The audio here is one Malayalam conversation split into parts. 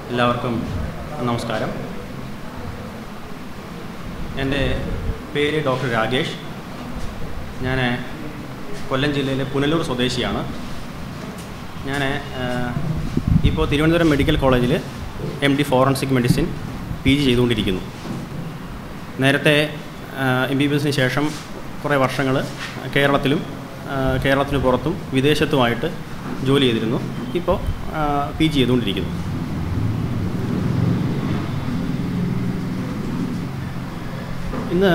എല്ലാവർക്കും നമസ്കാരം എൻ്റെ പേര് ഡോക്ടർ രാകേഷ് ഞാൻ കൊല്ലം ജില്ലയിലെ പുനലൂർ സ്വദേശിയാണ് ഞാൻ ഇപ്പോൾ തിരുവനന്തപുരം മെഡിക്കൽ കോളേജിൽ M D forensic medicine P G ചെയ്തുകൊണ്ടിരിക്കുന്നു നേരത്തെ എം ബി ബി എസിന് ശേഷം കുറേ വർഷങ്ങൾ കേരളത്തിലും ആ, കേരളത്തിന് പുറത്തും വിദേശത്തുമായിട്ട് ജോലി ചെയ്തിരുന്നു ഇപ്പോൾ പി ജി ചെയ്തുകൊണ്ടിരിക്കുന്നു ഇന്ന്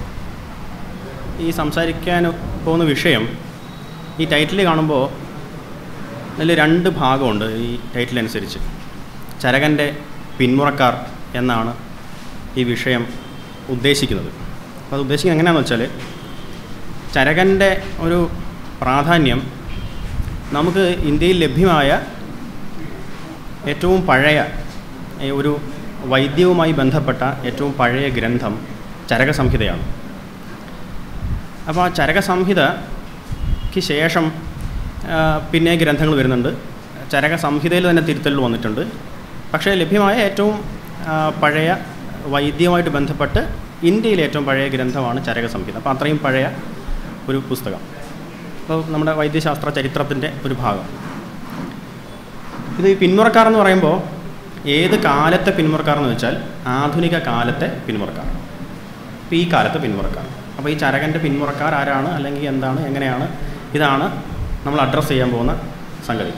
ഈ സംസാരിക്കാൻ പോകുന്ന വിഷയം ഈ ടൈറ്റിൽ കാണുമ്പോൾ അതിൽ രണ്ട് ഭാഗമുണ്ട് ഈ ടൈറ്റിൽ അനുസരിച്ച് ചരകൻ്റെ പിന്മുറക്കാർ എന്നാണ് ഈ വിഷയം ഉദ്ദേശിക്കുന്നത് അപ്പോൾ അത് ഉദ്ദേശിക്കുന്നത് എങ്ങനെയാണെന്ന് വെച്ചാൽ ചരകൻ്റെ ഒരു പ്രാധാന്യം നമുക്ക് ഇന്ത്യയിൽ ലഭ്യമായ ഏറ്റവും പഴയ ഏ, ഒരു വൈദ്യവുമായി ബന്ധപ്പെട്ട ഏറ്റവും പഴയ ഗ്രന്ഥം ചരക സംഹിതയാണ് അപ്പോൾ ആ ചരക സംഹിതയ്ക്ക് ശേഷം ആ, പിന്നെ ഗ്രന്ഥങ്ങൾ വരുന്നുണ്ട് ചരക സംഹിതയിൽ തന്നെ തിരുത്തലുകൾ വന്നിട്ടുണ്ട് പക്ഷേ ലഭ്യമായ ഏറ്റവും ആ, പഴയ വൈദ്യവുമായിട്ട് ബന്ധപ്പെട്ട് ഇന്ത്യയിലെ ഏറ്റവും പഴയ ഗ്രന്ഥമാണ് ചരക സംഹിത അപ്പോൾ അത്രയും പഴയ ഒരു പുസ്തകം അപ്പോൾ നമ്മുടെ വൈദ്യശാസ്ത്ര ചരിത്രത്തിൻ്റെ ഒരു ഭാഗം ഇത് ഈ പിന്മുറക്കാർ എന്ന് പറയുമ്പോൾ ഏത് കാലത്തെ പിന്മുറക്കാർ എന്ന് വെച്ചാൽ ആധുനിക കാലത്തെ പിന്മുറക്കാർ ഇപ്പോൾ ഈ കാലത്തെ പിന്മുറക്കാർ അപ്പോൾ ഈ ചരകൻ്റെ പിന്മുറക്കാർ ആരാണ് അല്ലെങ്കിൽ എന്താണ് എങ്ങനെയാണ് ഇതാണ് നമ്മൾ അഡ്രസ്സ് ചെയ്യാൻ പോകുന്ന സംഗതി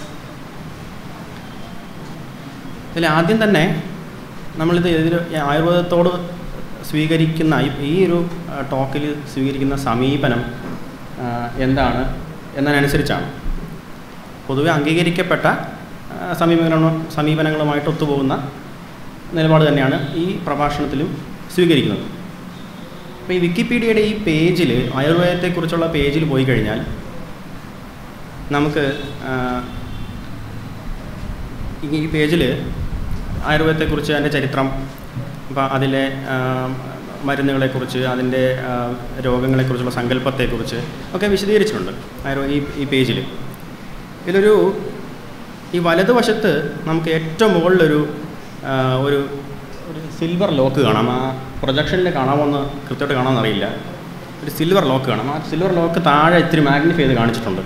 ഇതിൽ ആദ്യം തന്നെ നമ്മളിത് ഇതിൽ ആയുർവേദത്തോട് സ്വീകരിക്കുന്ന ഈ- ഈ ഒരു ടോക്കിൽ സ്വീകരിക്കുന്ന സമീപനം ആ, എന്താണ് എന്നതിനനുസരിച്ചാണ് പൊതുവെ അംഗീകരിക്കപ്പെട്ട ആ, സമീപനങ്ങളും സമീപനങ്ങളുമായിട്ട് ഒത്തുപോകുന്ന നിലപാട് തന്നെയാണ് ഈ പ്രഭാഷണത്തിലും സ്വീകരിക്കുന്നത് അപ്പോൾ ഈ വിക്കിപീഡിയയുടെ ഈ പേജിൽ ആയുർവേദത്തെക്കുറിച്ചുള്ള പേജിൽ പോയി കഴിഞ്ഞാൽ നമുക്ക് ആ, ഈ ഈ പേജിൽ ആയുർവേദത്തെക്കുറിച്ച് അതിൻ്റെ ചരിത്രം അപ്പോൾ അതിലെ ആ, മരുന്നുകളെക്കുറിച്ച് അതിൻ്റെ ആ, രോഗങ്ങളെക്കുറിച്ചുള്ള സങ്കല്പത്തെക്കുറിച്ച് ഒക്കെ വിശദീകരിച്ചിട്ടുണ്ട് ആയുർവേദ ഈ ഈ പേജിൽ ഇതിലൊരു ഈ വലതുവശത്ത് നമുക്ക് ഏറ്റവും മുകളിലൊരു ആ, ഒരു ഒരു സിൽവർ ലോക്ക് കാണാം ആ പ്രൊജക്ഷനിൽ കാണാമോന്ന് കൃത്യമായിട്ട് കാണാമെന്ന് അറിയില്ല ഒരു സിൽവർ ലോക്ക് കാണാം ആ സിൽവർ ലോക്ക് താഴെ ഇത്തിരി മാഗ്നിഫൈ ചെയ്ത് കാണിച്ചിട്ടുണ്ട്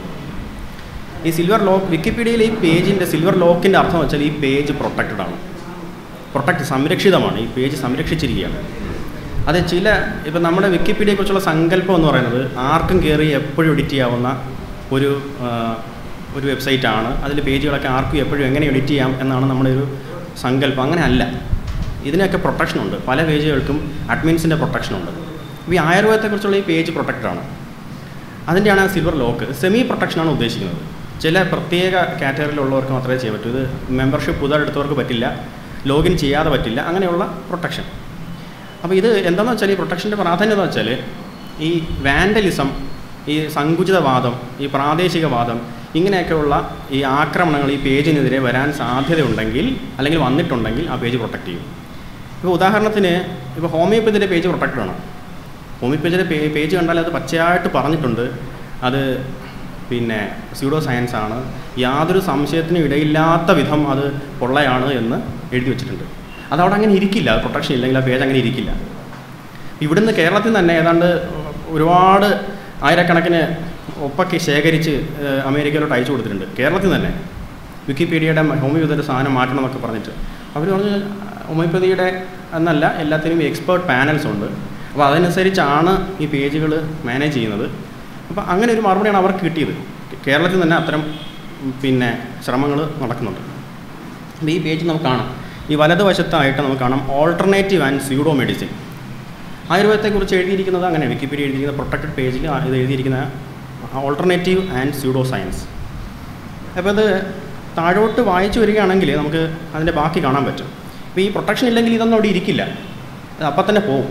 ഈ സിൽവർ ലോക്ക് വിക്കിപീഡിയയിലെ ഈ പേജിൻ്റെ സിൽവർ ലോക്കിൻ്റെ അർത്ഥം വെച്ചാൽ ഈ പേജ് പ്രൊട്ടക്റ്റഡ് ആണ് പ്രൊട്ടക്റ്റ് സംരക്ഷിതമാണ് ഈ പേജ് സംരക്ഷിച്ചിരിക്കുകയാണ് അത് ചില ഇപ്പം നമ്മുടെ വിക്കിപീഡിയയെക്കുറിച്ചുള്ള സങ്കല്പം എന്ന് പറയുന്നത് ആർക്കും കയറി എപ്പോഴും എഡിറ്റ് ചെയ്യാവുന്ന ഒരു ആ, ഒരു വെബ്സൈറ്റാണ് അതിൽ പേജുകളൊക്കെ ആർക്കും എപ്പോഴും എങ്ങനെ എഡിറ്റ് ചെയ്യാം എന്നാണ് നമ്മുടെ ഒരു സങ്കല്പം അങ്ങനെ അല്ല ഇതിനൊക്കെ പ്രൊട്ടക്ഷനുണ്ട് പല പേജുകൾക്കും അഡ്മിൻസിൻ്റെ പ്രൊട്ടക്ഷനുണ്ട് അപ്പോൾ ഈ ആയുർവേദത്തെക്കുറിച്ചുള്ള ഈ പേജ് പ്രൊട്ടക്റ്റഡാണ് അതിൻ്റെയാണ് ആ സിൽവർ ലോക്ക് സെമി പ്രൊട്ടക്ഷനാണ് ഉദ്ദേശിക്കുന്നത് ചില പ്രത്യേക കാറ്റഗറിയിലുള്ളവർക്ക് മാത്രമേ ചെയ്യാൻ പറ്റൂ ഇത് മെമ്പർഷിപ്പ് പുതുതെടുത്തവർക്ക് പറ്റില്ല ലോഗിൻ ചെയ്യാതെ പറ്റില്ല അങ്ങനെയുള്ള പ്രൊട്ടക്ഷൻ അപ്പോൾ ഇത് എന്താണെന്ന് വെച്ചാൽ ഈ പ്രൊട്ടക്ഷൻ്റെ പ്രാധാന്യം എന്ന് വെച്ചാൽ ഈ വാൻഡലിസം ഈ സങ്കുചിതവാദം ഈ പ്രാദേശികവാദം ഇങ്ങനെയൊക്കെയുള്ള ഈ ആക്രമണങ്ങൾ ഈ പേജിനെതിരെ വരാൻ സാധ്യതയുണ്ടെങ്കിൽ അല്ലെങ്കിൽ വന്നിട്ടുണ്ടെങ്കിൽ ആ പേജ് പ്രൊട്ടക്റ്റ് ചെയ്യും ഇപ്പോൾ ഉദാഹരണത്തിന് ഇപ്പോൾ ഹോമിയോപ്പതിയുടെ പേജ് പ്രൊട്ടക്റ്റഡ് ആണ് ഹോമിയോപ്പതിയുടെ പേ പേജ് കണ്ടാൽ അത് പച്ചയായിട്ട് പറഞ്ഞിട്ടുണ്ട് അത് പിന്നെ സ്യൂഡോ സയൻസ് ആണ് യാതൊരു സംശയത്തിനും ഇടയില്ലാത്ത വിധം അത് പൊള്ളയാണ് എന്ന് എഴുതി വെച്ചിട്ടുണ്ട് അതവിടെ അങ്ങനെ ഇരിക്കില്ല പ്രൊട്ടക്ഷൻ ഇല്ലെങ്കിൽ ആ പേജ് അങ്ങനെ ഇരിക്കില്ല ഇവിടുന്ന് കേരളത്തിൽ നിന്ന് തന്നെ ഏതാണ്ട് ഒരുപാട് ആയിരക്കണക്കിന് ഒപ്പൊക്കെ ശേഖരിച്ച് ഏഹ്, അമേരിക്കയിലോട്ട് അയച്ചു കൊടുത്തിട്ടുണ്ട് കേരളത്തിൽ നിന്ന് തന്നെ വിക്കിപീഡിയയുടെ ഹോമിയോപ്പതിയുടെ സാധനം മാറ്റണം എന്നൊക്കെ പറഞ്ഞിട്ട് അവർ പറഞ്ഞ് ഹോമിയോപ്പതിയുടെ എന്നല്ല എല്ലാത്തിനും എക്സ്പേർട്ട് പാനൽസ് ഉണ്ട് അപ്പോൾ അതനുസരിച്ചാണ് ഈ പേജുകൾ മാനേജ് ചെയ്യുന്നത് അപ്പോൾ അങ്ങനെ ഒരു മറുപടിയാണ് അവർക്ക് കിട്ടിയത് കേരളത്തിൽ തന്നെ അത്തരം ഉം, പിന്നെ ശ്രമങ്ങൾ നടക്കുന്നുണ്ട് അപ്പോൾ ഈ പേജ് നമുക്ക് കാണാം ഈ വലതുവശത്തായിട്ട് നമുക്ക് കാണാം ഓൾട്ടർനേറ്റീവ് ആൻഡ് സ്യൂഡോ മെഡിസിൻ ആയുർവേദത്തെക്കുറിച്ച് എഴുതിയിരിക്കുന്നത് അങ്ങനെ വിക്കിപീഡിയ എഴുതിയിരിക്കുന്ന പ്രൊട്ടക്റ്റഡ് പേജിൽ ഇത് എഴുതിയിരിക്കുന്ന ഓൾട്ടർനേറ്റീവ് ആൻഡ് സ്യൂഡോ സയൻസ് അപ്പോൾ ഇത് താഴോട്ട് വായിച്ചു വരികയാണെങ്കിൽ നമുക്ക് അതിൻ്റെ ബാക്കി കാണാൻ പറ്റും അപ്പോൾ ഈ പ്രൊട്ടക്ഷൻ ഇല്ലെങ്കിൽ ഇതൊന്നും അവിടെ ഇരിക്കില്ല ഇത് അപ്പം തന്നെ പോകും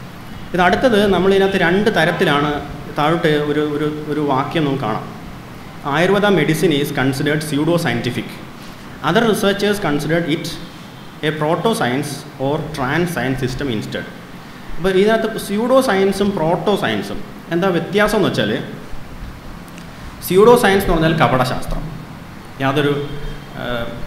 ഇത് അടുത്തത് നമ്മളിതിനകത്ത് രണ്ട് തരത്തിലാണ് താഴോട്ട് ഒരു ഒരു ഒരു വാക്യം നമുക്ക് കാണാം Ayurveda medicine is considered pseudo scientific other researchers considered it a proto science or trans science system instead അപ്പോൾ ഇതിനകത്ത് സ്യൂഡോ സയൻസും പ്രോട്ടോ സയൻസും എന്താ വ്യത്യാസം എന്ന് വെച്ചാൽ സ്യൂഡോ സയൻസ് എന്ന് പറഞ്ഞാൽ കപടശാസ്ത്രം യാതൊരു ആ,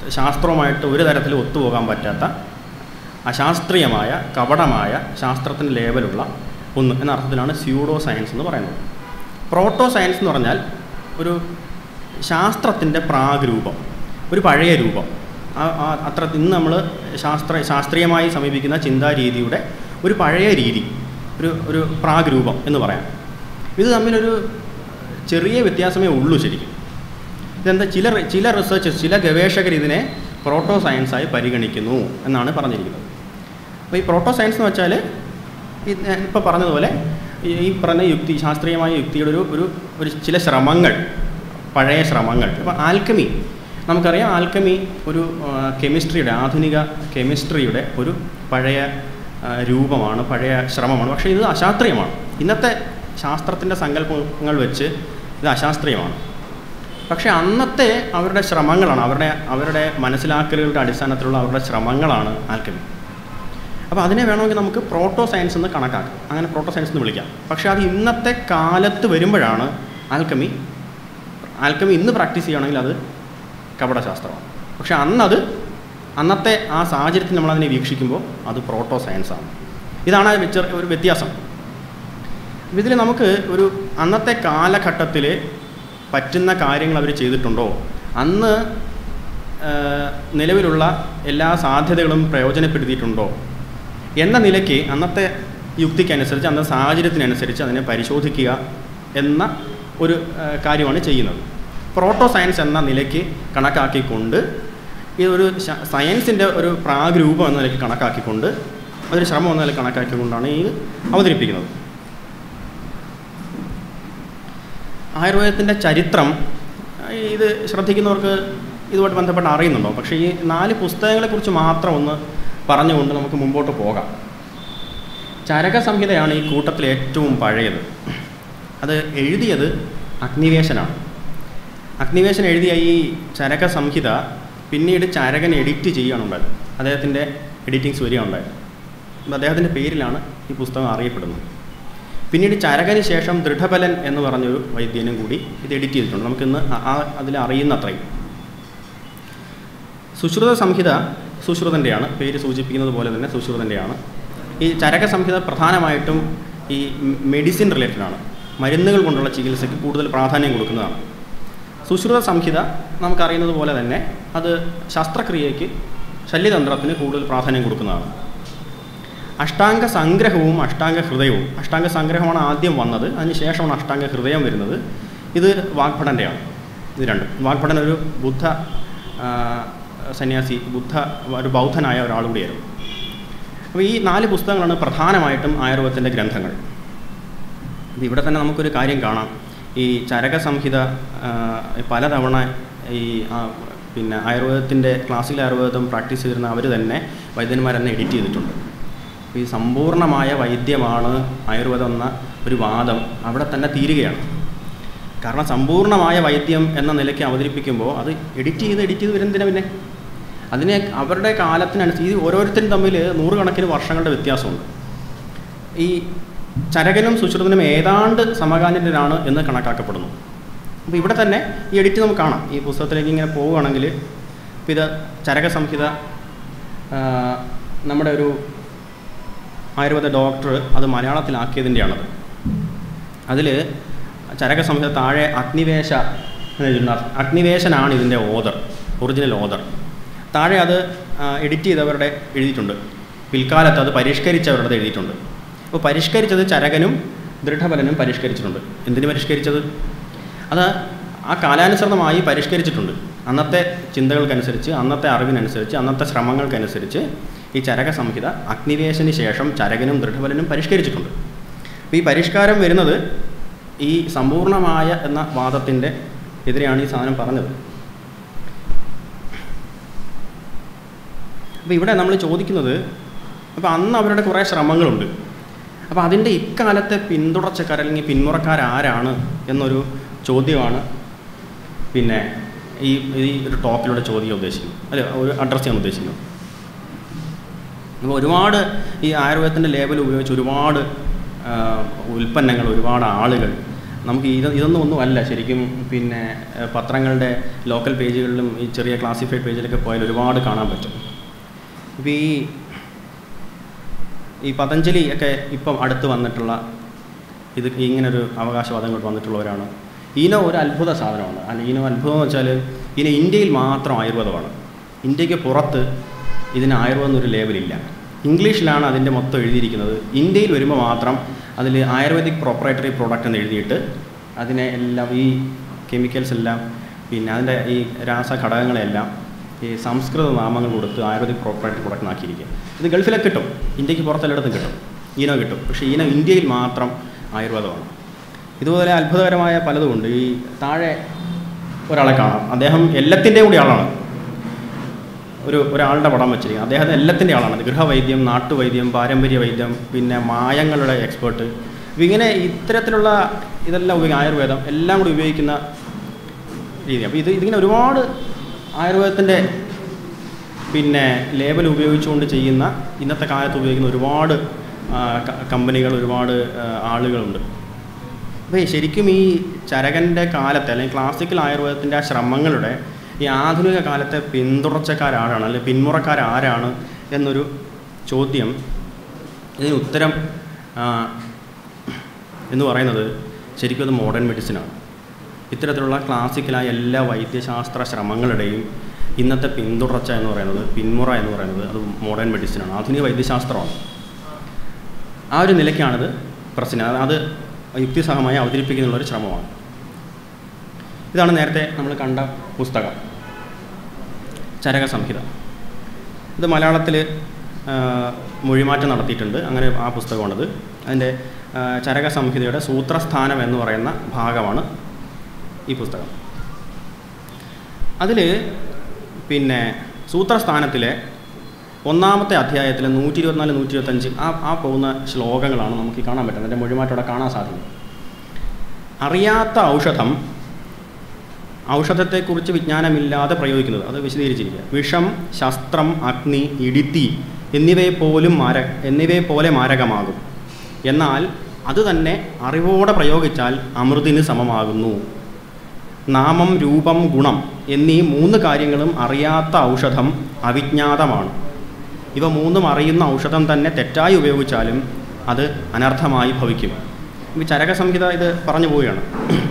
ശാസ്ത്രവുമായിട്ട് ഒരു തരത്തിലും ഒത്തുപോകാൻ പറ്റാത്ത അശാസ്ത്രീയമായ കപടമായ ശാസ്ത്രത്തിന് ലേബലുള്ള ഒന്ന് എന്ന അർത്ഥത്തിലാണ് സ്യൂഡോ സയൻസ് എന്ന് പറയുന്നത് പ്രോട്ടോ സയൻസ് എന്ന് പറഞ്ഞാൽ ഒരു ശാസ്ത്രത്തിൻ്റെ പ്രാഗ്രൂപം ഒരു പഴയ രൂപം ആ- ആ- അത്ര ഇന്ന് നമ്മൾ ശാസ്ത്ര ശാസ്ത്രീയമായി സമീപിക്കുന്ന ചിന്താരീതിയുടെ ഒരു പഴയ രീതി ഒരു ഒരു പ്രാഗ്രൂപം എന്ന് പറയാം ഇത് തമ്മിലൊരു ചെറിയ വ്യത്യാസമേ ഉള്ളൂ ശരിക്കും ഇതെന്താ ചില റി- ചില റിസർച്ചേഴ്സ് ചില ഗവേഷകർ ഇതിനെ പ്രോട്ടോ സയൻസായി പരിഗണിക്കുന്നു എന്നാണ് പറഞ്ഞിരിക്കുന്നത് അപ്പോൾ ഈ പ്രോട്ടോ സയൻസ് എന്ന് വെച്ചാൽ ഈ ഞാൻ ഇപ്പോൾ പറഞ്ഞതുപോലെ ഈ ഈ പറഞ്ഞ യുക്തി ശാസ്ത്രീയമായ യുക്തിയുടെ ഒരു ഒരു ഒരു ചില ശ്രമങ്ങൾ പഴയ ശ്രമങ്ങൾ ഇപ്പോൾ ആൽക്കമി നമുക്കറിയാം ആൽക്കമി ഒരു ആ, കെമിസ്ട്രിയുടെ ആധുനിക കെമിസ്ട്രിയുടെ ഒരു പഴയ ആ, രൂപമാണ് പഴയ ശ്രമമാണ് പക്ഷേ ഇത് അശാസ്ത്രീയമാണ് ഇന്നത്തെ ശാസ്ത്രത്തിൻ്റെ സങ്കല്പങ്ങൾ വെച്ച് ഇത് അശാസ്ത്രീയമാണ് പക്ഷേ അന്നത്തെ അവരുടെ ശ്രമങ്ങളാണ് അവരുടെ അവരുടെ മനസ്സിലാക്കലുകളുടെ അടിസ്ഥാനത്തിലുള്ള അവരുടെ ശ്രമങ്ങളാണ് ആൽക്കമി അപ്പോൾ അതിനെ വേണമെങ്കിൽ നമുക്ക് പ്രോട്ടോ സയൻസ് എന്ന് കണക്കാക്കാം അങ്ങനെ പ്രോട്ടോ സയൻസ് എന്ന് വിളിക്കാം പക്ഷേ അത് ഇന്നത്തെ കാലത്ത് വരുമ്പോഴാണ് ആൽക്കമി ആൽക്കമി ഇന്ന് പ്രാക്ടീസ് ചെയ്യുകയാണെങ്കിൽ അത് കപടശാസ്ത്രമാണ് പക്ഷേ അന്നത് അന്നത്തെ ആ സാഹചര്യത്തിൽ നമ്മളതിനെ വീക്ഷിക്കുമ്പോൾ അത് പ്രോട്ടോ സയൻസാണ് ഇതാണ് ആ വെച്ച ഒരു വ്യത്യാസം ഇതിൽ നമുക്ക് ഒരു അന്നത്തെ കാലഘട്ടത്തിൽ പറ്റുന്ന കാര്യങ്ങൾ അവർ ചെയ്തിട്ടുണ്ടോ അന്ന് ആ, നിലവിലുള്ള എല്ലാ സാധ്യതകളും പ്രയോജനപ്പെടുത്തിയിട്ടുണ്ടോ എന്ന നിലയ്ക്ക് അന്നത്തെ യുക്തിക്കനുസരിച്ച് അന്നത്തെ സാഹചര്യത്തിനനുസരിച്ച് അതിനെ പരിശോധിക്കുക എന്ന ഒരു ആ, കാര്യമാണ് ചെയ്യുന്നത് പ്രോട്ടോ സയൻസ് എന്ന നിലയ്ക്ക് കണക്കാക്കിക്കൊണ്ട് ഇതൊരു ശ- സയൻസിൻ്റെ ഒരു പ്രാഗ്രൂപം എന്ന നിലയ്ക്ക് കണക്കാക്കിക്കൊണ്ട് അതൊരു ശ്രമം എന്ന നിലയ്ക്ക് കണക്കാക്കിക്കൊണ്ടാണ് ഈ അവതരിപ്പിക്കുന്നത് ആയുർവേദത്തിൻ്റെ ചരിത്രം ഇത് ശ്രദ്ധിക്കുന്നവർക്ക് ഇതുമായിട്ട് ബന്ധപ്പെട്ട് അറിയുന്നുണ്ടോ പക്ഷേ ഈ നാല് പുസ്തകങ്ങളെക്കുറിച്ച് മാത്രം ഒന്ന് പറഞ്ഞുകൊണ്ട് നമുക്ക് മുമ്പോട്ട് പോകാം ചരക സംഹിതയാണ് ഈ കൂട്ടത്തിൽ ഏറ്റവും പഴയത് അത് എഴുതിയത് അഗ്നിവേശനാണ് അഗ്നിവേശൻ എഴുതിയ ഈ ചരക സംഹിത പിന്നീട് ചരകൻ എഡിറ്റ് ചെയ്യുകയാണ് ഉണ്ടായത് അദ്ദേഹത്തിൻ്റെ എഡിറ്റിങ്സ് വരികയാണ് ഉണ്ടായത് അപ്പോൾ അദ്ദേഹത്തിൻ്റെ പേരിലാണ് ഈ പുസ്തകം അറിയപ്പെടുന്നത് പിന്നീട് ചരകന് ശേഷം ദൃഢബലൻ എന്ന് പറഞ്ഞൊരു വൈദ്യനും കൂടി ഇത് എഡിറ്റ് ചെയ്തിട്ടുണ്ട് നമുക്കിന്ന് ആ- ആ അതിൽ അറിയുന്ന അത്രയും സുശ്രുത സംഹിത സുശ്രുതൻ്റെയാണ് പേര് സൂചിപ്പിക്കുന്നത് പോലെ തന്നെ സുശ്രുതൻ്റെയാണ് ഈ ചരക സംഹിത പ്രധാനമായിട്ടും ഈ മെഡിസിൻ റിലേറ്റഡ് ആണ് മരുന്നുകൾ കൊണ്ടുള്ള ചികിത്സയ്ക്ക് കൂടുതൽ പ്രാധാന്യം കൊടുക്കുന്നതാണ് സുശ്രുത സംഹിത നമുക്കറിയുന്നത് പോലെ തന്നെ അത് ശസ്ത്രക്രിയയ്ക്ക് ശല്യതന്ത്രത്തിന് കൂടുതൽ പ്രാധാന്യം കൊടുക്കുന്നതാണ് അഷ്ടാംഗ സംഗ്രഹവും അഷ്ടാംഗ ഹൃദയവും അഷ്ടാംഗ സംഗ്രഹമാണ് ആദ്യം വന്നത് അതിന് ശേഷമാണ് അഷ്ടാംഗ ഹൃദയം വരുന്നത് ഇത് വാഗ്ഭടൻ്റെയാണ് ഇത് രണ്ടും വാഗ്ഭടൻ ഒരു ബുദ്ധ ആ, സന്യാസി ബുദ്ധ ഒരു ബൗദ്ധനായ ഒരാൾ കൂടിയായിരുന്നു അപ്പോൾ ഈ നാല് പുസ്തകങ്ങളാണ് പ്രധാനമായിട്ടും ആയുർവേദത്തിൻ്റെ ഗ്രന്ഥങ്ങൾ അപ്പോൾ ഇവിടെ തന്നെ നമുക്കൊരു കാര്യം കാണാം ഈ ചരക സംഹിത ആ, പലതവണ ഈ ആ, പിന്നെ ആയുർവേദത്തിൻ്റെ ക്ലാസിക്കൽ ആയുർവേദം പ്രാക്ടീസ് ചെയ്തിരുന്ന അവർ തന്നെ വൈദ്യന്മാർ തന്നെ എഡിറ്റ് ചെയ്തിട്ടുണ്ട് അപ്പോൾ ഈ സമ്പൂർണ്ണമായ വൈദ്യമാണ് ആയുർവേദം എന്ന ഒരു വാദം അവിടെ തന്നെ തീരുകയാണ് കാരണം സമ്പൂർണ്ണമായ വൈദ്യം എന്ന നിലയ്ക്ക് അവതരിപ്പിക്കുമ്പോൾ അത് എഡിറ്റ് ചെയ്ത് എഡിറ്റ് ചെയ്ത് വരുന്നതിന് പിന്നെ അതിനെ അവരുടെ കാലത്തിനനുസരിച്ച് ഈ ഓരോരുത്തരും തമ്മിൽ നൂറുകണക്കിന് വർഷങ്ങളുടെ വ്യത്യാസമുണ്ട് ഈ ചരകനും സുശ്രുതനും ഏതാണ്ട് സമകാലീനരാണ് എന്ന് കണക്കാക്കപ്പെടുന്നു അപ്പോൾ ഇവിടെ തന്നെ ഈ എഡിറ്റ് നമുക്ക് കാണാം ഈ പുസ്തകത്തിലേക്ക് ഇങ്ങനെ പോവുകയാണെങ്കിൽ ഇപ്പോൾ ഇത് ചരക സംഹിത ആ, നമ്മുടെ ഒരു ആയുർവേദ ഡോക്ടർ അത് മലയാളത്തിലാക്കിയതിൻ്റെയാണത് അതിൽ ചരക സംഹിത താഴെ അഗ്നിവേശ എന്ന് എഴുതിയിട്ടുണ്ട് അഗ്നിവേശനാണ് ഇതിൻ്റെ ഓദർ ഒറിജിനൽ ഓദർ താഴെ അത് എഡിറ്റ് ചെയ്തവരുടെ എഴുതിയിട്ടുണ്ട് പിൽക്കാലത്ത് അത് പരിഷ്കരിച്ചവരുടെ എഴുതിയിട്ടുണ്ട് അപ്പോൾ പരിഷ്കരിച്ചത് ചരകനും ദൃഢബലനും പരിഷ്കരിച്ചിട്ടുണ്ട് എന്തിനു പരിഷ്കരിച്ചത് അത് ആ കാലാനുസൃതമായി പരിഷ്കരിച്ചിട്ടുണ്ട് അന്നത്തെ ചിന്തകൾക്കനുസരിച്ച് അന്നത്തെ അറിവിനനുസരിച്ച് അന്നത്തെ ശ്രമങ്ങൾക്കനുസരിച്ച് ഈ ചരക സംഹിത അഗ്നിവേശന് ശേഷം ചരകനും ദൃഢബലനും പരിഷ്കരിച്ചിട്ടുണ്ട് അപ്പോൾ ഈ പരിഷ്കാരം വരുന്നത് ഈ സമ്പൂർണമായ എന്ന വാദത്തിൻ്റെ എതിരെയാണ് ഈ സാധനം പറഞ്ഞത് അപ്പോൾ ഇവിടെ നമ്മൾ ചോദിക്കുന്നത് അപ്പോൾ അന്ന് അവരുടെ കുറേ ശ്രമങ്ങളുണ്ട് അപ്പോൾ അതിൻ്റെ ഇക്കാലത്തെ പിന്തുടർച്ചക്കാർ അല്ലെങ്കിൽ പിന്മുറക്കാരാരാണ് എന്നൊരു ചോദ്യമാണ് പിന്നെ ഈ ഈ ഒരു ടോക്കിലൂടെ ചോദിക്കാൻ ഉദ്ദേശിക്കുന്നത് അല്ലെ ഒരു അഡ്രസ്സ് ചെയ്യാൻ ഉദ്ദേശിക്കുന്നത് അപ്പോൾ ഒരുപാട് ഈ ആയുർവേദത്തിൻ്റെ ലേബൽ ഉപയോഗിച്ച് ഒരുപാട് ആ, ഉൽപ്പന്നങ്ങൾ ഒരുപാട് ആളുകൾ നമുക്ക് ഇത് ഇതൊന്നും ഒന്നും അല്ല ശരിക്കും പിന്നെ ഏഹ്, പത്രങ്ങളുടെ ലോക്കൽ പേജുകളിലും ഈ ചെറിയ ക്ലാസിഫൈഡ് പേജിലൊക്കെ പോയാൽ ഒരുപാട് കാണാൻ പറ്റും ഇപ്പോൾ ഈ ഈ പതഞ്ജലി ഒക്കെ ഇപ്പം അടുത്ത് വന്നിട്ടുള്ള ഇത് ഇങ്ങനൊരു അവകാശവാദം കൊണ്ട് വന്നിട്ടുള്ളവരാണ് ഈനോ ഒരു അത്ഭുത സാധനമാണ് അല്ല ഈനോ അത്ഭുതം എന്ന് വെച്ചാൽ ഇതിന് ഇന്ത്യയിൽ മാത്രം ആയുർവേദമാണ് ഇന്ത്യക്ക് പുറത്ത് ഇതിന് ആയുർവേദം എന്നൊരു ലേബലില്ല ഇംഗ്ലീഷിലാണ് അതിൻ്റെ മൊത്തം എഴുതിയിരിക്കുന്നത് ഇന്ത്യയിൽ വരുമ്പോൾ മാത്രം അതിൽ ആയുർവേദിക് പ്രൊപ്പറേറ്ററി പ്രോഡക്റ്റ് എന്ന് എഴുതിയിട്ട് അതിനെ എല്ലാം ഈ കെമിക്കൽസ് എല്ലാം പിന്നെ അതിൻ്റെ ഈ രാസഘടകങ്ങളെല്ലാം ഈ സംസ്കൃത നാമങ്ങൾ കൊടുത്ത് ആയുർവേദിക് പ്രോപ്പറേറ്ററി പ്രോഡക്റ്റ് ആക്കിയിരിക്കുക ഇത് ഗൾഫിലൊക്കെ കിട്ടും ഇന്ത്യക്ക് പുറത്തെല്ലായിടത്തും കിട്ടും ഈനോ കിട്ടും പക്ഷേ ഈനോ ഇന്ത്യയിൽ മാത്രം ആയുർവേദമാണ് ഇതുപോലെ അത്ഭുതകരമായ പലതുമുണ്ട് ഈ താഴെ ഒരാളെ കാണാം അദ്ദേഹം എല്ലാത്തിൻ്റെയും കൂടി ആളാണ് ഒരു ഒരാളുടെ പടം വെച്ചിരിക്കുന്നത് അദ്ദേഹം എല്ലാത്തിൻ്റെ ആളാണ് ഗൃഹവൈദ്യം നാട്ടുവൈദ്യം പാരമ്പര്യ വൈദ്യം പിന്നെ മായങ്ങളുടെ എക്സ്പേർട്ട് ഇപ്പം ഇങ്ങനെ ഇത്തരത്തിലുള്ള ഇതെല്ലാം ഉപയോഗിക്കും ആയുർവേദം എല്ലാം കൂടി ഉപയോഗിക്കുന്ന രീതി അപ്പോൾ ഇത് ഇതിങ്ങനെ ഒരുപാട് ആയുർവേദത്തിൻ്റെ പിന്നെ ലേബൽ ഉപയോഗിച്ചുകൊണ്ട് ചെയ്യുന്ന ഇന്നത്തെ കാലത്ത് ഉപയോഗിക്കുന്ന ഒരുപാട് ആ, ക- കമ്പനികൾ ഒരുപാട് ആ, ആളുകളുണ്ട് അപ്പോൾ ശരിക്കും ഈ ചരകൻ്റെ കാലത്തെ അല്ലെങ്കിൽ ക്ലാസിക്കൽ ആയുർവേദത്തിൻ്റെ ആ ശ്രമങ്ങളുടെ ഈ ആധുനിക കാലത്തെ പിന്തുടർച്ചക്കാരാരാണ് അല്ലെങ്കിൽ പിന്മുറക്കാരാരാണ് എന്നൊരു ചോദ്യം ഇതിന് ഉത്തരം ആ, എന്ന് പറയുന്നത് ശരിക്കും അത് മോഡേൺ മെഡിസിനാണ് ഇത്തരത്തിലുള്ള ക്ലാസിക്കലായ എല്ലാ വൈദ്യശാസ്ത്ര ശ്രമങ്ങളുടെയും ഇന്നത്തെ പിന്തുടർച്ച എന്ന് പറയുന്നത് പിന്മുറ എന്ന് പറയുന്നത് അത് മോഡേൺ മെഡിസിനാണ് ആധുനിക വൈദ്യശാസ്ത്രമാണ് ആ ഒരു നിലയ്ക്കാണിത് പ്രശ്നം അത് അത് യുക്തിസഹമായി അവതരിപ്പിക്കുന്നുള്ള ഒരു ശ്രമമാണ് ഇതാണ് നേരത്തെ നമ്മൾ കണ്ട പുസ്തകം ചരക സംഹിത ഇത് മലയാളത്തിൽ മൊഴിമാറ്റം നടത്തിയിട്ടുണ്ട് അങ്ങനെ ആ പുസ്തകമാണിത് അതിൻ്റെ ആ, ചരക സംഹിതയുടെ സൂത്രസ്ഥാനം എന്ന് പറയുന്ന ഭാഗമാണ് ഈ പുസ്തകം അതിൽ പിന്നെ സൂത്രസ്ഥാനത്തിലെ ഒന്നാമത്തെ അധ്യായത്തിലെ നൂറ്റി ഇരുപത്തിനാല് നൂറ്റി ഇരുപത്തഞ്ച് ആ ആ പോകുന്ന ശ്ലോകങ്ങളാണ് നമുക്ക് ഈ കാണാൻ പറ്റുന്നത് എൻ്റെ മൊഴിമാറ്റോടെ കാണാൻ സാധിക്കും അറിയാത്ത ഔഷധം ഔഷധത്തെക്കുറിച്ച് വിജ്ഞാനമില്ലാതെ പ്രയോഗിക്കുന്നത് അത് വിശദീകരിച്ചിരിക്കുക വിഷം ശസ്ത്രം അഗ്നി ഇടിത്തി എന്നിവയെ പോലും മാര എന്നിവയെ പോലെ മാരകമാകും എന്നാൽ അത് തന്നെ അറിവോടെ പ്രയോഗിച്ചാൽ അമൃതിന് സമമാകുന്നു നാമം രൂപം ഗുണം എന്നീ മൂന്ന് കാര്യങ്ങളും അറിയാത്ത ഔഷധം അവിജ്ഞാതമാണ് ഇവ മൂന്നും അറിയുന്ന ഔഷധം തന്നെ തെറ്റായി ഉപയോഗിച്ചാലും അത് അനർത്ഥമായി ഭവിക്കും ഈ ചരക സംഹിത ഇത് പറഞ്ഞു പോവുകയാണ്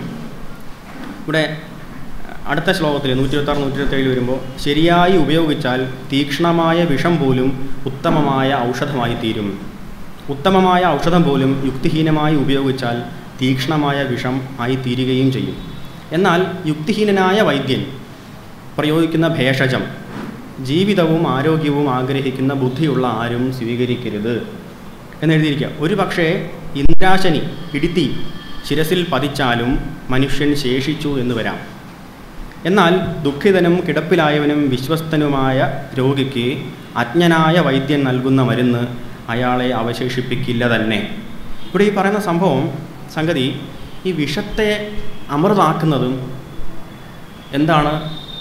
ഇവിടെ അടുത്ത ശ്ലോകത്തിൽ നൂറ്റി ഇരുപത്താറ് നൂറ്റി ഇരുപത്തേഴ് വരുമ്പോൾ ശരിയായി ഉപയോഗിച്ചാൽ തീക്ഷ്ണമായ വിഷം പോലും ഉത്തമമായ ഔഷധമായി തീരും ഉത്തമമായ ഔഷധം പോലും യുക്തിഹീനമായി ഉപയോഗിച്ചാൽ തീക്ഷ്ണമായ വിഷം ആയി തീരുകയും ചെയ്യും എന്നാൽ യുക്തിഹീനനായ വൈദ്യൻ പ്രയോഗിക്കുന്ന ഭേഷജം ജീവിതവും ആരോഗ്യവും ആഗ്രഹിക്കുന്ന ബുദ്ധിയുള്ള ആരും സ്വീകരിക്കരുത് എന്നെഴുതിയിരിക്കുക ഒരു പക്ഷേ ഇന്ദ്രാശനി ഇടിത്തി ശിരസിൽ പതിച്ചാലും മനുഷ്യൻ ശേഷിച്ചു എന്ന് വരാം എന്നാൽ ദുഃഖിതനും കിടപ്പിലായവനും വിശ്വസ്തനുമായ രോഗിക്ക് അജ്ഞനായ വൈദ്യൻ നൽകുന്ന മരുന്ന് അയാളെ അവശേഷിപ്പിക്കില്ല തന്നെ ഇവിടെ ഈ പറയുന്ന സംഭവം സംഗതി ഈ വിഷത്തെ അമൃതാക്കുന്നതും എന്താണ്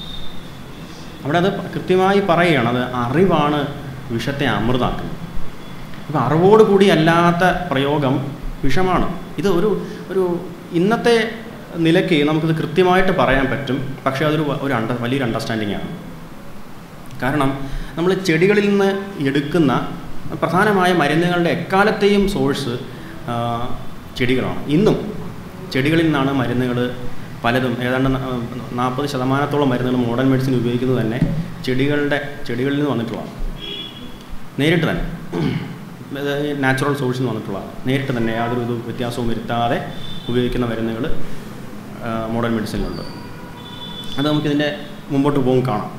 അവിടെ അത് കൃത്യമായി പറയുകയാണ് അത് അറിവാണ് വിഷത്തെ അമൃതാക്കുന്നത് അപ്പോൾ അറിവോട് കൂടി അല്ലാത്ത പ്രയോഗം വിഷമാണ് ഇത് ഒരു ഒരു ഇന്നത്തെ നിലയ്ക്ക് നമുക്കിത് കൃത്യമായിട്ട് പറയാൻ പറ്റും പക്ഷേ അതൊരു വ- ഒരു അണ്ട വലിയൊരു അണ്ടർസ്റ്റാൻഡിംഗ് ആണ് കാരണം നമ്മൾ ചെടികളിൽ നിന്ന് എടുക്കുന്ന പ്രധാനമായ മരുന്നുകളുടെ എക്കാലത്തെയും സോഴ്സ് ചെടികളാണ് ഇന്നും ചെടികളിൽ നിന്നാണ് മരുന്നുകൾ പലതും ഏതാണ്ട് നാൽപ്പത് ശതമാനത്തോളം മരുന്നുകൾ മോഡേൺ മെഡിസിൻ ഉപയോഗിക്കുന്നത് തന്നെ ചെടികളുടെ ചെടികളിൽ നിന്ന് വന്നിട്ടുള്ളതാണ് നേരിട്ട് തന്നെ നാച്ചുറൽ സോഴ്സിൽ നിന്ന് വന്നിട്ടുള്ളതാണ് നേരിട്ട് തന്നെ യാതൊരു ഇത് വ്യത്യാസവും വരുത്താതെ ഉപയോഗിക്കുന്ന മരുന്നുകൾ മോഡേൺ മെഡിസിനിലുണ്ട് അത് നമുക്കിതിൻ്റെ മുമ്പോട്ട് പോകും കാണാം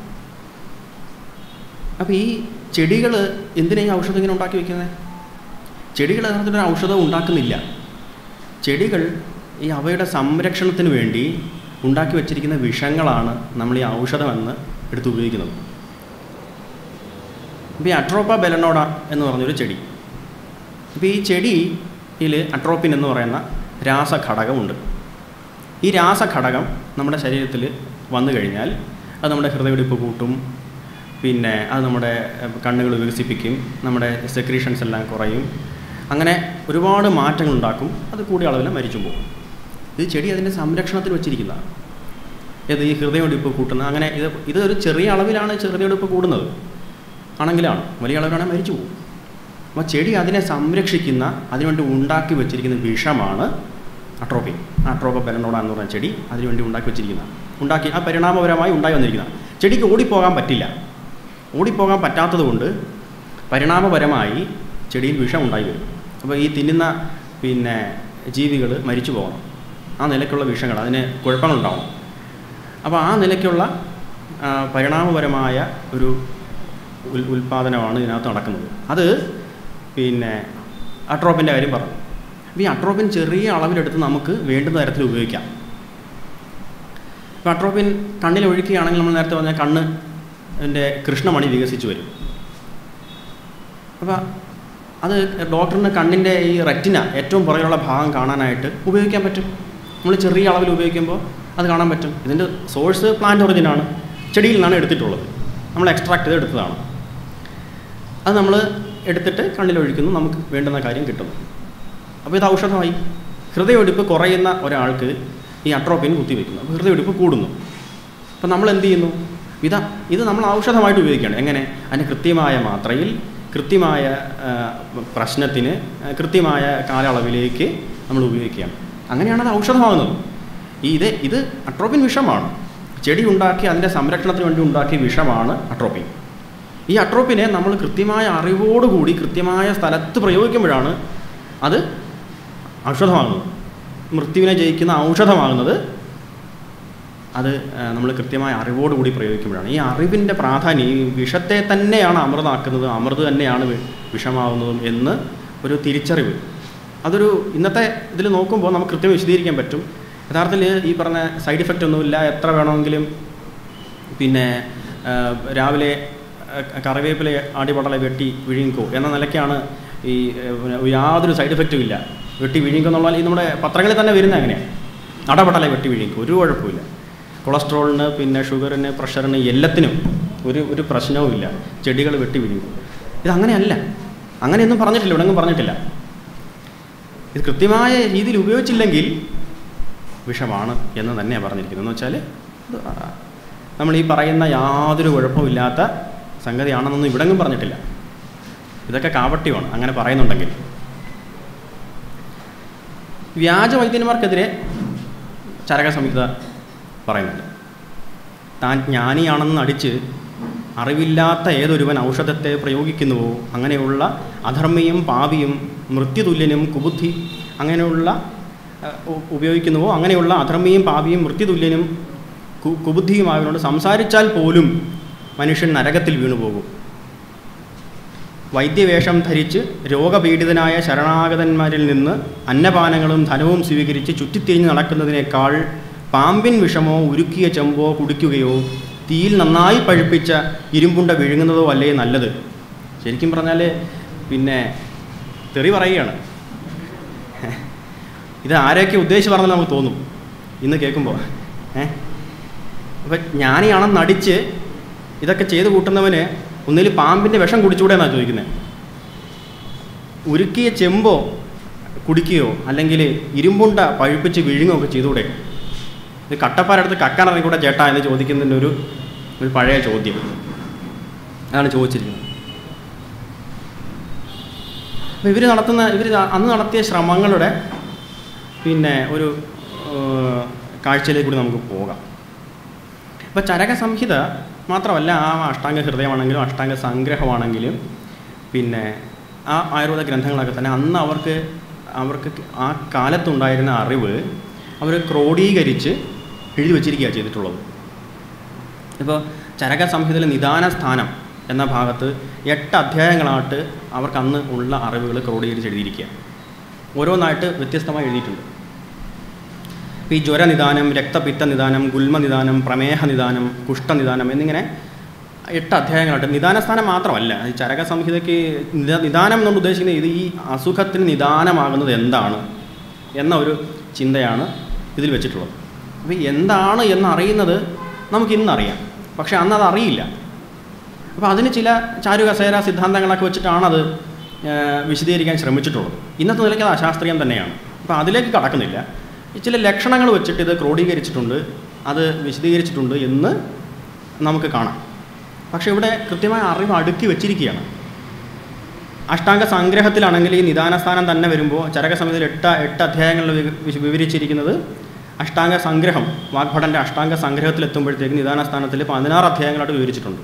അപ്പോൾ ഈ ചെടികൾ എന്തിനാ ഈ ഔഷധം ഇങ്ങനെ ഉണ്ടാക്കി വെക്കുന്നത് ചെടികൾ യഥാർത്ഥത്തിൽ ഒരു ഔഷധം ഉണ്ടാക്കുന്നില്ല ചെടികൾ ഈ അവയുടെ സംരക്ഷണത്തിന് വേണ്ടി ഉണ്ടാക്കി വച്ചിരിക്കുന്ന വിഷങ്ങളാണ് നമ്മൾ ഈ ഔഷധമെന്ന് എടുത്ത് ഉപയോഗിക്കുന്നത് ഇപ്പോൾ ഈ അട്രോപ്പ ബെലനോഡ എന്ന് പറഞ്ഞൊരു ചെടി ഇപ്പോൾ ഈ ചെടിയിൽ അട്രോപ്പിൻ എന്ന് പറയുന്ന രാസഘടകമുണ്ട് ഈ രാസഘടകം നമ്മുടെ ശരീരത്തിൽ വന്നു കഴിഞ്ഞാൽ അത് നമ്മുടെ ഹൃദയമിടിപ്പ് കൂട്ടും പിന്നെ അത് നമ്മുടെ കണ്ണുകൾ വികസിപ്പിക്കും നമ്മുടെ സെക്രീഷൻസ് എല്ലാം കുറയും അങ്ങനെ ഒരുപാട് മാറ്റങ്ങൾ ഉണ്ടാക്കും അത് കൂടിയ അളവിൽ മരിച്ചു പോകും ഇത് ചെടി അതിൻ്റെ സംരക്ഷണത്തിൽ വെച്ചിരിക്കുന്നതാണ് ഏത് ഈ ഹൃദയമിടിപ്പ് കൂട്ടുന്ന അങ്ങനെ ഇത് ഇത് ഒരു ചെറിയ അളവിലാണ് ഹൃദയമിടിപ്പ് കൂടുന്നത് ആണെങ്കിലാണ് വലിയ അളവിലാണെങ്കിൽ മരിച്ചു പോകും അപ്പോൾ ചെടി അതിനെ സംരക്ഷിക്കുന്ന അതിനുവേണ്ടി ഉണ്ടാക്കി വെച്ചിരിക്കുന്ന വിഷമാണ് അട്രോപ്പിൻ അട്രോപ്പ പെരനോട എന്ന് പറഞ്ഞ ചെടി അതിനുവേണ്ടി ഉണ്ടാക്കി വെച്ചിരിക്കുന്ന ഉണ്ടാക്കി ആ പരിണാമപരമായി ഉണ്ടായി വന്നിരിക്കുന്ന ചെടിക്ക് ഓടിപ്പോകാൻ പറ്റില്ല ഓടിപ്പോകാൻ പറ്റാത്തത് കൊണ്ട് പരിണാമപരമായി ചെടിയിൽ വിഷം ഉണ്ടായി വരും അപ്പോൾ ഈ തിന്നുന്ന പിന്നെ ജീവികൾ മരിച്ചു പോകണം ആ നിലയ്ക്കുള്ള വിഷങ്ങൾ അതിന് കുഴപ്പങ്ങളുണ്ടാവണം അപ്പോൾ ആ നിലയ്ക്കുള്ള ആ, പരിണാമപരമായ ഒരു ഉൽ ഉൽപ്പാദനമാണ് ഇതിനകത്ത് നടക്കുന്നത് അത് പിന്നെ അട്രോപ്പിൻ്റെ കാര്യം പറഞ്ഞു അപ്പോൾ ഈ അട്രോപ്പിൻ ചെറിയ അളവിലെടുത്ത് നമുക്ക് വേണ്ടുന്ന തരത്തിൽ ഉപയോഗിക്കാം ഇപ്പോൾ അട്രോപ്പിൻ കണ്ണിൽ ഒഴിക്കുകയാണെങ്കിൽ നമ്മൾ നേരത്തെ പറഞ്ഞ കണ്ണ് അതിൻ്റെ കൃഷ്ണമണി വികസിച്ച് വരും അപ്പോൾ അത് ഡോക്ടറിന് കണ്ണിൻ്റെ ഈ റെറ്റിന ഏറ്റവും പുറകിലുള്ള ഭാഗം കാണാനായിട്ട് ഉപയോഗിക്കാൻ പറ്റും നമ്മൾ ചെറിയ അളവിൽ ഉപയോഗിക്കുമ്പോൾ അത് കാണാൻ പറ്റും ഇതിൻ്റെ സോഴ്സ് പ്ലാന്റ് ഒറിജിനാണ് ചെടിയിൽ നിന്നാണ് എടുത്തിട്ടുള്ളത് നമ്മൾ എക്സ്ട്രാക്ട് ചെയ്ത് എടുത്തതാണ് അത് നമ്മൾ എടുത്തിട്ട് കണ്ണിൽ ഒഴിക്കുന്നു നമുക്ക് വേണ്ടുന്ന കാര്യം കിട്ടുന്നു അപ്പോൾ ഇത് ഔഷധമായി ഹൃദയമിടിപ്പ് കുറയുന്ന ഒരാൾക്ക് ഈ അട്രോപ്പിൻ കുത്തിവെക്കുന്നു അപ്പോൾ ഹൃദയമിടിപ്പ് കൂടുന്നു അപ്പോൾ നമ്മൾ എന്ത് ചെയ്യുന്നു ഇതാ ഇത് നമ്മൾ ഔഷധമായിട്ട് ഉപയോഗിക്കുകയാണ് എങ്ങനെ അതിന് കൃത്യമായ മാത്രയിൽ കൃത്യമായ ആ, പ്രശ്നത്തിന് ആ, കൃത്യമായ കാലയളവിലേക്ക് നമ്മൾ ഉപയോഗിക്കുകയാണ് അങ്ങനെയാണ് അത് ഔഷധമാകുന്നത് ഈ ഇത് ഇത് അട്രോപ്പിൻ വിഷമാണ് ചെടി ഉണ്ടാക്കി അതിൻ്റെ സംരക്ഷണത്തിന് വേണ്ടി ഉണ്ടാക്കിയ വിഷമാണ് അട്രോപ്പിൻ ഈ അട്രോപ്പിനെ നമ്മൾ കൃത്യമായ അറിവോടുകൂടി കൃത്യമായ സ്ഥലത്ത് പ്രയോഗിക്കുമ്പോഴാണ് അത് ഔഷധമാകുന്നത് മൃത്യുവിനെ ജയിക്കുന്ന ഔഷധമാകുന്നത് അത് നമ്മൾ കൃത്യമായ അറിവോടുകൂടി പ്രയോഗിക്കുമ്പോഴാണ് ഈ അറിവിൻ്റെ പ്രാധാന്യം ഈ വിഷത്തെ തന്നെയാണ് അമൃതാക്കുന്നത് അമൃത് തന്നെയാണ് വി- വിഷമാവുന്നതും എന്ന് ഒരു തിരിച്ചറിവ് അതൊരു ഇന്നത്തെ ഇതിൽ നോക്കുമ്പോൾ നമുക്ക് കൃത്യം വിശദീകരിക്കാൻ പറ്റും യഥാർത്ഥത്തിൽ ഈ പറഞ്ഞ സൈഡ് ഇഫക്റ്റ് ഒന്നുമില്ല എത്ര വേണമെങ്കിലും പിന്നെ ആ, രാവിലെ ആ, കറിവേപ്പില ആടിപടല വെട്ടി വിഴുങ്ങിക്കോ എന്ന നിലയ്ക്കാണ് ഈ ഏ, പിന്നെ യാതൊരു സൈഡ് ഇഫക്റ്റും ഇല്ല വെട്ടി വിഴുങ്ങിക്കോ എന്നുള്ള ഈ നമ്മുടെ പത്രങ്ങളിൽ തന്നെ വരുന്നത് അങ്ങനെയാണ് അടപടല വെട്ടി വിഴുങ്ങിക്കോ ഒരു കുഴപ്പമില്ല കൊളസ്ട്രോളിന് പിന്നെ ഷുഗറിന് പ്രഷറിന് എല്ലാത്തിനും ഒരു ഒരു പ്രശ്നവും ഇല്ല ചെടികൾ വെട്ടി വിഴുങ്ങും ഇത് അങ്ങനെയല്ല അങ്ങനെയൊന്നും പറഞ്ഞിട്ടില്ല ഇവിടെ പറഞ്ഞിട്ടില്ല ഇത് കൃത്യമായ രീതിയിൽ ഉപയോഗിച്ചില്ലെങ്കിൽ വിഷമാണ് എന്ന് തന്നെയാണ് പറഞ്ഞിരിക്കുന്നത് എന്ന് വെച്ചാൽ ഇത് ആ, നമ്മൾ ഈ പറയുന്ന യാതൊരു കുഴപ്പമില്ലാത്ത സംഗതിയാണെന്നൊന്നും ഇവിടെങ്ങും പറഞ്ഞിട്ടില്ല ഇതൊക്കെ കാപട്യമാണ് അങ്ങനെ പറയുന്നുണ്ടെങ്കിൽ വ്യാജ വൈദ്യന്മാർക്കെതിരെ ചരക സംഹിത പറയുന്നുണ്ട് താൻ ജ്ഞാനിയാണെന്ന് നടിച്ച് അറിവില്ലാത്ത ഏതൊരുവൻ ഔഷധത്തെ പ്രയോഗിക്കുന്നുവോ അങ്ങനെയുള്ള അധർമ്മിയും പാപിയും മൃത്യുതുല്യനും കുബുദ്ധി അങ്ങനെയുള്ള അഹ്, ഉ- ഉപയോഗിക്കുന്നുവോ അങ്ങനെയുള്ള അധർമ്മിയും പാപിയും മൃത്യുതുല്യനും കു കുബുദ്ധിയുമായവരോട് സംസാരിച്ചാൽ പോലും മനുഷ്യൻ നരകത്തിൽ വീണുപോകും വൈദ്യവേഷം ധരിച്ച് രോഗപീഡിതനായ ശരണാഗതന്മാരിൽ നിന്ന് അന്നപാനങ്ങളും ധനവും സ്വീകരിച്ച് ചുറ്റിത്തിരിഞ്ഞ് നടക്കുന്നതിനേക്കാൾ പാമ്പിൻ വിഷമോ ഉരുക്കിയ ചെമ്പോ കുടിക്കുകയോ തീയിൽ നന്നായി പഴുപ്പിച്ച ഇരുമ്പുണ്ട വിഴുങ്ങുന്നതോ അല്ലേ നല്ലത് ശരിക്കും പറഞ്ഞാൽ പിന്നെ തെറി പറയുകയാണ് ഇത് ആരെയൊക്കെ ഉദ്ദേശിച്ച് പറഞ്ഞാൽ നമുക്ക് തോന്നും ഇന്ന് കേൾക്കുമ്പോൾ ഏ അപ്പം ജ്ഞാനിയാണെന്ന് നടിച്ച് ഇതൊക്കെ ചെയ്ത് കൂട്ടുന്നവന് ഒന്നിൽ പാമ്പിൻ്റെ വിഷം കുടിച്ചുകൂടെ എന്നാണ് ചോദിക്കുന്നത് ഉരുക്കിയ ചെമ്പോ കുടിക്കുകയോ അല്ലെങ്കിൽ ഇരുമ്പുണ്ട പഴുപ്പിച്ച് വിഴുങ്ങുകയോ ഒക്കെ ചെയ്തുകൂടെ ഇത് കട്ടപ്പാരടുത്ത് കക്കാനിറങ്ങി കൂടെ ചേട്ടാ എന്ന് ചോദിക്കുന്നതിൻ്റെ ഒരു ഒരു പഴയ ചോദ്യം അതാണ് ചോദിച്ചിരിക്കുന്നത് അപ്പോൾ ഇവർ നടത്തുന്ന ഇവർ അന്ന് നടത്തിയ ശ്രമങ്ങളുടെ പിന്നെ ഒരു ഏഹ്, കാഴ്ചയിലേക്ക് കൂടി നമുക്ക് പോകാം ഇപ്പോൾ ചരക സംഹിത മാത്രമല്ല ആ അഷ്ടാംഗ ഹൃദയമാണെങ്കിലും അഷ്ടാംഗ സംഗ്രഹമാണെങ്കിലും പിന്നെ ആ ആയുർവേദ ഗ്രന്ഥങ്ങളൊക്കെ തന്നെ അന്ന് അവർക്ക് അവർക്ക് ആ കാലത്തുണ്ടായിരുന്ന അറിവ് അവർ ക്രോഡീകരിച്ച് എഴുതി വച്ചിരിക്കുകയാണ് ചെയ്തിട്ടുള്ളത് ഇപ്പോൾ ചരക സംഹിതയിലെ നിദാന സ്ഥാനം എന്ന ഭാഗത്ത് എട്ട് അധ്യായങ്ങളായിട്ട് അവർക്ക് അന്ന് ഉള്ള അറിവുകൾ ക്രോഡീകരിച്ച് എഴുതിയിരിക്കുക ഓരോന്നായിട്ട് വ്യത്യസ്തമായി എഴുതിയിട്ടുണ്ട് ഇപ്പോൾ ഈ ജ്വരനിദാനം രക്തപിത്ത നിദാനം ഗുൽമ നിദാനം പ്രമേഹ നിദാനം കുഷ്ഠനിദാനം എന്നിങ്ങനെ എട്ട് അധ്യായങ്ങളായിട്ട് നിദാനസ്ഥാനം മാത്രമല്ല ഈ ചരക സംഹിതയ്ക്ക് നിദ നിദാനം എന്നുകൊണ്ട് ഉദ്ദേശിക്കുന്നത് ഇത് ഈ അസുഖത്തിന് നിദാനമാകുന്നത് എന്താണ് എന്ന ഒരു ചിന്തയാണ് ഇതിൽ വെച്ചിട്ടുള്ളത് അപ്പോൾ എന്താണ് എന്നറിയുന്നത് നമുക്ക് ഇന്നറിയാം പക്ഷേ അന്ന് അത് അറിയില്ല അപ്പോൾ അതിന് ചില ചാരുകസേര സിദ്ധാന്തങ്ങളൊക്കെ വെച്ചിട്ടാണ് അത് ഏഹ്, വിശദീകരിക്കാൻ ശ്രമിച്ചിട്ടുള്ളത് ഇന്നത്തെ നിലയ്ക്ക് അത് അശാസ്ത്രീയം തന്നെയാണ് അപ്പോൾ അതിലേക്ക് കടക്കുന്നില്ല ഈ ചില ലക്ഷണങ്ങൾ വെച്ചിട്ട് ഇത് ക്രോഡീകരിച്ചിട്ടുണ്ട് അത് വിശദീകരിച്ചിട്ടുണ്ട് എന്ന് നമുക്ക് കാണാം പക്ഷേ ഇവിടെ കൃത്യമായ അറിവ് അടുക്കി വെച്ചിരിക്കുകയാണ് അഷ്ടാംഗ സംഗ്രഹത്തിലാണെങ്കിൽ ഈ നിദാനസ്ഥാനം തന്നെ വരുമ്പോൾ ചരകസമിതിയിൽ എട്ട് എട്ട് അധ്യായങ്ങളിൽ വി- വി- വിവരിച്ചിരിക്കുന്നത് അഷ്ടാംഗ സംഗ്രഹം വാഗ്ഭടൻ്റെ അഷ്ടാംഗ സംഗ്രഹത്തിലെത്തുമ്പോഴത്തേക്ക് നിദാനസ്ഥാനത്തിൽ പതിനാറ് അധ്യായങ്ങളായിട്ട് വിവരിച്ചിട്ടുണ്ട്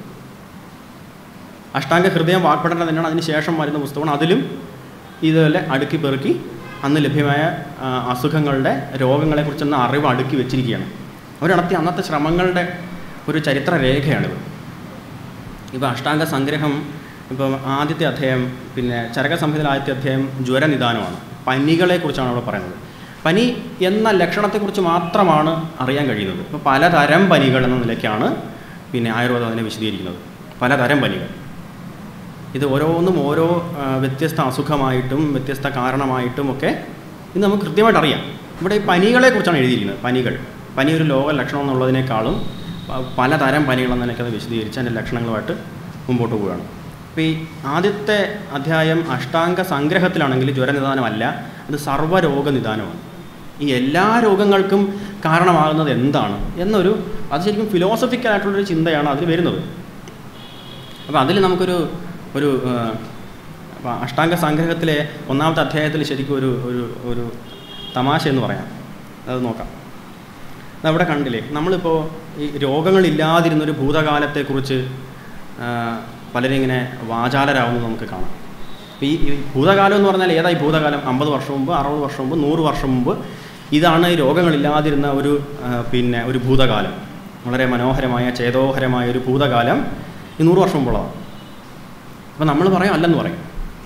അഷ്ടാംഗ ഹൃദയം വാഗ്ഭടൻ്റെ തന്നെയാണ് അതിന് ശേഷം വരുന്ന പുസ്തകമാണ് അതിലും ഇതുപോലെ അടുക്കി പെറുക്കി അന്ന് ലഭ്യമായ ആ, അസുഖങ്ങളുടെ രോഗങ്ങളെക്കുറിച്ചൊന്ന അറിവ് അടുക്കി വെച്ചിരിക്കുകയാണ് അവർ നടത്തിയ അന്നത്തെ ശ്രമങ്ങളുടെ ഒരു ചരിത്ര രേഖയാണിത് ഇപ്പോൾ അഷ്ടാംഗ സംഗ്രഹം ഇപ്പം ആദ്യത്തെ അധ്യായം പിന്നെ ചരക സംഹിതയിലെ ആദ്യത്തെ അധ്യായം ജ്വരനിദാനമാണ് പനികളെക്കുറിച്ചാണ് അവിടെ പറയുന്നത് പനി എന്ന ലക്ഷണത്തെക്കുറിച്ച് മാത്രമാണ് അറിയാൻ കഴിയുന്നത് ഇപ്പോൾ പലതരം പനികൾ എന്ന നിലയ്ക്കാണ് പിന്നെ ആയുർവേദം അതിനെ വിശദീകരിക്കുന്നത് പലതരം പനികൾ ഇത് ഓരോന്നും ഓരോ ആ, വ്യത്യസ്ത അസുഖമായിട്ടും വ്യത്യസ്ത കാരണമായിട്ടും ഒക്കെ ഇത് നമുക്ക് കൃത്യമായിട്ട് അറിയാം ഇവിടെ ഈ പനികളെക്കുറിച്ചാണ് എഴുതിയിരിക്കുന്നത് പനികൾ പനി ഒരു ലോക ലക്ഷണം എന്നുള്ളതിനേക്കാളും പ- പലതരം പനികൾ എന്ന നിലയ്ക്ക് അത് വിശദീകരിച്ച് അതിൻ്റെ ലക്ഷണങ്ങളുമായിട്ട് മുമ്പോട്ട് പോവുകയാണ് അപ്പോൾ ഈ ആദ്യത്തെ അധ്യായം അഷ്ടാംഗ സംഗ്രഹത്തിലാണെങ്കിൽ ജ്വരനിദാനമല്ല അത് സർവ്വരോഗ നിദാനമാണ് ഈ എല്ലാ രോഗങ്ങൾക്കും കാരണമാകുന്നത് എന്താണ് എന്നൊരു അത് ശരിക്കും ഫിലോസഫിക്കലായിട്ടുള്ളൊരു ചിന്തയാണ് അതിൽ വരുന്നത് അപ്പോൾ അതിൽ നമുക്കൊരു ഒരു ആ, അപ്പോൾ അഷ്ടാംഗ സംഗ്രഹത്തിലെ ഒന്നാമത്തെ അധ്യായത്തിൽ ശരിക്കും ഒരു ഒരു ഒരു തമാശ എന്ന് പറയാം അത് നോക്കാം അതവിടെ കണ്ടില്ലേ നമ്മളിപ്പോൾ ഈ രോഗങ്ങളില്ലാതിരുന്നൊരു ഭൂതകാലത്തെക്കുറിച്ച് ആ, പലരും ഇങ്ങനെ വാചാലരാകുന്നത് നമുക്ക് കാണാം അപ്പോൾ ഈ ഈ ഭൂതകാലം എന്ന് പറഞ്ഞാൽ ഏതായി ഭൂതകാലം അമ്പത് വർഷം മുമ്പ് അറുപത് വർഷം മുമ്പ് നൂറ് വർഷം മുമ്പ് ഇതാണ് ഈ രോഗങ്ങളില്ലാതിരുന്ന ഒരു ആ, പിന്നെ ഒരു ഭൂതകാലം വളരെ മനോഹരമായ ചേതോഹരമായ ഒരു ഭൂതകാലം ഈ നൂറ് വർഷം മുമ്പുള്ളതാണ് അപ്പോൾ നമ്മൾ പറയും അല്ലെന്ന് പറയും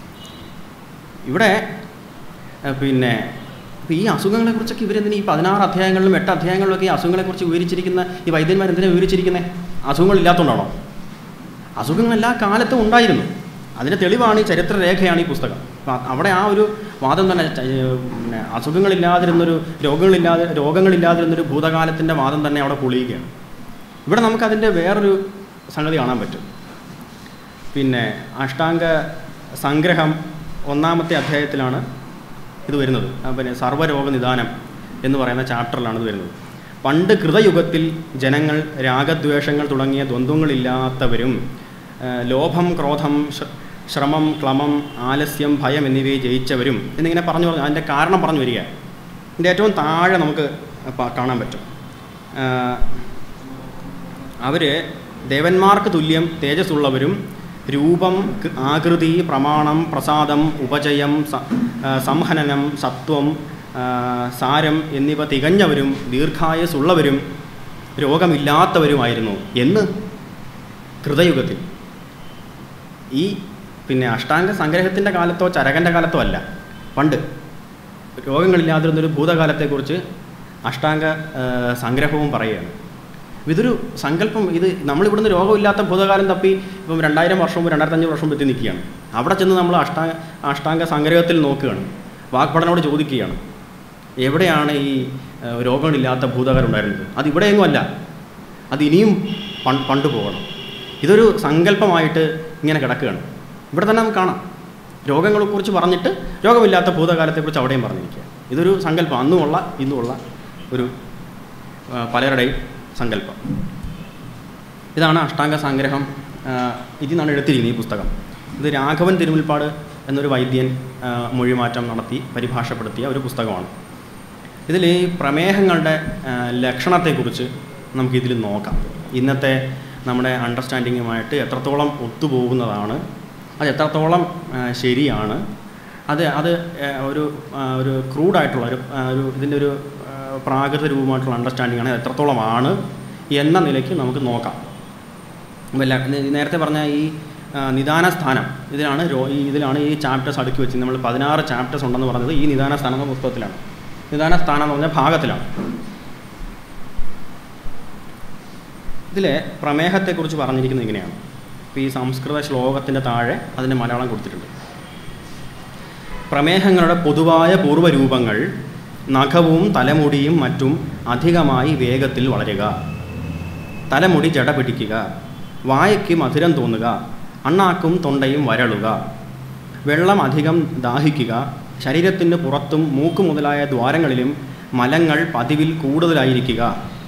ഇവിടെ ഏഹ്, പിന്നെ ഇപ്പോൾ ഈ അസുഖങ്ങളെക്കുറിച്ചൊക്കെ ഇവരെന്തിനാ ഈ പതിനാറ് അധ്യായങ്ങളിലും എട്ട് അധ്യായങ്ങളിലൊക്കെ ഈ അസുഖങ്ങളെക്കുറിച്ച് വിവരിച്ചിരിക്കുന്ന ഈ വൈദ്യന്മാർ എന്തിനാണ് വിവരിച്ചിരിക്കുന്നത് അസുഖങ്ങളില്ലാത്തതുകൊണ്ടാണോ അസുഖങ്ങൾ എല്ലാ കാലത്തും ഉണ്ടായിരുന്നു അതിൻ്റെ തെളിവാണ് ഈ ചരിത്ര രേഖയാണ് ഈ പുസ്തകം അപ്പം അവിടെ ആ ഒരു വാദം തന്നെ ച- ഏഹ്, പിന്നെ അസുഖങ്ങളില്ലാതിരുന്നൊരു രോഗങ്ങളില്ലാതെ രോഗങ്ങളില്ലാതിരുന്നൊരു ഭൂതകാലത്തിൻ്റെ വാദം തന്നെ അവിടെ പൊളിയുകയാണ് ഇവിടെ നമുക്കതിൻ്റെ വേറൊരു സംഗതി കാണാൻ പറ്റും പിന്നെ അഷ്ടാംഗ സംഗ്രഹം ഒന്നാമത്തെ അധ്യായത്തിലാണ് ഇത് വരുന്നത് ആ, പിന്നെ സർവ്വരോഗ നിദാനം എന്ന് പറയുന്ന ചാപ്റ്ററിലാണ് ഇത് വരുന്നത് പണ്ട് കൃതയുഗത്തിൽ ജനങ്ങൾ രാഗദ്വേഷങ്ങൾ തുടങ്ങിയ ദ്വന്ദ്വങ്ങളില്ലാത്തവരും ആ, ലോഭം ക്രോധം ശ്ര- ശ്രമം ക്ലമം ആലസ്യം ഭയം എന്നിവയെ ജയിച്ചവരും എന്നിങ്ങനെ പറഞ്ഞു പറഞ്ഞു അതിൻ്റെ കാരണം പറഞ്ഞു വരിക ഇതിൻ്റെ ഏറ്റവും താഴെ നമുക്ക് പ- കാണാൻ പറ്റും അവർ ദേവന്മാർക്ക് തുല്യം തേജസ്സുള്ളവരും രൂപം ക- ആകൃതി പ്രമാണം പ്രസാദം ഉപജയം സ- ആ, സംഹനനം സത്വം ആ, സാരം എന്നിവ തികഞ്ഞവരും ദീർഘായുസുള്ളവരും രോഗമില്ലാത്തവരുമായിരുന്നു എന്ന് കൃതയുഗത്തിൽ ഈ പിന്നെ അഷ്ടാംഗ സംഗ്രഹത്തിൻ്റെ കാലത്തോ ചരകൻ്റെ കാലത്തോ അല്ല പണ്ട് രോഗങ്ങളില്ലാതിരുന്നൊരു ഭൂതകാലത്തെക്കുറിച്ച് അഷ്ടാംഗ ആ, സംഗ്രഹവും പറയുകയാണ് ഇതൊരു സങ്കല്പം ഇത് നമ്മളിവിടുന്ന് രോഗമില്ലാത്ത ഭൂതകാലം തപ്പി ഇപ്പം രണ്ടായിരം വർഷം മുമ്പ് രണ്ടായിരത്തഞ്ഞൂറ് വർഷം മുമ്പ് എത്തി നിൽക്കുകയാണ് അവിടെ ചെന്ന് നമ്മൾ അഷ്ടാംഗ അഷ്ടാംഗ സംഗ്രഹത്തിൽ നോക്കുകയാണ് വാഗ്ഭടനോട് ചോദിക്കുകയാണ് എവിടെയാണ് ഈ ആ, രോഗങ്ങളില്ലാത്ത ഭൂതകാലം ഉണ്ടായിരുന്നത് അത് ഇവിടെയെങ്ങും അല്ല അത് ഇനിയും പൺ- പണ്ട് പോകണം ഇതൊരു സങ്കല്പമായിട്ട് ഇങ്ങനെ കിടക്കുകയാണ് ഇവിടെ തന്നെ നമുക്ക് കാണാം രോഗങ്ങളെക്കുറിച്ച് പറഞ്ഞിട്ട് രോഗമില്ലാത്ത ഭൂതകാലത്തെക്കുറിച്ച് അവിടെയും പറഞ്ഞിരിക്കുക ഇതൊരു സങ്കല്പം അന്നുമുള്ള ഇന്നുമുള്ള ഒരു ആ, പലരുടെയും സങ്കല്പം ഇതാണ് അഷ്ടാംഗ സംഗ്രഹം ആ, ഇതിൽ നിന്നാണ് എടുത്തിരിക്കുന്നത് ഈ പുസ്തകം ഇത് രാഘവൻ തിരുമുൽപ്പാട് എന്നൊരു വൈദ്യൻ ആ, മൊഴിമാറ്റം നടത്തി പരിഭാഷപ്പെടുത്തിയ ഒരു പുസ്തകമാണ് ഇതിൽ ഈ പ്രമേഹങ്ങളുടെ ആ, ലക്ഷണത്തെക്കുറിച്ച് നമുക്കിതിൽ നോക്കാം ഇന്നത്തെ നമ്മുടെ അണ്ടർസ്റ്റാൻഡിങ്ങുമായിട്ട് എത്രത്തോളം ഒത്തുപോകുന്നതാണ് അത് എത്രത്തോളം ആ, ശരിയാണ് അത് അത് ആ, ഒരു ആ, ഒരു ക്രൂഡായിട്ടുള്ള ഒരു ആ, ഒരു ഇതിൻ്റെ ഒരു ആ, പ്രാകൃത രൂപമായിട്ടുള്ള അണ്ടർസ്റ്റാൻഡിംഗ് ആണ് അത് എത്രത്തോളമാണ് എന്ന നിലയ്ക്ക് നമുക്ക് നോക്കാം അപ്പോൾ ല- നേ- നേരത്തെ പറഞ്ഞ ഈ ആ, നിദാന സ്ഥാനം ഇതിലാണ് രോ ഈ ഇതിലാണ് ഈ ചാപ്റ്റേഴ്സ് അടുക്കി വെച്ച് നമ്മൾ പതിനാറ് ചാപ്റ്റേഴ്സ് ഉണ്ടെന്ന് പറഞ്ഞത് ഈ നിദാന സ്ഥാനം എന്ന പുസ്തകത്തിലാണ് നിദാന സ്ഥാനം എന്ന് പറഞ്ഞ ഭാഗത്തിലാണ് ഇതിലെ പ്രമേഹത്തെക്കുറിച്ച് പറഞ്ഞിരിക്കുന്നത് ഇങ്ങനെയാണ് ഇപ്പോൾ ഈ സംസ്കൃത ശ്ലോകത്തിൻ്റെ താഴെ അതിൻ്റെ മലയാളം കൊടുത്തിട്ടുണ്ട് പ്രമേഹങ്ങളുടെ പൊതുവായ പൂർവ്വരൂപങ്ങൾ നഖവും തലമുടിയും മറ്റും അധികമായി വേഗത്തിൽ വളരുക തലമുടി ജട പിടിക്കുക വായയ്ക്ക് മധുരം തോന്നുക അണ്ണാക്കും തൊണ്ടയും വരളുക വെള്ളം അധികം ദാഹിക്കുക ശരീരത്തിന് പുറത്തും മൂക്ക് മുതലായ ദ്വാരങ്ങളിലും മലങ്ങൾ പതിവിൽ കൂടുതലായിരിക്കുക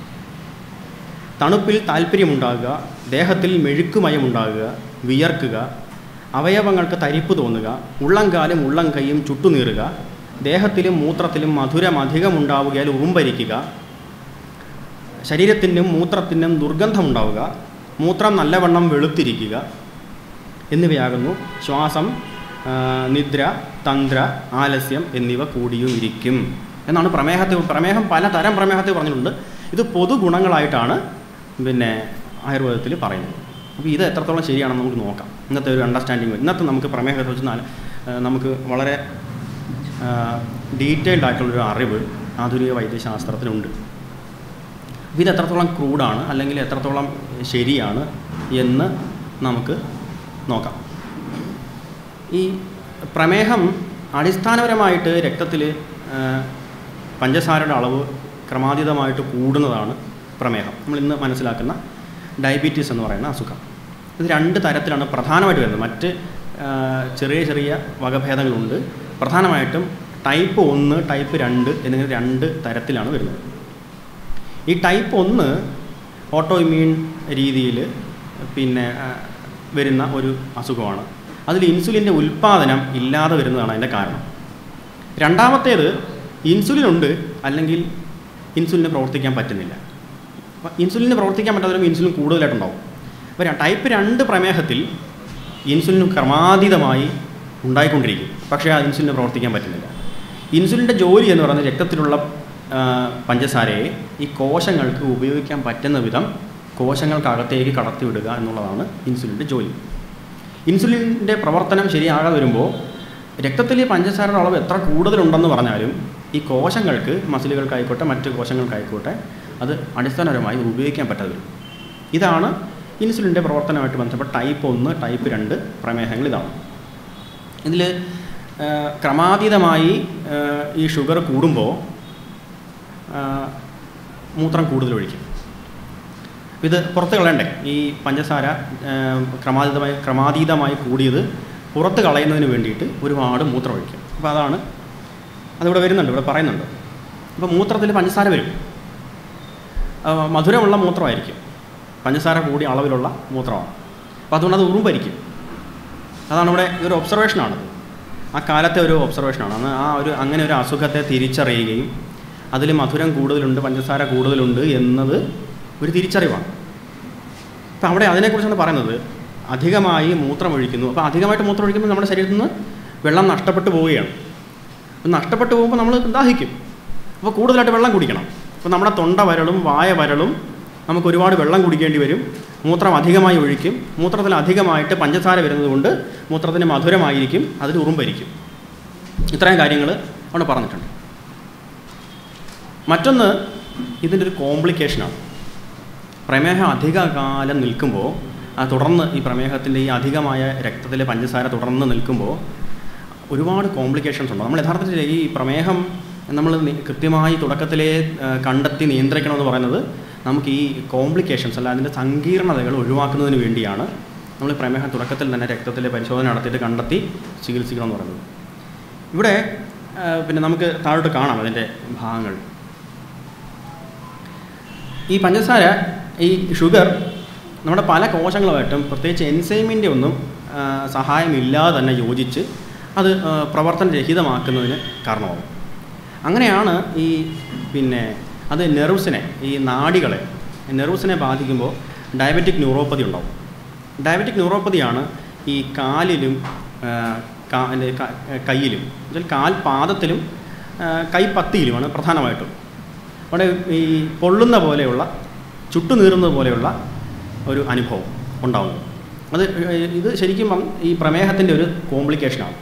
തണുപ്പിൽ താല്പര്യമുണ്ടാകുക ദേഹത്തിൽ മെഴുക്കുമയമുണ്ടാകുക വിയർക്കുക അവയവങ്ങൾക്ക് തരിപ്പ് തോന്നുക ഉള്ളംകാലും ഉള്ളം കൈയും ചുട്ടുനീറുക ദേഹത്തിലും മൂത്രത്തിലും മധുരം അധികമുണ്ടാവുകയാൽ ഉറുമ്പരിക്കുക ശരീരത്തിനും മൂത്രത്തിനും ദുർഗന്ധമുണ്ടാവുക മൂത്രം നല്ലവണ്ണം വെളുത്തിരിക്കുക എന്നിവയാകുന്നു ശ്വാസം ആ, നിദ്ര തന്ത്ര ആലസ്യം എന്നിവ കൂടിയും ഇരിക്കും എന്നാണ് പ്രമേഹത്തെ പ്രമേഹം പലതരം പ്രമേഹത്തെ പറഞ്ഞിട്ടുണ്ട് ഇത് പൊതു ഗുണങ്ങളായിട്ടാണ് പിന്നെ ആയുർവേദത്തിൽ പറയുന്നത് അപ്പോൾ ഇത് എത്രത്തോളം ശരിയാണെന്ന് നമുക്ക് നോക്കാം ഇന്നത്തെ ഒരു അണ്ടർസ്റ്റാൻഡിങ് ഇന്നത്തെ നമുക്ക് പ്രമേഹത്തെ കുറിച്ച് നാല് ആ, നമുക്ക് വളരെ ഡീറ്റെയിൽഡ് ആയിട്ടുള്ളൊരു അറിവ് ആധുനിക വൈദ്യശാസ്ത്രത്തിനുണ്ട് അപ്പോൾ ഇത് എത്രത്തോളം ക്രൂഡാണ് അല്ലെങ്കിൽ എത്രത്തോളം ശരിയാണ് എന്ന് നമുക്ക് നോക്കാം ഈ പ്രമേഹം അടിസ്ഥാനപരമായിട്ട് രക്തത്തിൽ പഞ്ചസാരയുടെ അളവ് ക്രമാതീതമായിട്ട് കൂടുന്നതാണ് പ്രമേഹം നമ്മൾ ഇന്ന് മനസ്സിലാക്കുന്ന ഡയബറ്റീസ് എന്ന് പറയുന്ന അസുഖം ഇത് രണ്ട് തരത്തിലാണ് പ്രധാനമായിട്ട് വരുന്നത് മറ്റ് ആ, ചെറിയ ചെറിയ വകഭേദങ്ങളുണ്ട് പ്രധാനമായിട്ടും ടൈപ്പ് ഒന്ന് ടൈപ്പ് രണ്ട് എന്നിങ്ങനെ രണ്ട് തരത്തിലാണ് വരുന്നത് ഈ ടൈപ്പ് ഒന്ന് ഓട്ടോ ഇമ്മ്യൂൺ രീതിയിൽ പിന്നെ ആ, വരുന്ന ഒരു അസുഖമാണ് അതിൽ ഇൻസുലിൻ്റെ ഉൽപ്പാദനം ഇല്ലാതെ വരുന്നതാണ് അതിൻ്റെ കാരണം രണ്ടാമത്തേത് ഇൻസുലിൻ ഉണ്ട് അല്ലെങ്കിൽ ഇൻസുലിന് പ്രവർത്തിക്കാൻ പറ്റുന്നില്ല അപ്പോൾ ഇൻസുലിന് പ്രവർത്തിക്കാൻ പറ്റാത്തവരും ഇൻസുലിൻ കൂടുതലായിട്ടുണ്ടാവും അപ്പോൾ ര- ടൈപ്പ് രണ്ട് പ്രമേഹത്തിൽ ഇൻസുലിൻ ക്രമാതീതമായി ഉണ്ടായിക്കൊണ്ടിരിക്കും പക്ഷേ ആ ഇൻസുലിന് പ്രവർത്തിക്കാൻ പറ്റുന്നില്ല ഇൻസുലിൻ്റെ ജോലി എന്ന് പറയുന്നത് രക്തത്തിലുള്ള ആ, പഞ്ചസാരയെ ഈ കോശങ്ങൾക്ക് ഉപയോഗിക്കാൻ പറ്റുന്ന വിധം കോശങ്ങൾക്കകത്തേക്ക് കടത്തിവിടുക എന്നുള്ളതാണ് ഇൻസുലിൻ്റെ ജോലി ഇൻസുലിൻ്റെ പ്രവർത്തനം ശരിയാകാതെ വരുമ്പോൾ രക്തത്തിൽ ഈ പഞ്ചസാരയുടെ അളവ് എത്ര കൂടുതലുണ്ടെന്ന് പറഞ്ഞാലും ഈ കോശങ്ങൾക്ക് മസിലുകൾക്കായിക്കോട്ടെ മറ്റ് കോശങ്ങൾക്കായിക്കോട്ടെ അത് അടിസ്ഥാനപരമായി ഉപയോഗിക്കാൻ പറ്റാതെ വരും ഇതാണ് ഇൻസുലിൻ്റെ പ്രവർത്തനമായിട്ട് ബന്ധപ്പെട്ട ടൈപ്പ് ഒന്ന് ടൈപ്പ് രണ്ട് പ്രമേഹങ്ങൾ ഇതാണ് ഇതിൽ ക്രമാതീതമായി ആ, ഈ ഷുഗർ കൂടുമ്പോൾ ആ, മൂത്രം കൂടുതൽ ഒഴിക്കും ഇത് പുറത്ത് കളയണ്ടേ ഈ പഞ്ചസാര ആ, ക്രമാതീതമായി ക്രമാതീതമായി കൂടിയത് പുറത്ത് കളയുന്നതിന് വേണ്ടിയിട്ട് ഒരുപാട് മൂത്രം ഒഴിക്കും അപ്പോൾ അതാണ് അതിവിടെ വരുന്നുണ്ട് ഇവിടെ പറയുന്നുണ്ട് അപ്പോൾ മൂത്രത്തിൽ പഞ്ചസാര വരും ആ, മധുരമുള്ള മൂത്രമായിരിക്കും പഞ്ചസാര കൂടിയ അളവിലുള്ള മൂത്രമാണ് അപ്പോൾ അതുകൊണ്ട് അത് ഉറുമ്പരിക്കും അതാണ് ഇവിടെ ഒരു ഒബ്സർവേഷനാണത് ആ കാലത്തെ ഒരു ഒബ്സർവേഷനാണ് അന്ന് ആ ഒരു അങ്ങനെ ഒരു അസുഖത്തെ തിരിച്ചറിയുകയും അതിൽ മധുരം കൂടുതലുണ്ട് പഞ്ചസാര കൂടുതലുണ്ട് എന്നത് ഒരു തിരിച്ചറിവാണ് അപ്പോൾ അവിടെ അതിനെക്കുറിച്ചാണ് പറയുന്നത് അധികമായി മൂത്രമൊഴിക്കുന്നു അപ്പോൾ അധികമായിട്ട് മൂത്രമൊഴിക്കുമ്പോൾ നമ്മുടെ ശരീരത്തിൽ നിന്ന് വെള്ളം നഷ്ടപ്പെട്ടു പോവുകയാണ് അപ്പോൾ നഷ്ടപ്പെട്ടു പോകുമ്പോൾ നമ്മൾ ദാഹിക്കും അപ്പോൾ കൂടുതലായിട്ട് വെള്ളം കുടിക്കണം അപ്പോൾ നമ്മുടെ തൊണ്ട വരളും വായ വരളും നമുക്ക് ഒരുപാട് വെള്ളം കുടിക്കേണ്ടി വരും മൂത്രം അധികമായി ഒഴിക്കും മൂത്രത്തിൽ അധികമായിട്ട് പഞ്ചസാര വരുന്നത് കൊണ്ട് മൂത്രത്തിന് മധുരമായിരിക്കും അതിൽ ഉറുമ്പരിക്കും ഇത്രയും കാര്യങ്ങൾ അവിടെ പറഞ്ഞിട്ടുണ്ട് മറ്റൊന്ന് ഇതിൻ്റെ ഒരു കോംപ്ലിക്കേഷനാണ് പ്രമേഹം അധികകാലം നിൽക്കുമ്പോൾ ആ തുടർന്ന് ഈ പ്രമേഹത്തിൻ്റെ ഈ അധികമായ രക്തത്തിലെ പഞ്ചസാര തുടർന്ന് നിൽക്കുമ്പോൾ ഒരുപാട് കോംപ്ലിക്കേഷൻസ് ഉണ്ട് നമ്മൾ യഥാർത്ഥത്തിൽ ഈ പ്രമേഹം നമ്മൾ നി- കൃത്യമായി തുടക്കത്തിലേ ആ, കണ്ടെത്തി നിയന്ത്രിക്കണമെന്ന് പറയുന്നത് നമുക്ക് ഈ കോംപ്ലിക്കേഷൻസ് അല്ല അതിൻ്റെ സങ്കീർണതകൾ ഒഴിവാക്കുന്നതിന് വേണ്ടിയാണ് നമ്മൾ ഈ പ്രമേഹം തുടക്കത്തിൽ തന്നെ രക്തത്തിലെ പരിശോധന നടത്തിയിട്ട് കണ്ടെത്തി ചികിത്സിക്കണമെന്ന് പറയുന്നത് ഇവിടെ ആ, പിന്നെ നമുക്ക് താഴോട്ട് കാണാം അതിൻ്റെ ഭാഗങ്ങൾ ഈ പഞ്ചസാര ഈ ഷുഗർ നമ്മുടെ പല കോശങ്ങളുമായിട്ടും പ്രത്യേകിച്ച് എൻസൈമിൻ്റെ ഒന്നും ആ, സഹായമില്ലാതെ തന്നെ യോജിച്ച് അത് ആ, പ്രവർത്തനരഹിതമാക്കുന്നതിന് കാരണമാകും അങ്ങനെയാണ് ഈ പിന്നെ അത് നെർവ്സിനെ ഈ നാഡികളെ നെർവ്സിനെ ബാധിക്കുമ്പോൾ ഡയബറ്റിക് ന്യൂറോപ്പതി ഉണ്ടാവും ഡയബറ്റിക് ന്യൂറോപ്പതിയാണ് ഈ കാലിലും ആ, കാ- അല്ലെ ക- കയ്യിലും എന്നുവെച്ചാൽ കാൽ പാദത്തിലും ആ, കൈപ്പത്തിയിലുമാണ് പ്രധാനമായിട്ടും അവിടെ ഈ പൊള്ളുന്ന പോലെയുള്ള ചുട്ടുനീറുന്നത് പോലെയുള്ള ഒരു അനുഭവം ഉണ്ടാകുന്നത് അത് ഇത് ശരിക്കും പം- ഈ പ്രമേഹത്തിൻ്റെ ഒരു കോംപ്ലിക്കേഷനാണ്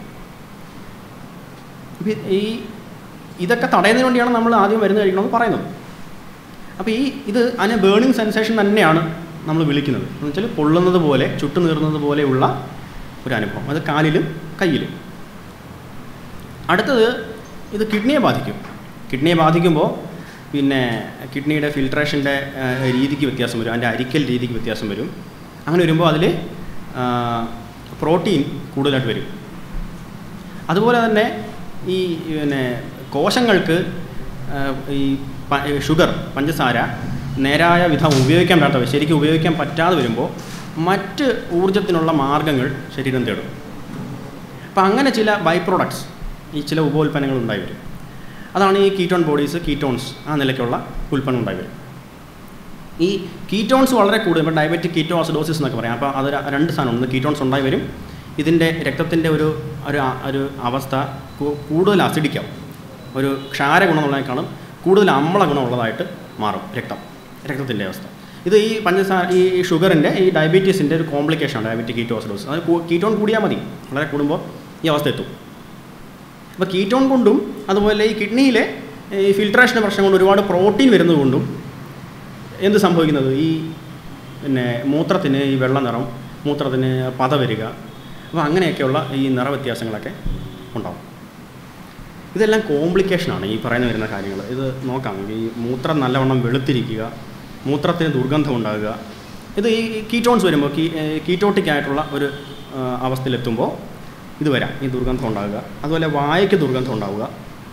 ഇപ്പം ഈ ഇതൊക്കെ തടയുന്നതിന് വേണ്ടിയാണ് നമ്മൾ ആദ്യം മരുന്ന് കഴിക്കണമെന്ന് പറയുന്നത് അപ്പോൾ ഈ ഇത് അതിനെ ബേണിംഗ് സെൻസേഷൻ തന്നെയാണ് നമ്മൾ വിളിക്കുന്നത് എന്ന് വെച്ചാൽ പൊള്ളുന്നത് പോലെ ചുട്ടുനീറുന്നത് പോലെയുള്ള ഒരു അനുഭവം അത് കാലിലും കയ്യിലും അടുത്തത് ഇത് കിഡ്നിയെ ബാധിക്കും കിഡ്നിയെ ബാധിക്കുമ്പോൾ പിന്നെ കിഡ്നിയുടെ ഫിൽട്രേഷൻ്റെ രീതിക്ക് വ്യത്യാസം വരും അതിൻ്റെ അരിക്കൽ രീതിക്ക് വ്യത്യാസം വരും അങ്ങനെ വരുമ്പോൾ അതിൽ പ്രോട്ടീൻ കൂടുതലായിട്ട് വരും അതുപോലെ തന്നെ ഈ പിന്നെ കോശങ്ങൾക്ക് ഈ പ- ഈ ഷുഗർ പഞ്ചസാര നേരായ വിധം ഉപയോഗിക്കാൻ പറ്റാത്ത ശരിക്കും ഉപയോഗിക്കാൻ പറ്റാതെ വരുമ്പോൾ മറ്റ് ഊർജത്തിനുള്ള മാർഗങ്ങൾ ശരീരം തേടും അപ്പം അങ്ങനെ ചില ബൈ പ്രോഡക്ട്സ് ഈ ചില ഉപോൽപ്പന്നങ്ങൾ ഉണ്ടായി വരും അതാണ് ഈ കീറ്റോൺ ബോഡീസ് കീറ്റോൺസ് ആ നിലയ്ക്കുള്ള ഉൽപ്പന്നം ഉണ്ടായി വരും ഈ കീറ്റോൺസ് വളരെ കൂടുതൽ ഇപ്പോൾ ഡയബറ്റിക് കീറ്റോ അസിഡോസിസ് എന്നൊക്കെ പറയാം അപ്പോൾ അത് ര- രണ്ട് സാധനം ഒന്ന് കീറ്റോൺസ് ഉണ്ടായി വരും ഇതിൻ്റെ രക്തത്തിൻ്റെ ഒരു ഒരു ആ- ഒരു അവസ്ഥ കൂ- കൂടുതൽ അസിഡിക്കാവും ഒരു ക്ഷാര ഗുണമുള്ളതിനേക്കാളും കൂടുതൽ അമ്ല ഗുണമുള്ളതായിട്ട് മാറും രക്തം രക്തത്തിൻ്റെ അവസ്ഥ ഇത് ഈ പഞ്ചസാര ഈ ഈ ഷുഗറിൻ്റെ ഈ ഡയബറ്റീസിൻ്റെ ഒരു കോംപ്ലിക്കേഷനാണ് ഡയബറ്റിക് കീറ്റോസിഡോസ് അത് കൂ- കീറ്റോൺ കൂടിയാൽ മതി വളരെ കൂടുമ്പോൾ ഈ അവസ്ഥ എത്തും അപ്പോൾ കീറ്റോൺ കൊണ്ടും അതുപോലെ ഈ കിഡ്നിയിലെ ഈ ഫിൽട്രേഷൻ്റെ പ്രശ്നം കൊണ്ട് ഒരുപാട് പ്രോട്ടീൻ വരുന്നത് കൊണ്ടും എന്ത് സംഭവിക്കുന്നത് ഈ പിന്നെ മൂത്രത്തിന് ഈ വെള്ള നിറം മൂത്രത്തിന് പത വരിക അപ്പോൾ അങ്ങനെയൊക്കെയുള്ള ഈ നിറവ്യത്യാസങ്ങളൊക്കെ ഉണ്ടാവും ഇതെല്ലാം കോംപ്ലിക്കേഷനാണ് ഈ പറയുന്ന വരുന്ന കാര്യങ്ങൾ ഇത് നോക്കാം ഈ മൂത്രം നല്ലവണ്ണം വെളുത്തിരിക്കുക മൂത്രത്തിന് ദുർഗന്ധം ഉണ്ടാകുക ഇത് ഈ കീറ്റോൺസ് വരുമ്പോൾ കീ കീറ്റോട്ടിക് ആയിട്ടുള്ള ഒരു ആ, അവസ്ഥയിലെത്തുമ്പോൾ ഇത് വരാം ഈ ദുർഗന്ധം ഉണ്ടാകുക അതുപോലെ വായയ്ക്ക് ദുർഗന്ധം ഉണ്ടാവുക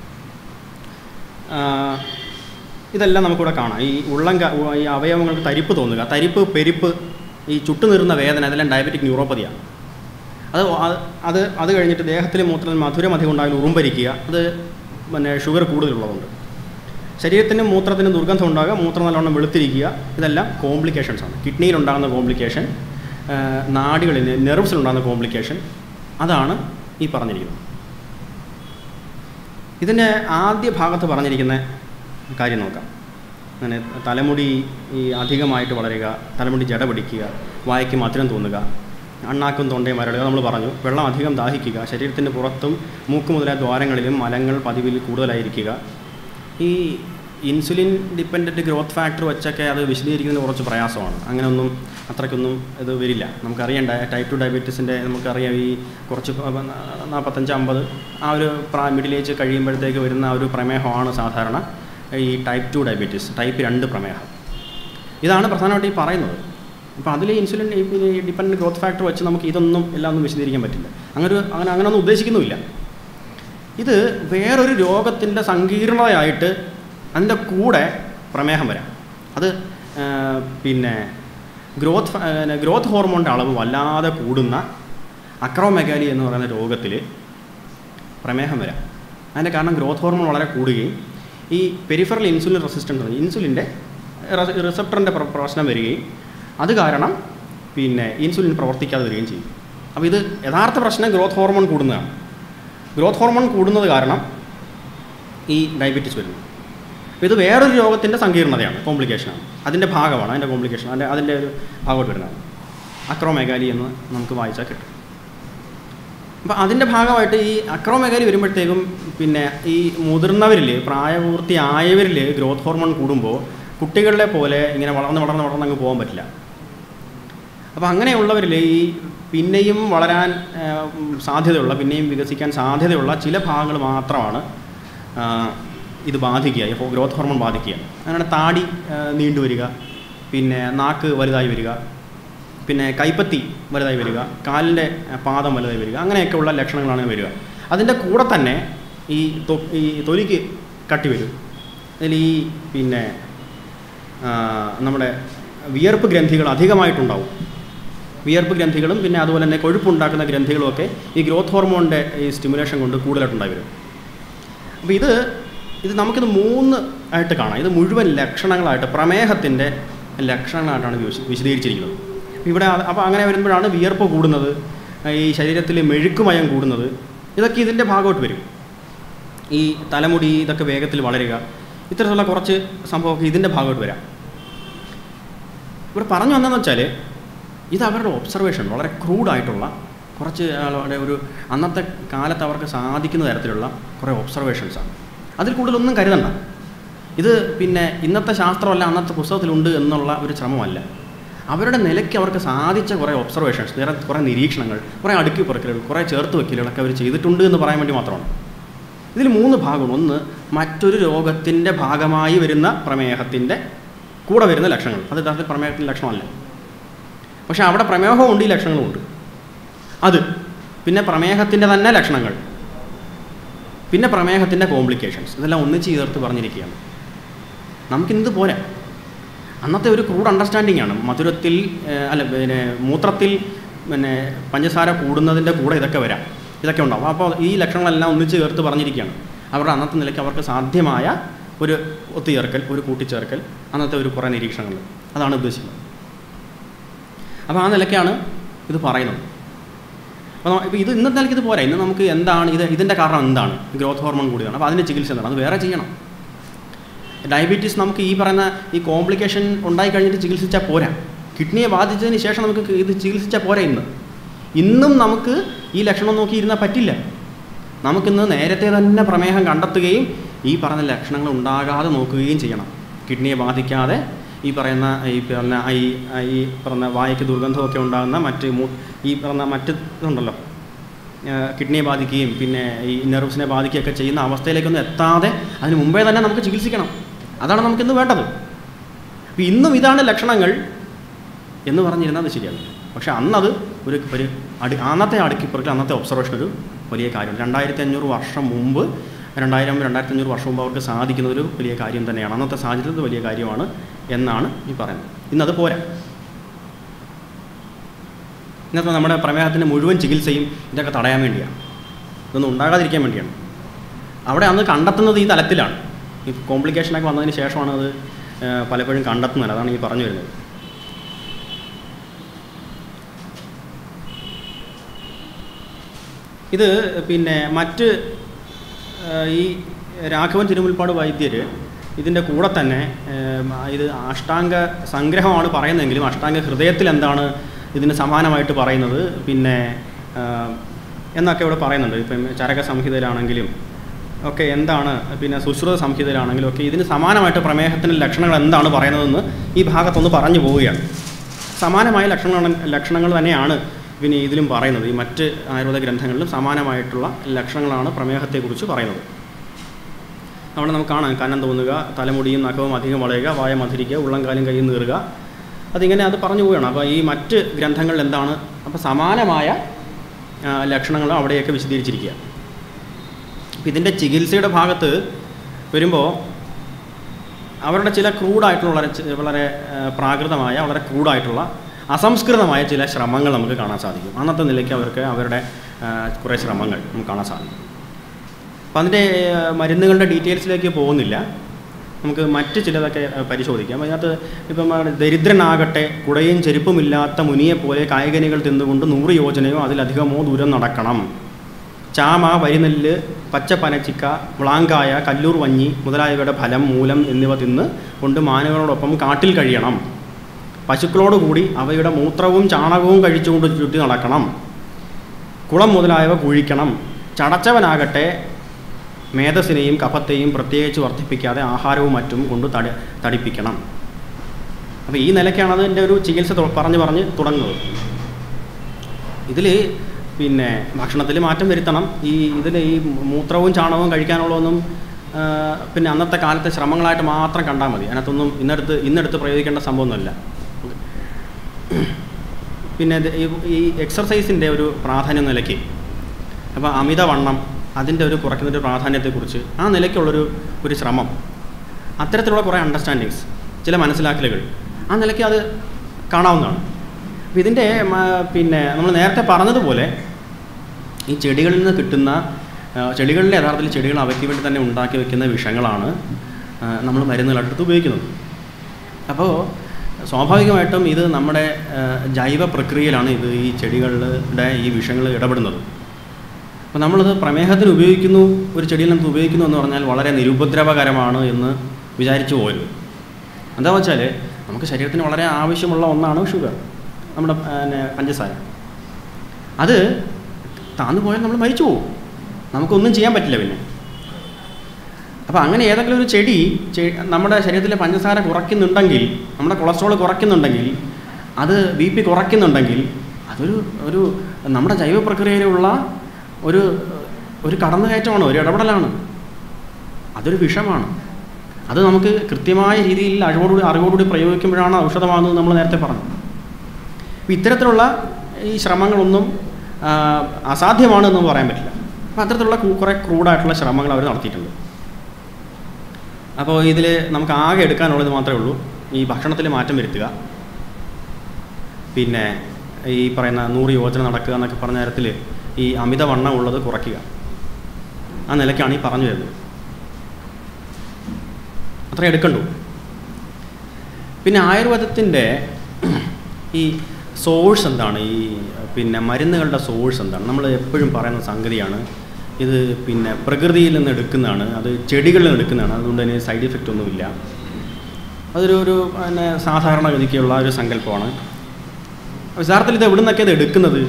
ആ, ഇതെല്ലാം നമുക്കിവിടെ കാണാം ഈ ഉള്ളം ക- ഉ- ഈ അവയവങ്ങൾക്ക് തരിപ്പ് തോന്നുക തരിപ്പ് പെരിപ്പ് ഈ ചുട്ടുനീറുന്ന വേദന ഇതെല്ലാം ഡയബറ്റിക് ന്യൂറോപ്പതിയാണ് അത് അത്- അത് അത് കഴിഞ്ഞിട്ട് ദേഹത്തിൽ മൂത്രത്തിൽ മധുരം അധികം ഉണ്ടായാൽ ഉറുമ്പരിക്കുക അത് പിന്നെ ഷുഗർ കൂടുതലുള്ളതുകൊണ്ട് ശരീരത്തിന് മൂത്രത്തിന് ദുർഗന്ധം ഉണ്ടാകുക മൂത്രം നല്ലവണ്ണം വെളുത്തിരിക്കുക ഇതെല്ലാം കോംപ്ലിക്കേഷൻസ് ആണ് കിഡ്നിയിൽ ഉണ്ടാകുന്ന കോംപ്ലിക്കേഷൻ നാടികളിൽ നെർവ്സിൽ ഉണ്ടാകുന്ന കോംപ്ലിക്കേഷൻ അതാണ് ഈ പറഞ്ഞിരിക്കുന്നത് ഇതിൻ്റെ ആദ്യ ഭാഗത്ത് പറഞ്ഞിരിക്കുന്ന കാര്യം നോക്കാം അങ്ങനെ തലമുടി ഈ അധികമായിട്ട് വളരുക തലമുടി ജട പിടിക്കുക വായ്ക്ക് മധുരം തോന്നുക അണ്ണാക്കും തൊണ്ടയും വരളുക നമ്മൾ പറഞ്ഞു വെള്ളം അധികം ദാഹിക്കുക ശരീരത്തിൻ്റെ പുറത്തും മൂക്ക് മുതലായ ദ്വാരങ്ങളിലും മലങ്ങൾ പതിവിൽ കൂടുതലായിരിക്കുക ഈ ഇൻസുലിൻ ഡിപ്പെൻഡൻറ്റ് ഗ്രോത്ത് ഫാക്ടർ വെച്ചൊക്കെ അത് വിശദീകരിക്കുന്നതിന് കുറച്ച് പ്രയാസമാണ് അങ്ങനെയൊന്നും അത്രയ്ക്കൊന്നും ഇത് വരില്ല നമുക്കറിയാം ടൈപ്പ് ടു ഡയബറ്റീസിൻ്റെ നമുക്കറിയാം ഈ കുറച്ച് പ- നാൽപ്പത്തഞ്ച് അമ്പത് ആ ഒരു പ്രാ മിഡിൽ ഏജ് കഴിയുമ്പോഴത്തേക്ക് വരുന്ന ആ ഒരു പ്രമേഹമാണ് സാധാരണ ഈ ടൈപ്പ് ടു ഡയബറ്റീസ് ടൈപ്പ് രണ്ട് പ്രമേഹം ഇതാണ് പ്രധാനമായിട്ട് ഈ പറയുന്നത് അപ്പോൾ അതിൽ ഇൻസുലിൻ ഡിപ്പെൻഡൻറ്റ് ഗ്രോത്ത് ഫാക്ടർ വെച്ച് നമുക്ക് ഇതൊന്നും എല്ലാം ഒന്നും വിശദീകരിക്കാൻ പറ്റില്ല അങ്ങനെ ഒരു അങ്ങനെ അങ്ങനെ ഒന്നും ഉദ്ദേശിക്കുന്നുമില്ല ഇത് വേറൊരു രോഗത്തിൻ്റെ സങ്കീർണതയായിട്ട് അതിൻ്റെ കൂടെ പ്രമേഹം വരാം അത് ആ, പിന്നെ ഗ്രോത്ത് ഫ- ആ, ഗ്രോത്ത് ഹോർമോണിൻ്റെ അളവ് വല്ലാതെ കൂടുന്ന അക്രോമെഗാലി എന്ന് പറയുന്ന രോഗത്തിൽ പ്രമേഹം വരാം അതിൻ്റെ കാരണം ഗ്രോത്ത് ഹോർമോൺ വളരെ കൂടുകയും ഈ പെരിഫറൽ ഇൻസുലിൻ റെസിസ്റ്റൻസ് ഇൻസുലിൻ്റെ റിസപ്റ്ററിൻ്റെ പ്രശ്നം വരികയും അത് കാരണം പിന്നെ ഇൻസുലിൻ പ്രവർത്തിക്കാതെ വരികയും ചെയ്യും അപ്പോൾ ഇത് യഥാർത്ഥ പ്രശ്നം ഗ്രോത്ത് ഹോർമോൺ കൂടുന്നതാണ് ഗ്രോത്ത് ഹോർമോൺ കൂടുന്നത് കാരണം ഈ ഡയബറ്റീസ് വരുന്നു അപ്പോൾ ഇത് വേറൊരു രോഗത്തിൻ്റെ സങ്കീർണതയാണ് കോംപ്ലിക്കേഷനാണ് അതിൻ്റെ ഭാഗമാണ് അതിൻ്റെ കോംപ്ലിക്കേഷൻ അതിൻ്റെ അതിൻ്റെ ഒരു ഭാഗമായിട്ട് വരുന്നതാണ് അക്രോമെഗാലി എന്ന് നമുക്ക് വായിച്ചാൽ കിട്ടും അപ്പോൾ അതിൻ്റെ ഭാഗമായിട്ട് ഈ അക്രോമെഗാലി വരുമ്പോഴത്തേക്കും പിന്നെ ഈ മുതിർന്നവരിൽ പ്രായപൂർത്തിയായവരിൽ ഗ്രോത്ത് ഹോർമോൺ കൂടുമ്പോൾ കുട്ടികളിലെ പോലെ ഇങ്ങനെ വളർന്ന് വളർന്ന് വളർന്ന് അങ്ങ് പോകാൻ പറ്റില്ല അപ്പോൾ അങ്ങനെയുള്ളവരിൽ ഈ പിന്നെയും വളരാൻ ആ, ഉം, സാധ്യതയുള്ള പിന്നെയും വികസിക്കാൻ സാധ്യതയുള്ള ചില ഭാഗങ്ങൾ മാത്രമാണ് ആ, ഇത് ബാധിക്കുക ഈ ഗ്രോത്ത് ഹോർമോൺ ബാധിക്കുക അങ്ങനെ താടി ആ, നീണ്ടു വരിക പിന്നെ നാക്ക് വലുതായി വരിക പിന്നെ കൈപ്പത്തി വലുതായി വരിക കാലിൻ്റെ ആ, പാദം വലുതായി വരിക അങ്ങനെയൊക്കെയുള്ള ലക്ഷണങ്ങളാണ് വരിക അതിൻ്റെ കൂടെ തന്നെ ഈ തൊ- ഈ തൊലിക്ക് കട്ടി വരും അതിൽ ഈ പിന്നെ ആ, നമ്മുടെ വിയർപ്പ് ഗ്രന്ഥികൾ അധികമായിട്ടുണ്ടാവും വിയർപ്പ് ഗ്രന്ഥികളും പിന്നെ അതുപോലെ തന്നെ കൊഴുപ്പുണ്ടാക്കുന്ന ഗ്രന്ഥികളുമൊക്കെ ഈ ഗ്രോത്ത് ഹോർമോണിൻ്റെ ഈ സ്റ്റിമുലേഷൻ കൊണ്ട് കൂടുതലായിട്ടുണ്ടായി വരും അപ്പോൾ ഇത് ഇത് നമുക്കിത് മൂന്ന് ആയിട്ട് കാണാം ഇത് മുഴുവൻ ലക്ഷണങ്ങളായിട്ട് പ്രമേഹത്തിൻ്റെ ലക്ഷണങ്ങളായിട്ടാണ് വിശ- വിശദീകരിച്ചിരിക്കുന്നത് ഇവിടെ അത് അപ്പോൾ അങ്ങനെ വരുമ്പോഴാണ് വിയർപ്പ് കൂടുന്നത് ഈ ശരീരത്തിൽ മെഴുക്കുമയം കൂടുന്നത് ഇതൊക്കെ ഇതിൻ്റെ ഭാഗമായിട്ട് വരും ഈ തലമുടി ഇതൊക്കെ വേഗത്തിൽ വളരുക ഇത്തരത്തിലുള്ള കുറച്ച് സംഭവമൊക്കെ ഇതിൻ്റെ ഭാഗമായിട്ട് വരാം ഇവിടെ പറഞ്ഞു വന്നതെന്ന് വെച്ചാൽ ഇത് അവരുടെ ഒബ്സർവേഷൻ വളരെ ക്രൂഡായിട്ടുള്ള കുറച്ച് ആളുടെ ഒരു അന്നത്തെ കാലത്ത് അവർക്ക് സാധിക്കുന്ന തരത്തിലുള്ള കുറേ ഒബ്സർവേഷൻസാണ് അതിൽ കൂടുതലൊന്നും കരുതണ്ട ഇത് പിന്നെ ഇന്നത്തെ ശാസ്ത്രമല്ല അന്നത്തെ പുസ്തകത്തിലുണ്ട് എന്നുള്ള ഒരു ശ്രമമല്ല അവരുടെ നിലയ്ക്ക് അവർക്ക് സാധിച്ച കുറേ ഒബ്സർവേഷൻസ് വേറെ കുറേ നിരീക്ഷണങ്ങൾ കുറേ അടുക്കി പുറക്കലുകൾ കുറേ ചേർത്ത് വയ്ക്കലുകളൊക്കെ അവർ ചെയ്തിട്ടുണ്ട് എന്ന് പറയാൻ വേണ്ടി മാത്രമാണ് ഇതിൽ മൂന്ന് ഭാഗമാണ് ഒന്ന് മറ്റൊരു രോഗത്തിൻ്റെ ഭാഗമായി വരുന്ന പ്രമേഹത്തിൻ്റെ കൂടെ വരുന്ന ലക്ഷണങ്ങൾ അത് യഥാർത്ഥത്തിൽ പ്രമേഹത്തിൻ്റെ ലക്ഷണമല്ല പക്ഷേ അവിടെ പ്രമേഹവും ഉണ്ട് ഈ ലക്ഷണങ്ങളും ഉണ്ട് അത് പിന്നെ പ്രമേഹത്തിൻ്റെ തന്നെ ലക്ഷണങ്ങൾ പിന്നെ പ്രമേഹത്തിൻ്റെ കോംപ്ലിക്കേഷൻസ് ഇതെല്ലാം ഒന്നിച്ച് ചേർത്ത് പറഞ്ഞിരിക്കുകയാണ് നമുക്കിന്നത് പോരാ അന്നത്തെ ഒരു ക്രൂഡ് അണ്ടർസ്റ്റാൻഡിംഗ് ആണ് മധുരത്തിൽ ഏഹ്, അല്ല പിന്നെ മൂത്രത്തിൽ പിന്നെ പഞ്ചസാര കൂടുന്നതിൻ്റെ കൂടെ ഇതൊക്കെ വരാം ഇതൊക്കെ ഉണ്ടാവും അപ്പോൾ ഈ ലക്ഷണങ്ങളെല്ലാം ഒന്നിച്ച് ചേർത്ത് പറഞ്ഞിരിക്കുകയാണ് അവരുടെ അന്നത്തെ നിലയ്ക്ക് അവർക്ക് സാധ്യമായ ഒരു ഒത്തുചേർക്കൽ ഒരു കൂട്ടിച്ചേർക്കൽ അന്നത്തെ ഒരു കുറേ നിരീക്ഷണങ്ങൾ അതാണ് ഉദ്ദേശിക്കുന്നത് അപ്പോൾ ആ നിലയ്ക്കാണ് ഇത് പറയുന്നത് അപ്പോൾ നമ്മ- ഇപ്പോൾ ഇത് ഇന്നത്തെ നിലയ്ക്ക് ഇത് പോരാ ഇന്ന് നമുക്ക് എന്താണ് ഇത് ഇതിൻ്റെ കാരണം എന്താണ് ഗ്രോത്ത് ഹോർമോൺ കൂടിയാണ് അപ്പോൾ അതിൻ്റെ ചികിത്സ എന്താണ് അത് വേറെ ചെയ്യണം ഡയബറ്റീസ് നമുക്ക് ഈ പറയുന്ന ഈ കോംപ്ലിക്കേഷൻ ഉണ്ടായി കഴിഞ്ഞിട്ട് ചികിത്സിച്ചാൽ പോരാ കിഡ്നിയെ ബാധിച്ചതിന് ശേഷം നമുക്ക് ഇത് ചികിത്സിച്ചാൽ പോരാ ഇന്ന് ഇന്നും നമുക്ക് ഈ ലക്ഷണം നോക്കി ഇരുന്നാൽ പറ്റില്ല നമുക്കിന്ന് നേരത്തെ തന്നെ പ്രമേഹം കണ്ടെത്തുകയും ഈ പറഞ്ഞ ലക്ഷണങ്ങൾ ഉണ്ടാകാതെ നോക്കുകയും ചെയ്യണം കിഡ്നിയെ ബാധിക്കാതെ ഈ പറയുന്ന ഈ പറഞ്ഞ ഈ ഈ പറഞ്ഞ വായയ്ക്ക് ദുർഗന്ധമൊക്കെ ഉണ്ടാകുന്ന മറ്റ് മൂ ഈ പറഞ്ഞ മറ്റ് ഇതുണ്ടല്ലോ ഏഹ് കിഡ്നിയെ ബാധിക്കുകയും പിന്നെ ഈ നെർവ്സിനെ ബാധിക്കുകയൊക്കെ ചെയ്യുന്ന അവസ്ഥയിലേക്കൊന്നും എത്താതെ അതിന് മുമ്പേ തന്നെ നമുക്ക് ചികിത്സിക്കണം അതാണ് നമുക്കിന്ന് വേണ്ടത് അപ്പോൾ ഇന്നും ഇതാണ് ലക്ഷണങ്ങൾ എന്ന് പറഞ്ഞിരുന്നാൽ അത് ശരിയാണ് പക്ഷേ അന്നത് ഒരു ഒരു അടി അന്നത്തെ അടുക്കിപ്പുറത്തിൽ അന്നത്തെ ഒബ്സർവേഷൻ ഒരു വലിയ കാര്യം രണ്ടായിരത്തി അഞ്ഞൂറ് വർഷം മുമ്പ് രണ്ടായിരം രണ്ടായിരത്തി അഞ്ഞൂറ് വർഷം മുമ്പ് അവർക്ക് സാധിക്കുന്ന ഒരു വലിയ കാര്യം തന്നെയാണ് അന്നത്തെ സാഹചര്യത്തിൽ വലിയ കാര്യമാണ് എന്നാണ് ഈ പറയുന്നത് ഇന്നത് പോരാ ഇന്നത്തെ നമ്മുടെ പ്രമേഹത്തിൻ്റെ മുഴുവൻ ചികിത്സയും ഇതൊക്കെ തടയാൻ വേണ്ടിയാണ് ഇതൊന്നും ഉണ്ടാകാതിരിക്കാൻ വേണ്ടിയാണ് അവിടെ അന്ന് കണ്ടെത്തുന്നത് ഈ തലത്തിലാണ് ഈ കോംപ്ലിക്കേഷനൊക്കെ വന്നതിന് ശേഷമാണ് അത് ഏഹ്, പലപ്പോഴും കണ്ടെത്തുന്നത് അതാണ് ഈ പറഞ്ഞു വരുന്നത് ഇത് പിന്നെ മറ്റ് ഏഹ്, ഈ രാഘവൻ തിരുമുൽപ്പാട് വൈദ്യർ ഇതിൻ്റെ കൂടെ തന്നെ ഏഹ്, ഇത് അഷ്ടാംഗ സംഗ്രഹമാണ് പറയുന്നതെങ്കിലും അഷ്ടാംഗ ഹൃദയത്തിൽ എന്താണ് ഇതിന് സമാനമായിട്ട് പറയുന്നത് പിന്നെ ഏഹ്, എന്നൊക്കെ ഇവിടെ പറയുന്നുണ്ട് ഇപ്പം ചരക സംഹിതയിലാണെങ്കിലും ഒക്കെ എന്താണ് പിന്നെ സുശ്രുത സംഹിതയിലാണെങ്കിലും ഒക്കെ ഇതിന് സമാനമായിട്ട് പ്രമേഹത്തിൻ്റെ ലക്ഷണങ്ങൾ എന്താണ് പറയുന്നതെന്ന് ഈ ഭാഗത്തൊന്ന് പറഞ്ഞു പോവുകയാണ് സമാനമായ ലക്ഷണങ്ങൾ ലക്ഷണങ്ങൾ തന്നെയാണ് പിന്നെ ഇതിലും പറയുന്നത് ഈ മറ്റ് ആയുർവേദ ഗ്രന്ഥങ്ങളിലും സമാനമായിട്ടുള്ള ലക്ഷണങ്ങളാണ് പ്രമേഹത്തെക്കുറിച്ച് പറയുന്നത് അവിടെ നമുക്ക് കാണാം കന്നം തോന്നുക തലമുടിയും നഖവും അധികം വളയുക വായ മധുരിക്കുക ഉള്ളംകാലും കൈയും നീറുക അതിങ്ങനെ അത് പറഞ്ഞു പോവുകയാണ് അപ്പോൾ ഈ മറ്റ് ഗ്രന്ഥങ്ങളിൽ എന്താണ് അപ്പോൾ സമാനമായ ആ, ലക്ഷണങ്ങൾ അവിടെയൊക്കെ വിശദീകരിച്ചിരിക്കുക അപ്പോൾ ഇതിൻ്റെ ചികിത്സയുടെ ഭാഗത്ത് വരുമ്പോൾ അവരുടെ ചില ക്രൂഡായിട്ടുള്ള വളരെ ചി- വളരെ ആ, പ്രാകൃതമായ വളരെ ക്രൂഡായിട്ടുള്ള അസംസ്കൃതമായ ചില ശ്രമങ്ങൾ നമുക്ക് കാണാൻ സാധിക്കും അന്നത്തെ നിലയ്ക്ക് അവർക്ക് അവരുടെ ആ, കുറേ ശ്രമങ്ങൾ നമുക്ക് കാണാൻ സാധിക്കും അപ്പം അതിൻ്റെ ആ, മരുന്നുകളുടെ ഡീറ്റെയിൽസിലേക്ക് പോകുന്നില്ല നമുക്ക് മറ്റ് ചിലതൊക്കെ ആ, പരിശോധിക്കാം അതിനകത്ത് ഇപ്പം ആ, ദരിദ്രനാകട്ടെ കുടയും ചെരുപ്പുമില്ലാത്ത മുനിയെപ്പോലെ കായികനികൾ തിന്നുകൊണ്ട് നൂറ് യോജനയോ അതിലധികമോ ദൂരം നടക്കണം ചാമ വരിനെല്ല് പച്ചപ്പനച്ചിക്ക വ്ളാങ്കായ കല്ലൂർ വഞ്ഞി മുതലായവയുടെ ഫലം മൂലം എന്നിവ തിന്ന് കൊണ്ട് മാനുകളോടൊപ്പം കാട്ടിൽ കഴിയണം പശുക്കളോടുകൂടി അവയുടെ മൂത്രവും ചാണകവും കഴിച്ചുകൊണ്ട് ചുറ്റി നടക്കണം കുളം മുതലായവ കുഴിക്കണം ചടച്ചവനാകട്ടെ മേധസ്സിനെയും കഫത്തെയും പ്രത്യേകിച്ച് വർദ്ധിപ്പിക്കാതെ ആഹാരവും മറ്റും കൊണ്ട് തടി തടിപ്പിക്കണം അപ്പോൾ ഈ നിലയ്ക്കാണ് അതിൻ്റെ ഒരു ചികിത്സ തൊ- പറഞ്ഞ് പറഞ്ഞ് തുടങ്ങുന്നത് ഇതിൽ പിന്നെ ഭക്ഷണത്തിൽ മാറ്റം വരുത്തണം ഈ ഇതിൽ ഈ മൂത്രവും ചാണകവും കഴിക്കാനുള്ളതൊന്നും ആ, പിന്നെ അന്നത്തെ കാലത്തെ ശ്രമങ്ങളായിട്ട് മാത്രം കണ്ടാൽ മതി അതിനകത്തൊന്നും ഇന്നെടുത്ത് ഇന്നെടുത്ത് പ്രയോഗിക്കേണ്ട സംഭവമൊന്നുമല്ല പിന്നെ ഇത് ഈ- ഈ എക്സർസൈസിൻ്റെ ഒരു പ്രാധാന്യം നിലയ്ക്ക് അപ്പോൾ അമിതവണ്ണം അതിൻ്റെ ഒരു കുറയ്ക്കുന്നതിൻ്റെ പ്രാധാന്യത്തെക്കുറിച്ച് ആ നിലയ്ക്കുള്ളൊരു ഒരു ശ്രമം അത്തരത്തിലുള്ള കുറേ അണ്ടർസ്റ്റാൻഡിങ്സ് ചില മനസ്സിലാക്കലുകൾ ആ നിലയ്ക്ക് അത് കാണാവുന്നതാണ് അപ്പോൾ ഇതിൻ്റെ മ- പിന്നെ നമ്മൾ നേരത്തെ പറഞ്ഞതുപോലെ ഈ ചെടികളിൽ നിന്ന് കിട്ടുന്ന ആ, ചെടികളിലെ യഥാർത്ഥത്തിൽ ചെടികൾ അവയ്ക്ക് വേണ്ടി തന്നെ ഉണ്ടാക്കി വെക്കുന്ന വിഷങ്ങളാണ് നമ്മൾ മരുന്നുകളെടുത്ത് ഉപയോഗിക്കുന്നത് അപ്പോൾ സ്വാഭാവികമായിട്ടും ഇത് നമ്മുടെ ആ, ജൈവ പ്രക്രിയയിലാണ് ഇത് ഈ ചെടികളുടെ ഈ വിഷങ്ങൾ ഇടപെടുന്നത് അപ്പോൾ നമ്മളത് പ്രമേഹത്തിന് ഉപയോഗിക്കുന്നു ഒരു ചെടിയിൽ നമുക്ക് ഉപയോഗിക്കുന്നു എന്ന് പറഞ്ഞാൽ വളരെ നിരുപദ്രവകരമാണ് എന്ന് വിചാരിച്ചു പോകരുത് എന്താ വെച്ചാൽ നമുക്ക് ശരീരത്തിന് വളരെ ആവശ്യമുള്ള ഒന്നാണ് ഷുഗർ നമ്മുടെ പിന്നെ പഞ്ചസാര അത് താന്നു പോയാൽ നമ്മൾ മരിച്ചു പോകും നമുക്കൊന്നും ചെയ്യാൻ പറ്റില്ല പിന്നെ അപ്പോൾ അങ്ങനെ ഏതെങ്കിലും ഒരു ചെടി ചെ- നമ്മുടെ ശരീരത്തിലെ പഞ്ചസാര കുറയ്ക്കുന്നുണ്ടെങ്കിൽ നമ്മുടെ കൊളസ്ട്രോൾ കുറയ്ക്കുന്നുണ്ടെങ്കിൽ അത് ബി പി കുറയ്ക്കുന്നുണ്ടെങ്കിൽ അതൊരു ഒരു നമ്മുടെ ജൈവ പ്രക്രിയയിലുള്ള ഒരു ഒരു കടന്നുകയറ്റമാണ് ഒരു ഇടപെടലാണ് അതൊരു വിഷമാണ് അത് നമുക്ക് കൃത്യമായ രീതിയിൽ അറിവോടുകൂടി അറിവോടുകൂടി പ്രയോഗിക്കുമ്പോഴാണ് ഔഷധമാകുന്നത് നമ്മൾ നേരത്തെ പറഞ്ഞു അപ്പോൾ ഇത്തരത്തിലുള്ള ഈ ശ്രമങ്ങളൊന്നും ആ, അസാധ്യമാണെന്ന് പറയാൻ പറ്റില്ല അപ്പോൾ അത്തരത്തിലുള്ള കു- കുറേ ക്രൂഡായിട്ടുള്ള ശ്രമങ്ങൾ അവർ നടത്തിയിട്ടുണ്ട് അപ്പോൾ ഇതിൽ നമുക്ക് ആകെ എടുക്കാനുള്ളത് മാത്രമേ ഉള്ളൂ ഈ ഭക്ഷണത്തിൽ മാറ്റം വരുത്തുക പിന്നെ ഈ പറയുന്ന നൂറ് യോജന നടക്കുക എന്നൊക്കെ പറഞ്ഞ തരത്തിൽ ഈ അമിതവണ്ണം ഉള്ളത് കുറയ്ക്കുക ആ നിലയ്ക്കാണ് ഈ പറഞ്ഞു വരുന്നത് അത്ര എടുക്കണ്ടു പിന്നെ ആയുർവേദത്തിൻ്റെ ഈ സോഴ്സ് എന്താണ് ഈ പിന്നെ മരുന്നുകളുടെ സോഴ്സ് എന്താണ് നമ്മൾ എപ്പോഴും പറയുന്ന സംഗതിയാണ് ഇത് പിന്നെ പ്രകൃതിയിൽ നിന്ന് എടുക്കുന്നതാണ് അത് ചെടികളിൽ നിന്ന് എടുക്കുന്നതാണ് അതുകൊണ്ട് തന്നെ സൈഡ് ഇഫക്റ്റ് ഒന്നുമില്ല അതൊരു ഒരു പിന്നെ സാധാരണഗതിക്കുള്ള ഒരു സങ്കല്പമാണ് അപ്പോൾ യഥാർത്ഥത്തിൽ ഇത് എവിടെ നിന്നൊക്കെ ഇത് എടുക്കുന്നത്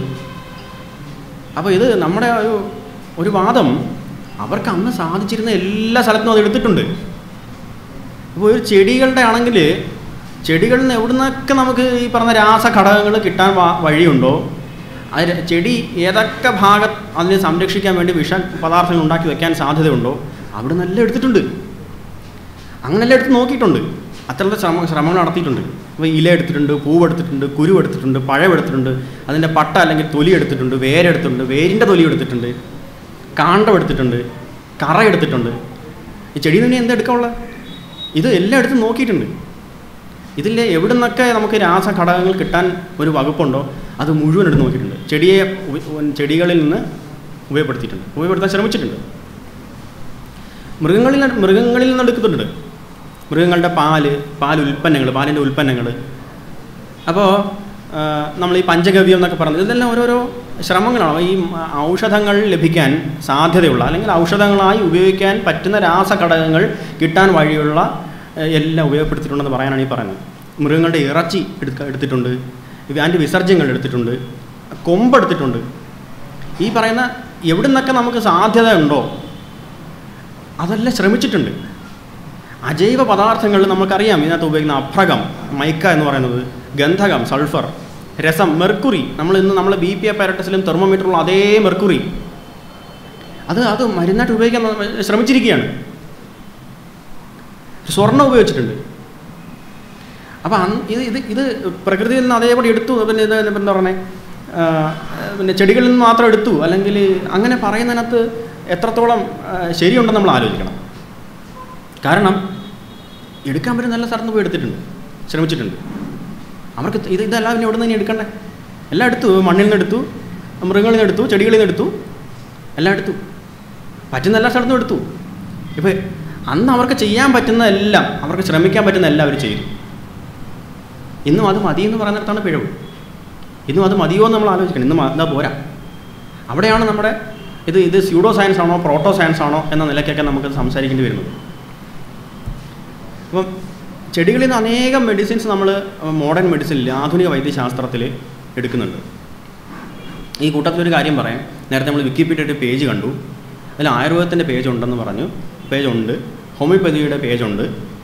അപ്പോൾ ഇത് നമ്മുടെ ഒരു ഒരു വാദം അവർക്ക് അന്ന് സാധിച്ചിരുന്ന എല്ലാ സ്ഥലത്തും അത് എടുത്തിട്ടുണ്ട് അപ്പോൾ ഒരു ചെടികളുടെ ആണെങ്കിൽ ചെടികളിൽ നിന്ന് എവിടെ നിന്നൊക്കെ നമുക്ക് ഈ പറഞ്ഞ രാസഘടകങ്ങൾ കിട്ടാൻ വ- വഴിയുണ്ടോ അത് ചെടി ഏതൊക്കെ ഭാഗം അതിനെ സംരക്ഷിക്കാൻ വേണ്ടി വിഷ പദാർത്ഥങ്ങൾ ഉണ്ടാക്കി വെക്കാൻ സാധ്യതയുണ്ടോ അവിടെ നിന്നെല്ലാം എടുത്തിട്ടുണ്ട് അങ്ങനെല്ലാം എടുത്ത് നോക്കിയിട്ടുണ്ട് അത്തരത്തിലുള്ള ശ്രമ ശ്രമങ്ങൾ നടത്തിയിട്ടുണ്ട് അപ്പോൾ ഇല എടുത്തിട്ടുണ്ട് പൂവ് എടുത്തിട്ടുണ്ട് കുരു എടുത്തിട്ടുണ്ട് പഴം എടുത്തിട്ടുണ്ട് അതിൻ്റെ പട്ട അല്ലെങ്കിൽ തൊലി എടുത്തിട്ടുണ്ട് വേരെടുത്തിട്ടുണ്ട് വേരിൻ്റെ തൊലി എടുത്തിട്ടുണ്ട് കാണ്ടം എടുത്തിട്ടുണ്ട് കറ എടുത്തിട്ടുണ്ട് ഈ ചെടിയിൽ നിന്ന് എന്താ എടുക്കാനുള്ളത് ഇത് എല്ലാം എടുത്ത് നോക്കിയിട്ടുണ്ട് ഇതിൽ എവിടെ നിന്നൊക്കെ നമുക്ക് രാസഘടകങ്ങൾ കിട്ടാൻ ഒരു വകുപ്പുണ്ടോ അത് മുഴുവൻ എടുത്ത് നോക്കിയിട്ടുണ്ട് ചെടിയെ ഉപ- ചെടികളിൽ നിന്ന് ഉപയോഗപ്പെടുത്തിയിട്ടുണ്ട് ഉപയോഗപ്പെടുത്താൻ ശ്രമിച്ചിട്ടുണ്ട് മൃഗങ്ങളിൽ നിന്ന് മൃഗങ്ങളിൽ നിന്ന് എടുക്കുന്നുണ്ട് മൃഗങ്ങളുടെ പാല് പാൽ ഉൽപ്പന്നങ്ങൾ പാലിൻ്റെ ഉൽപ്പന്നങ്ങൾ അപ്പോൾ നമ്മൾ ഈ പഞ്ചഗവ്യം എന്നൊക്കെ പറഞ്ഞത് ഇതെല്ലാം ഓരോരോ ശ്രമങ്ങളാണ് ഈ ഔഷധങ്ങൾ ലഭിക്കാൻ സാധ്യതയുള്ള അല്ലെങ്കിൽ ഔഷധങ്ങളായി ഉപയോഗിക്കാൻ പറ്റുന്ന രാസഘടകങ്ങൾ കിട്ടാൻ വഴിയുള്ള ഏഹ്, എല്ലാം ഉപയോഗപ്പെടുത്തിയിട്ടുണ്ടെന്ന് പറയാനാണ് ഈ പറയുന്നത് മൃഗങ്ങളുടെ ഇറച്ചി എടുക്ക എടുത്തിട്ടുണ്ട് അതിൻ്റെ വിസർജ്യങ്ങൾ എടുത്തിട്ടുണ്ട് കൊമ്പെടുത്തിട്ടുണ്ട് ഈ പറയുന്ന എവിടെ നിന്നൊക്കെ നമുക്ക് സാധ്യത ഉണ്ടോ അതെല്ലാം ശ്രമിച്ചിട്ടുണ്ട് അജൈവ പദാർത്ഥങ്ങൾ നമുക്കറിയാം ഇതിനകത്ത് ഉപയോഗിക്കുന്ന അഭ്രകം മൈക്ക എന്ന് പറയുന്നത് ഗന്ധകം സൾഫർ രസം മെർക്കുറി നമ്മൾ ഇന്ന് നമ്മൾ ബി പി പാരറ്റസിലും തെർമോമീറ്ററിലും അതേ മെർക്കുറി അത് അത് മരുന്നായിട്ട് ഉപയോഗിക്കാൻ നമ്മ- ശ്രമിച്ചിരിക്കുകയാണ് സ്വർണ്ണം ഉപയോഗിച്ചിട്ടുണ്ട് അപ്പോൾ അന്ന് ഇത് ഇത് ഇത് പ്രകൃതിയിൽ നിന്ന് അതേപടി എടുത്തു പിന്നെ ഇത് എന്താ പറയുന്നത് പിന്നെ ചെടികളിൽ നിന്ന് മാത്രം എടുത്തു അല്ലെങ്കിൽ അങ്ങനെ പറയുന്നതിനകത്ത് എത്രത്തോളം ആ, ശരിയുണ്ടെന്ന് നമ്മൾ ആലോചിക്കണം കാരണം എടുക്കാൻ പറ്റുന്ന നല്ല സ്ഥലത്ത് പോയി എടുത്തിട്ടുണ്ട് ശ്രമിച്ചിട്ടുണ്ട് അവർക്ക് ഇത് ഇതെല്ലാം പിന്നെ എവിടെ നിന്ന് ഇനി എടുക്കണ്ടേ എല്ലാം എടുത്തു മണ്ണിൽ നിന്ന് എടുത്തു മൃഗങ്ങളിൽ നിന്ന് എടുത്തു ചെടികളിൽ നിന്ന് എടുത്തു എല്ലാം എടുത്തു പറ്റുന്ന എല്ലാ സ്ഥലത്തും എടുത്തു ഇപ്പോൾ അന്ന് അവർക്ക് ചെയ്യാൻ പറ്റുന്ന എല്ലാം അവർക്ക് ശ്രമിക്കാൻ പറ്റുന്ന എല്ലാം അവർ ചെയ്തു ഇന്നും അത് മതി എന്ന് പറയുന്നിടത്താണ് പിഴവ് ഇന്നും അത് മതിയോ എന്ന് നമ്മൾ ആലോചിക്കണം ഇന്നും എന്താ പോരാ അവിടെയാണ് നമ്മുടെ ഇത് ഇത് സ്യൂഡോ സയൻസ് ആണോ പ്രോട്ടോ സയൻസ് ആണോ എന്ന നിലയ്ക്കൊക്കെ നമുക്ക് സംസാരിക്കേണ്ടി വരുന്നത് അപ്പം ചെടികളിൽ നിന്ന് അനേകം മെഡിസിൻസ് നമ്മൾ മോഡേൺ മെഡിസിനിൽ ആധുനിക വൈദ്യശാസ്ത്രത്തിൽ എടുക്കുന്നുണ്ട് ഈ കൂട്ടത്തിലൊരു കാര്യം പറയാം നേരത്തെ നമ്മൾ വിക്കിപീഡിയയുടെ പേജ് കണ്ടു അതിൽ ആയുർവേദത്തിൻ്റെ പേജ് ഉണ്ടെന്ന് പറഞ്ഞു പേജ് ഉണ്ട് ഹോമിയോപ്പതിയുടെ പേജ് ഉണ്ട്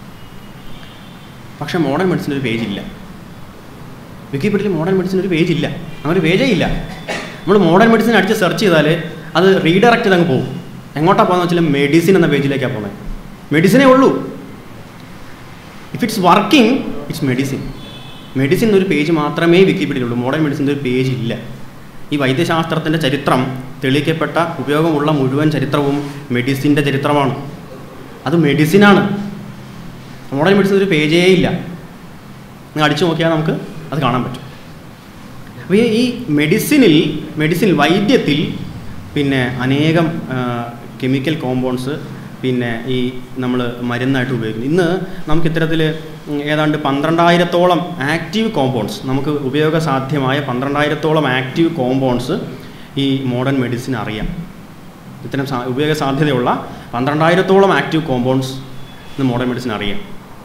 പക്ഷേ മോഡേൺ മെഡിസിൻ്റെ ഒരു പേജ് ഇല്ല വിക്കിപീഡിയയിൽ മോഡേൺ മെഡിസിൻ ഒരു പേജ് ഇല്ല അങ്ങനെ ഒരു പേജേ ഇല്ല നമ്മൾ മോഡേൺ മെഡിസിൻ അടിച്ച് സെർച്ച് ചെയ്താൽ അത് റീഡയറക്റ്റ് ചെയ്ത് അങ്ങ് പോകും എങ്ങോട്ടാണ് പോകുന്നത് വെച്ചാൽ മെഡിസിൻ എന്ന പേജിലേക്കാണ് പോകുന്നത് മെഡിസിനേ ഉള്ളൂ if it's working it's medicine medicine എന്നൊരു പേജ് മാത്രമേ വിക്കിപീഡിയയിലുള്ളൂ മോഡേൺ മെഡിസിൻ്റെ ഒരു പേജ് ഇല്ല ഈ വൈദ്യശാസ്ത്രത്തിൻ്റെ ചരിത്രം തെളിയിക്കപ്പെട്ട ഉപയോഗമുള്ള മുഴുവൻ ചരിത്രവും മെഡിസിൻ്റെ ചരിത്രമാണ് അത് മെഡിസിനാണ് മോഡേൺ മെഡിസിൻ ഒരു പേജേ ഇല്ല നിങ്ങൾ അടിച്ചു നോക്കിയാൽ നമുക്ക് അത് കാണാൻ പറ്റും അപ്പോൾ ഈ- ഈ മെഡിസിനിൽ മെഡിസിൻ വൈദ്യത്തിൽ പിന്നെ അനേകം കെമിക്കൽ കോമ്പൗണ്ട്സ് പിന്നെ ഈ നമ്മൾ മരുന്നായിട്ട് ഉപയോഗിക്കുന്നു ഇന്ന് നമുക്ക് ഇത്തരത്തിൽ ഏതാണ്ട് പന്ത്രണ്ടായിരത്തോളം ആക്റ്റീവ് കോമ്പൗണ്ട്സ് നമുക്ക് ഉപയോഗസാധ്യമായ പന്ത്രണ്ടായിരത്തോളം ആക്റ്റീവ് കോമ്പൗണ്ട്സ് ഈ മോഡേൺ മെഡിസിൻ അറിയാം ഇത്തരം സാ ഉപയോഗ സാധ്യതയുള്ള പന്ത്രണ്ടായിരത്തോളം ആക്റ്റീവ് കോമ്പൗണ്ട്സ് ഇന്ന് മോഡേൺ മെഡിസിൻ അറിയാം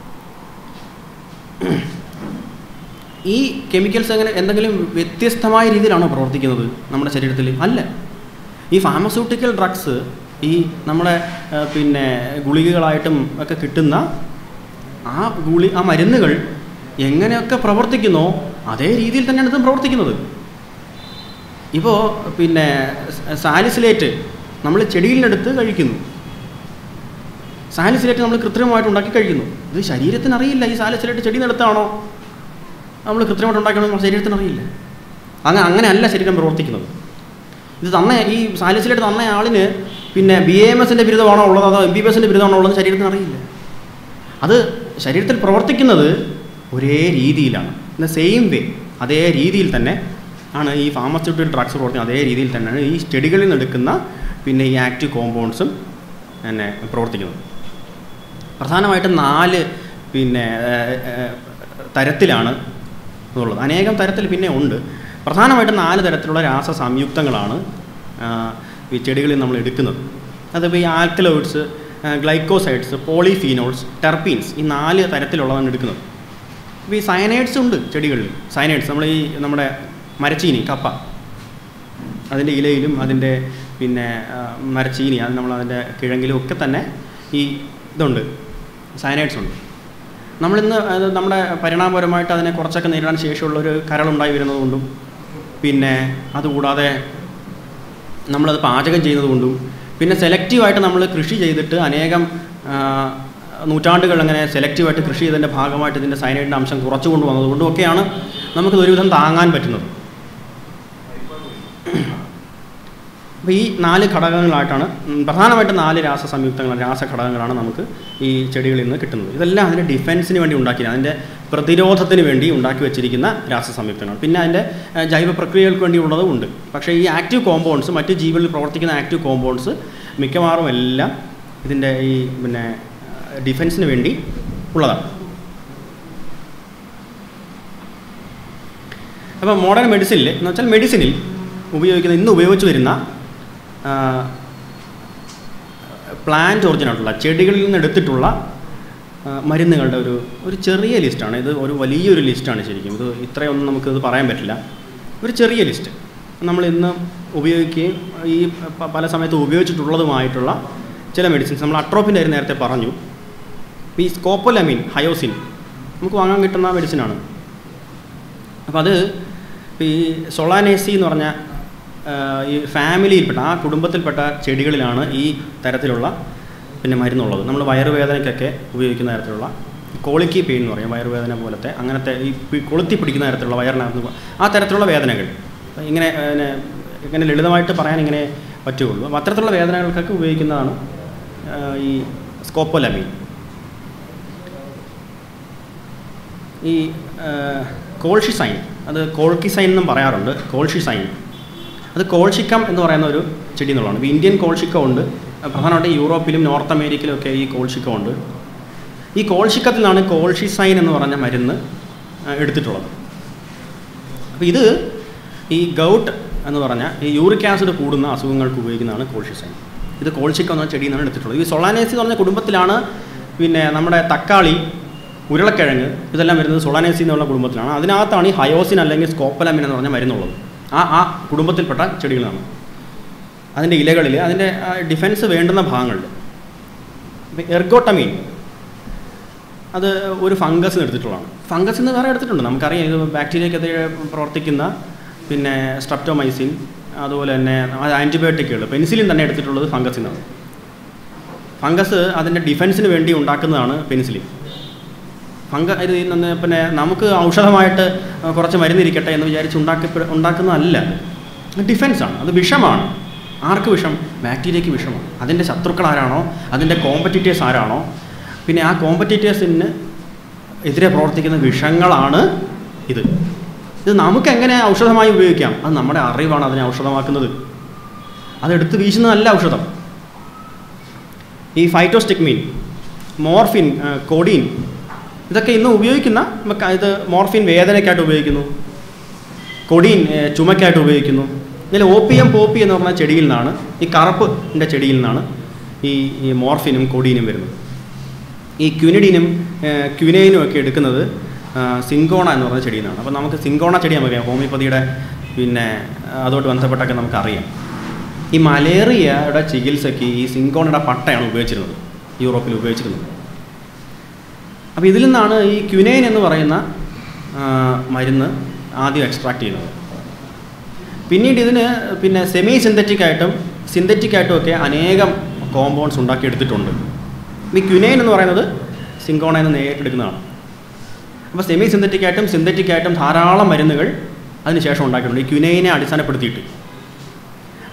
ഈ കെമിക്കൽസ് എങ്ങനെ എന്തെങ്കിലും വ്യത്യസ്തമായ രീതിയിലാണോ പ്രവർത്തിക്കുന്നത് നമ്മുടെ ശരീരത്തിൽ അല്ല ഈ ഫാർമസ്യൂട്ടിക്കൽ ഡ്രഗ്സ് ഈ നമ്മുടെ ആ, പിന്നെ ഗുളികകളായിട്ടും ഒക്കെ കിട്ടുന്ന ആ ഗുളി ആ മരുന്നുകൾ എങ്ങനെയൊക്കെ പ്രവർത്തിക്കുന്നോ അതേ രീതിയിൽ തന്നെയാണ് ഇതും പ്രവർത്തിക്കുന്നത് ഇപ്പോൾ പിന്നെ സാലിസിലേറ്റ് നമ്മൾ ചെടിയിൽ നിന്നെടുത്ത് കഴിക്കുന്നു സാലിസിലേറ്റ് നമ്മൾ കൃത്രിമമായിട്ട് ഉണ്ടാക്കി കഴിക്കുന്നു ഇത് ശരീരത്തിന് അറിയില്ല ഈ സാലിസിലേറ്റ് ചെടി നിന്നെടുത്താണോ നമ്മൾ കൃത്രിമമായിട്ട് ഉണ്ടാക്കണമെന്ന് നമ്മുടെ ശരീരത്തിന് അറിയില്ല അങ്ങനെ അങ്ങനെയല്ല ശരീരം പ്രവർത്തിക്കുന്നത് ഇത് തന്ന ഈ സാലിസിലേറ്റ് തന്ന ആളിന് പിന്നെ ബി എം എസിൻ്റെ ബിരുദമാണോ ഉള്ളത് അതോ എം ബി ബി എസിൻ്റെ ബിരുദമാണോ ഉള്ളത് ശരീരത്തിന് അറിയില്ല അത് ശരീരത്തിൽ പ്രവർത്തിക്കുന്നത് ഒരേ രീതിയിലാണ് ഇൻ സെയിം വേ അതേ രീതിയിൽ തന്നെ ആണ് ഈ ഫാർമസ്യൂട്ടിക്കൽ ഡ്രഗ്സ് പ്രവർത്തിക്കുന്നത് അതേ രീതിയിൽ തന്നെയാണ് ഈ ചെടികളിൽ നിന്ന് എടുക്കുന്ന പിന്നെ ഈ ആക്റ്റീവ് കോമ്പൗണ്ട്സും പിന്നെ പ്രവർത്തിക്കുന്നത് പ്രധാനമായിട്ടും നാല് പിന്നെ ഏഹ്, ഏഹ്, തരത്തിലാണ് ഉള്ളത് അനേകം തരത്തിൽ പിന്നെ ഉണ്ട് പ്രധാനമായിട്ടും നാല് തരത്തിലുള്ള രാസ സംയുക്തങ്ങളാണ് ആ, ഈ ചെടികളിൽ നമ്മൾ എടുക്കുന്നത് അതിപ്പോൾ ഈ ആൽക്കലോയിഡ്സ് ഗ്ലൈക്കോസൈഡ്സ് പോളിഫീനോൾസ് ടെർപ്പീൻസ് ഈ നാല് തരത്തിലുള്ളതാണ് എടുക്കുന്നത് ഇപ്പോൾ ഈ സയനൈഡ്സ് ഉണ്ട് ചെടികളിൽ സയനൈഡ്സ് നമ്മൾ ഈ നമ്മുടെ മരച്ചീനി കപ്പ അതിൻ്റെ ഇലയിലും അതിൻ്റെ പിന്നെ ആ, മരച്ചീനി അത് നമ്മൾ അതിൻ്റെ കിഴങ്ങിലും ഒക്കെ തന്നെ ഈ ഇതുണ്ട് സയനൈഡ്സ് ഉണ്ട് നമ്മളിന്ന് അത് നമ്മുടെ പരിണാമപരമായിട്ട് അതിനെ കുറച്ചൊക്കെ നേരിടാൻ ശേഷിയുള്ള ഒരു കരളുണ്ടായി വരുന്നതുകൊണ്ടും പിന്നെ അതുകൂടാതെ നമ്മളത് പാചകം ചെയ്യുന്നതുകൊണ്ടും പിന്നെ സെലക്റ്റീവായിട്ട് നമ്മൾ കൃഷി ചെയ്തിട്ട് അനേകം ആ, നൂറ്റാണ്ടുകൾ അങ്ങനെ സെലക്റ്റീവായിട്ട് കൃഷി ചെയ്തതിൻ്റെ ഭാഗമായിട്ട് ഇതിൻ്റെ സൈനൈഡിൻ്റെ അംശം കുറച്ചു കൊണ്ടുവന്നതുകൊണ്ടും ഒക്കെയാണ് നമുക്കിത് ഒരുവിധം താങ്ങാൻ പറ്റുന്നത് അപ്പോൾ ഈ നാല് ഘടകങ്ങളായിട്ടാണ് ഉം, പ്രധാനമായിട്ടും നാല് രാസ സംയുക്തങ്ങൾ രാസഘടകങ്ങളാണ് നമുക്ക് ഈ ചെടികളിൽ നിന്ന് കിട്ടുന്നത് ഇതെല്ലാം അതിൻ്റെ ഡിഫൻസിന് വേണ്ടി ഉണ്ടാക്കി അതിൻ്റെ പ്രതിരോധത്തിന് വേണ്ടി ഉണ്ടാക്കി വെച്ചിരിക്കുന്ന രാസ സംയുക്തങ്ങൾ പിന്നെ അതിൻ്റെ ഏഹ്, ജൈവ പ്രക്രിയകൾക്ക് വേണ്ടി ഉള്ളതും ഉണ്ട് പക്ഷേ ഈ ആക്റ്റീവ് കോമ്പൗണ്ട്സ് മറ്റ് ജീവികളിൽ പ്രവർത്തിക്കുന്ന ആക്റ്റീവ് കോമ്പൗണ്ട്സ് മിക്കവാറും എല്ലാം ഇതിൻ്റെ ഈ പിന്നെ ഡിഫൻസിന് വേണ്ടി ഉള്ളതാണ് അപ്പോൾ മോഡേൺ മെഡിസിനിൽ എന്ന് വെച്ചാൽ മെഡിസിനിൽ ഉപയോഗിക്കുന്ന ഇന്ന് ഉപയോഗിച്ച് വരുന്ന പ്ലാന്റ് ഒറിജിനായിട്ടുള്ള ചെടികളിൽ നിന്ന് എടുത്തിട്ടുള്ള ആ, മരുന്നുകളുടെ ഒരു ഒരു ചെറിയ ലിസ്റ്റാണ് ഇത് ഒരു വലിയൊരു ലിസ്റ്റാണ് ശരിക്കും ഇത് ഇത്രയൊന്നും നമുക്കിത് പറയാൻ പറ്റില്ല ഒരു ചെറിയ ലിസ്റ്റ് നമ്മൾ ഇന്ന് ഉപയോഗിക്കുകയും ഈ പ- പല സമയത്ത് ഉപയോഗിച്ചിട്ടുള്ളതുമായിട്ടുള്ള ചില മെഡിസിൻസ് നമ്മൾ അട്രോപ്പിൻ്റെ കാര്യം നേരത്തെ പറഞ്ഞു ഈ സ്കോപ്പോലമീൻ ഹയോസിൻ നമുക്ക് വാങ്ങാൻ കിട്ടുന്ന മെഡിസിനാണ് അപ്പോൾ അത് ഇപ്പം ഈ സൊളാനേസി എന്ന് പറഞ്ഞ ആ, ഈ ഫാമിലിയിൽപ്പെട്ട ആ കുടുംബത്തിൽപ്പെട്ട ചെടികളിലാണ് ഈ തരത്തിലുള്ള പിന്നെ മരുന്നുള്ളത് നമ്മൾ വയറുവേദനയ്ക്കൊക്കെ ഉപയോഗിക്കുന്ന തരത്തിലുള്ള കോളിക്കി പെയിൻ എന്ന് പറയും വയറുവേദന പോലത്തെ അങ്ങനത്തെ ഈ പി- കൊളുത്തി പിടിക്കുന്ന തരത്തിലുള്ള വയറിനകത്ത് പോ- ആ തരത്തിലുള്ള വേദനകൾ അപ്പം ഇങ്ങനെ പിന്നെ ഇങ്ങനെ ലളിതമായിട്ട് പറയാൻ ഇങ്ങനെ പറ്റുകയുള്ളൂ അപ്പോൾ അത്തരത്തിലുള്ള വേദനകൾക്കൊക്കെ ഉപയോഗിക്കുന്നതാണ് ആ, ഈ സ്കോപ്പോലമീൻ ഈ കോൾഷിസൈൻ അത് കോൾക്കിസൈൻ എന്നും പറയാറുണ്ട് കോൾഷിസൈൻ അത് കോൾഷിക്കം എന്ന് പറയുന്ന ഒരു ചെടി എന്നുള്ളതാണ് ഇപ്പോൾ ഇന്ത്യൻ കോൾഷിക്കം ഉണ്ട് പ്രധാനമായിട്ട് യൂറോപ്പിലും നോർത്ത് അമേരിക്കയിലും ഒക്കെ ഈ കോൾഷിക്കം ഉണ്ട് ഈ കോൾഷിക്കത്തിൽ നിന്നാണ് കോൾഷിസൈൻ എന്ന് പറഞ്ഞ മരുന്ന് ആ, എടുത്തിട്ടുള്ളത് അപ്പോൾ ഇത് ഈ ഗൗട്ട് എന്ന് പറഞ്ഞ ഈ യൂറിക് ആസിഡ് കൂടുന്ന അസുഖങ്ങൾക്ക് ഉപയോഗിക്കുന്നതാണ് കോൾഷിസൈൻ ഇത് കോൾഷിക്കം എന്ന ചെടിയിൽ നിന്നാണ് എടുത്തിട്ടുള്ളത് ഈ സൊളാനേസി എന്ന് പറഞ്ഞ കുടുംബത്തിലാണ് പിന്നെ നമ്മുടെ തക്കാളി ഉരുളക്കിഴങ്ങ് ഇതെല്ലാം വരുന്നത് സൊളാനേസി എന്നുള്ള കുടുംബത്തിലാണ് അതിനകത്താണ് ഈ ഹയോസിൻ അല്ലെങ്കിൽ സ്കോപ്പലമിൻ എന്ന് പറഞ്ഞ മരുന്നുള്ളത് ആ ആ കുടുംബത്തിൽപ്പെട്ട ചെടികളാണ് അതിൻ്റെ ഇലകളിൽ അതിൻ്റെ ഡിഫൻസ് വേണ്ടുന്ന ഭാഗങ്ങളിൽ ഇപ്പം എർഗോട്ടമീൻ അത് ഒരു ഫംഗസിന് എടുത്തിട്ടുള്ളതാണ് ഫംഗസിൽ നിന്ന് വേറെ എടുത്തിട്ടുണ്ട് നമുക്കറിയാം ഇത് ബാക്ടീരിയക്കെതിരെ പ്രവർത്തിക്കുന്ന പിന്നെ സ്ട്രപ്റ്റോമൈസിൻ അതുപോലെ തന്നെ ആൻറ്റിബയോട്ടിക്കുകൾ പെൻസിലിൻ തന്നെ എടുത്തിട്ടുള്ളത് ഫംഗസിൽ നിന്നാണ് ഫംഗസ് അതിൻ്റെ ഡിഫൻസിന് വേണ്ടി ഉണ്ടാക്കുന്നതാണ് പെൻസിലിൻ ഫംഗ ഇത് ഈ നന്ന- പിന്നെ നമുക്ക് ഔഷധമായിട്ട് കുറച്ച് മരുന്നിരിക്കട്ടെ എന്ന് വിചാരിച്ച് ഉണ്ടാക്കി ഉണ്ടാക്കുന്നതല്ല ഡിഫൻസാണ് അത് വിഷമാണ് ആർക്ക് വിഷം ബാക്ടീരിയയ്ക്ക് വിഷമാണ് അതിൻ്റെ ശത്രുക്കൾ ആരാണോ അതിൻ്റെ കോമ്പറ്റീറ്റേഴ്സ് ആരാണോ പിന്നെ ആ കോമ്പറ്റീറ്റേഴ്സിന് എതിരെ പ്രവർത്തിക്കുന്ന വിഷങ്ങളാണ് ഇത് ഇത് നമുക്ക് എങ്ങനെ ഔഷധമായി ഉപയോഗിക്കാം അത് നമ്മുടെ അറിവാണ് അതിനെ ഔഷധമാക്കുന്നത് അതെടുത്ത് വീശുന്നതല്ല ഔഷധം ഈ ഫൈറ്റോസ്റ്റിക്മീൻ മോർഫിൻ ആ, കോഡീൻ ഇതൊക്കെ ഇന്ന് ഉപയോഗിക്കുന്ന നമുക്ക് ഇത് മോർഫിൻ വേദനയ്ക്കായിട്ട് ഉപയോഗിക്കുന്നു കൊടീൻ ഏ, ചുമയ്ക്കായിട്ട് ഉപയോഗിക്കുന്നു ഇതിൽ ഓപ്പിയം പോപ്പി എന്ന് പറഞ്ഞ ചെടിയിൽ നിന്നാണ് ഈ കറുപ്പിൻ്റെ ചെടിയിൽ നിന്നാണ് ഈ ഈ മോർഫിനും കൊടീനും വരുന്നത് ഈ ക്യുനിഡിനും ക്യുനൈനും ഒക്കെ എടുക്കുന്നത് ആ, സിങ്കോണ എന്ന് പറഞ്ഞ ചെടിയിൽ നിന്നാണ് അപ്പോൾ നമുക്ക് സിങ്കോണ ചെടി നമുക്കറിയാം ഹോമിയോപ്പതിയുടെ പിന്നെ ആ, അതുമായിട്ട് ബന്ധപ്പെട്ടൊക്കെ നമുക്കറിയാം ഈ മലേറിയയുടെ ചികിത്സയ്ക്ക് ഈ സിങ്കോണയുടെ പട്ടയാണ് ഉപയോഗിച്ചിരുന്നത് യൂറോപ്പിൽ ഉപയോഗിച്ചിരുന്നത് അപ്പോൾ ഇതിൽ നിന്നാണ് ഈ ക്യുനൈൻ എന്ന് പറയുന്ന ആ, മരുന്ന് ആദ്യം എക്സ്ട്രാക്ട് ചെയ്യുന്നത് പിന്നീട് ഇതിന് പിന്നെ സെമി സിന്തറ്റിക് ആയിട്ടും സിന്തറ്റിക് ആയിട്ടും ഒക്കെ അനേകം കോമ്പൗണ്ട്സ് ഉണ്ടാക്കിയെടുത്തിട്ടുണ്ട് ഈ ക്യുനൈൻ എന്ന് പറയുന്നത് സിങ്കോണയിൽ നിന്ന് നേരിട്ടെടുക്കുന്നതാണ് അപ്പോൾ സെമി സിന്തറ്റിക് ആയിട്ടും സിന്തറ്റിക് ആയിട്ടും ധാരാളം മരുന്നുകൾ അതിനുശേഷം ഉണ്ടാക്കിയിട്ടുണ്ട് ഈ ക്യുനൈനെ അടിസ്ഥാനപ്പെടുത്തിയിട്ട്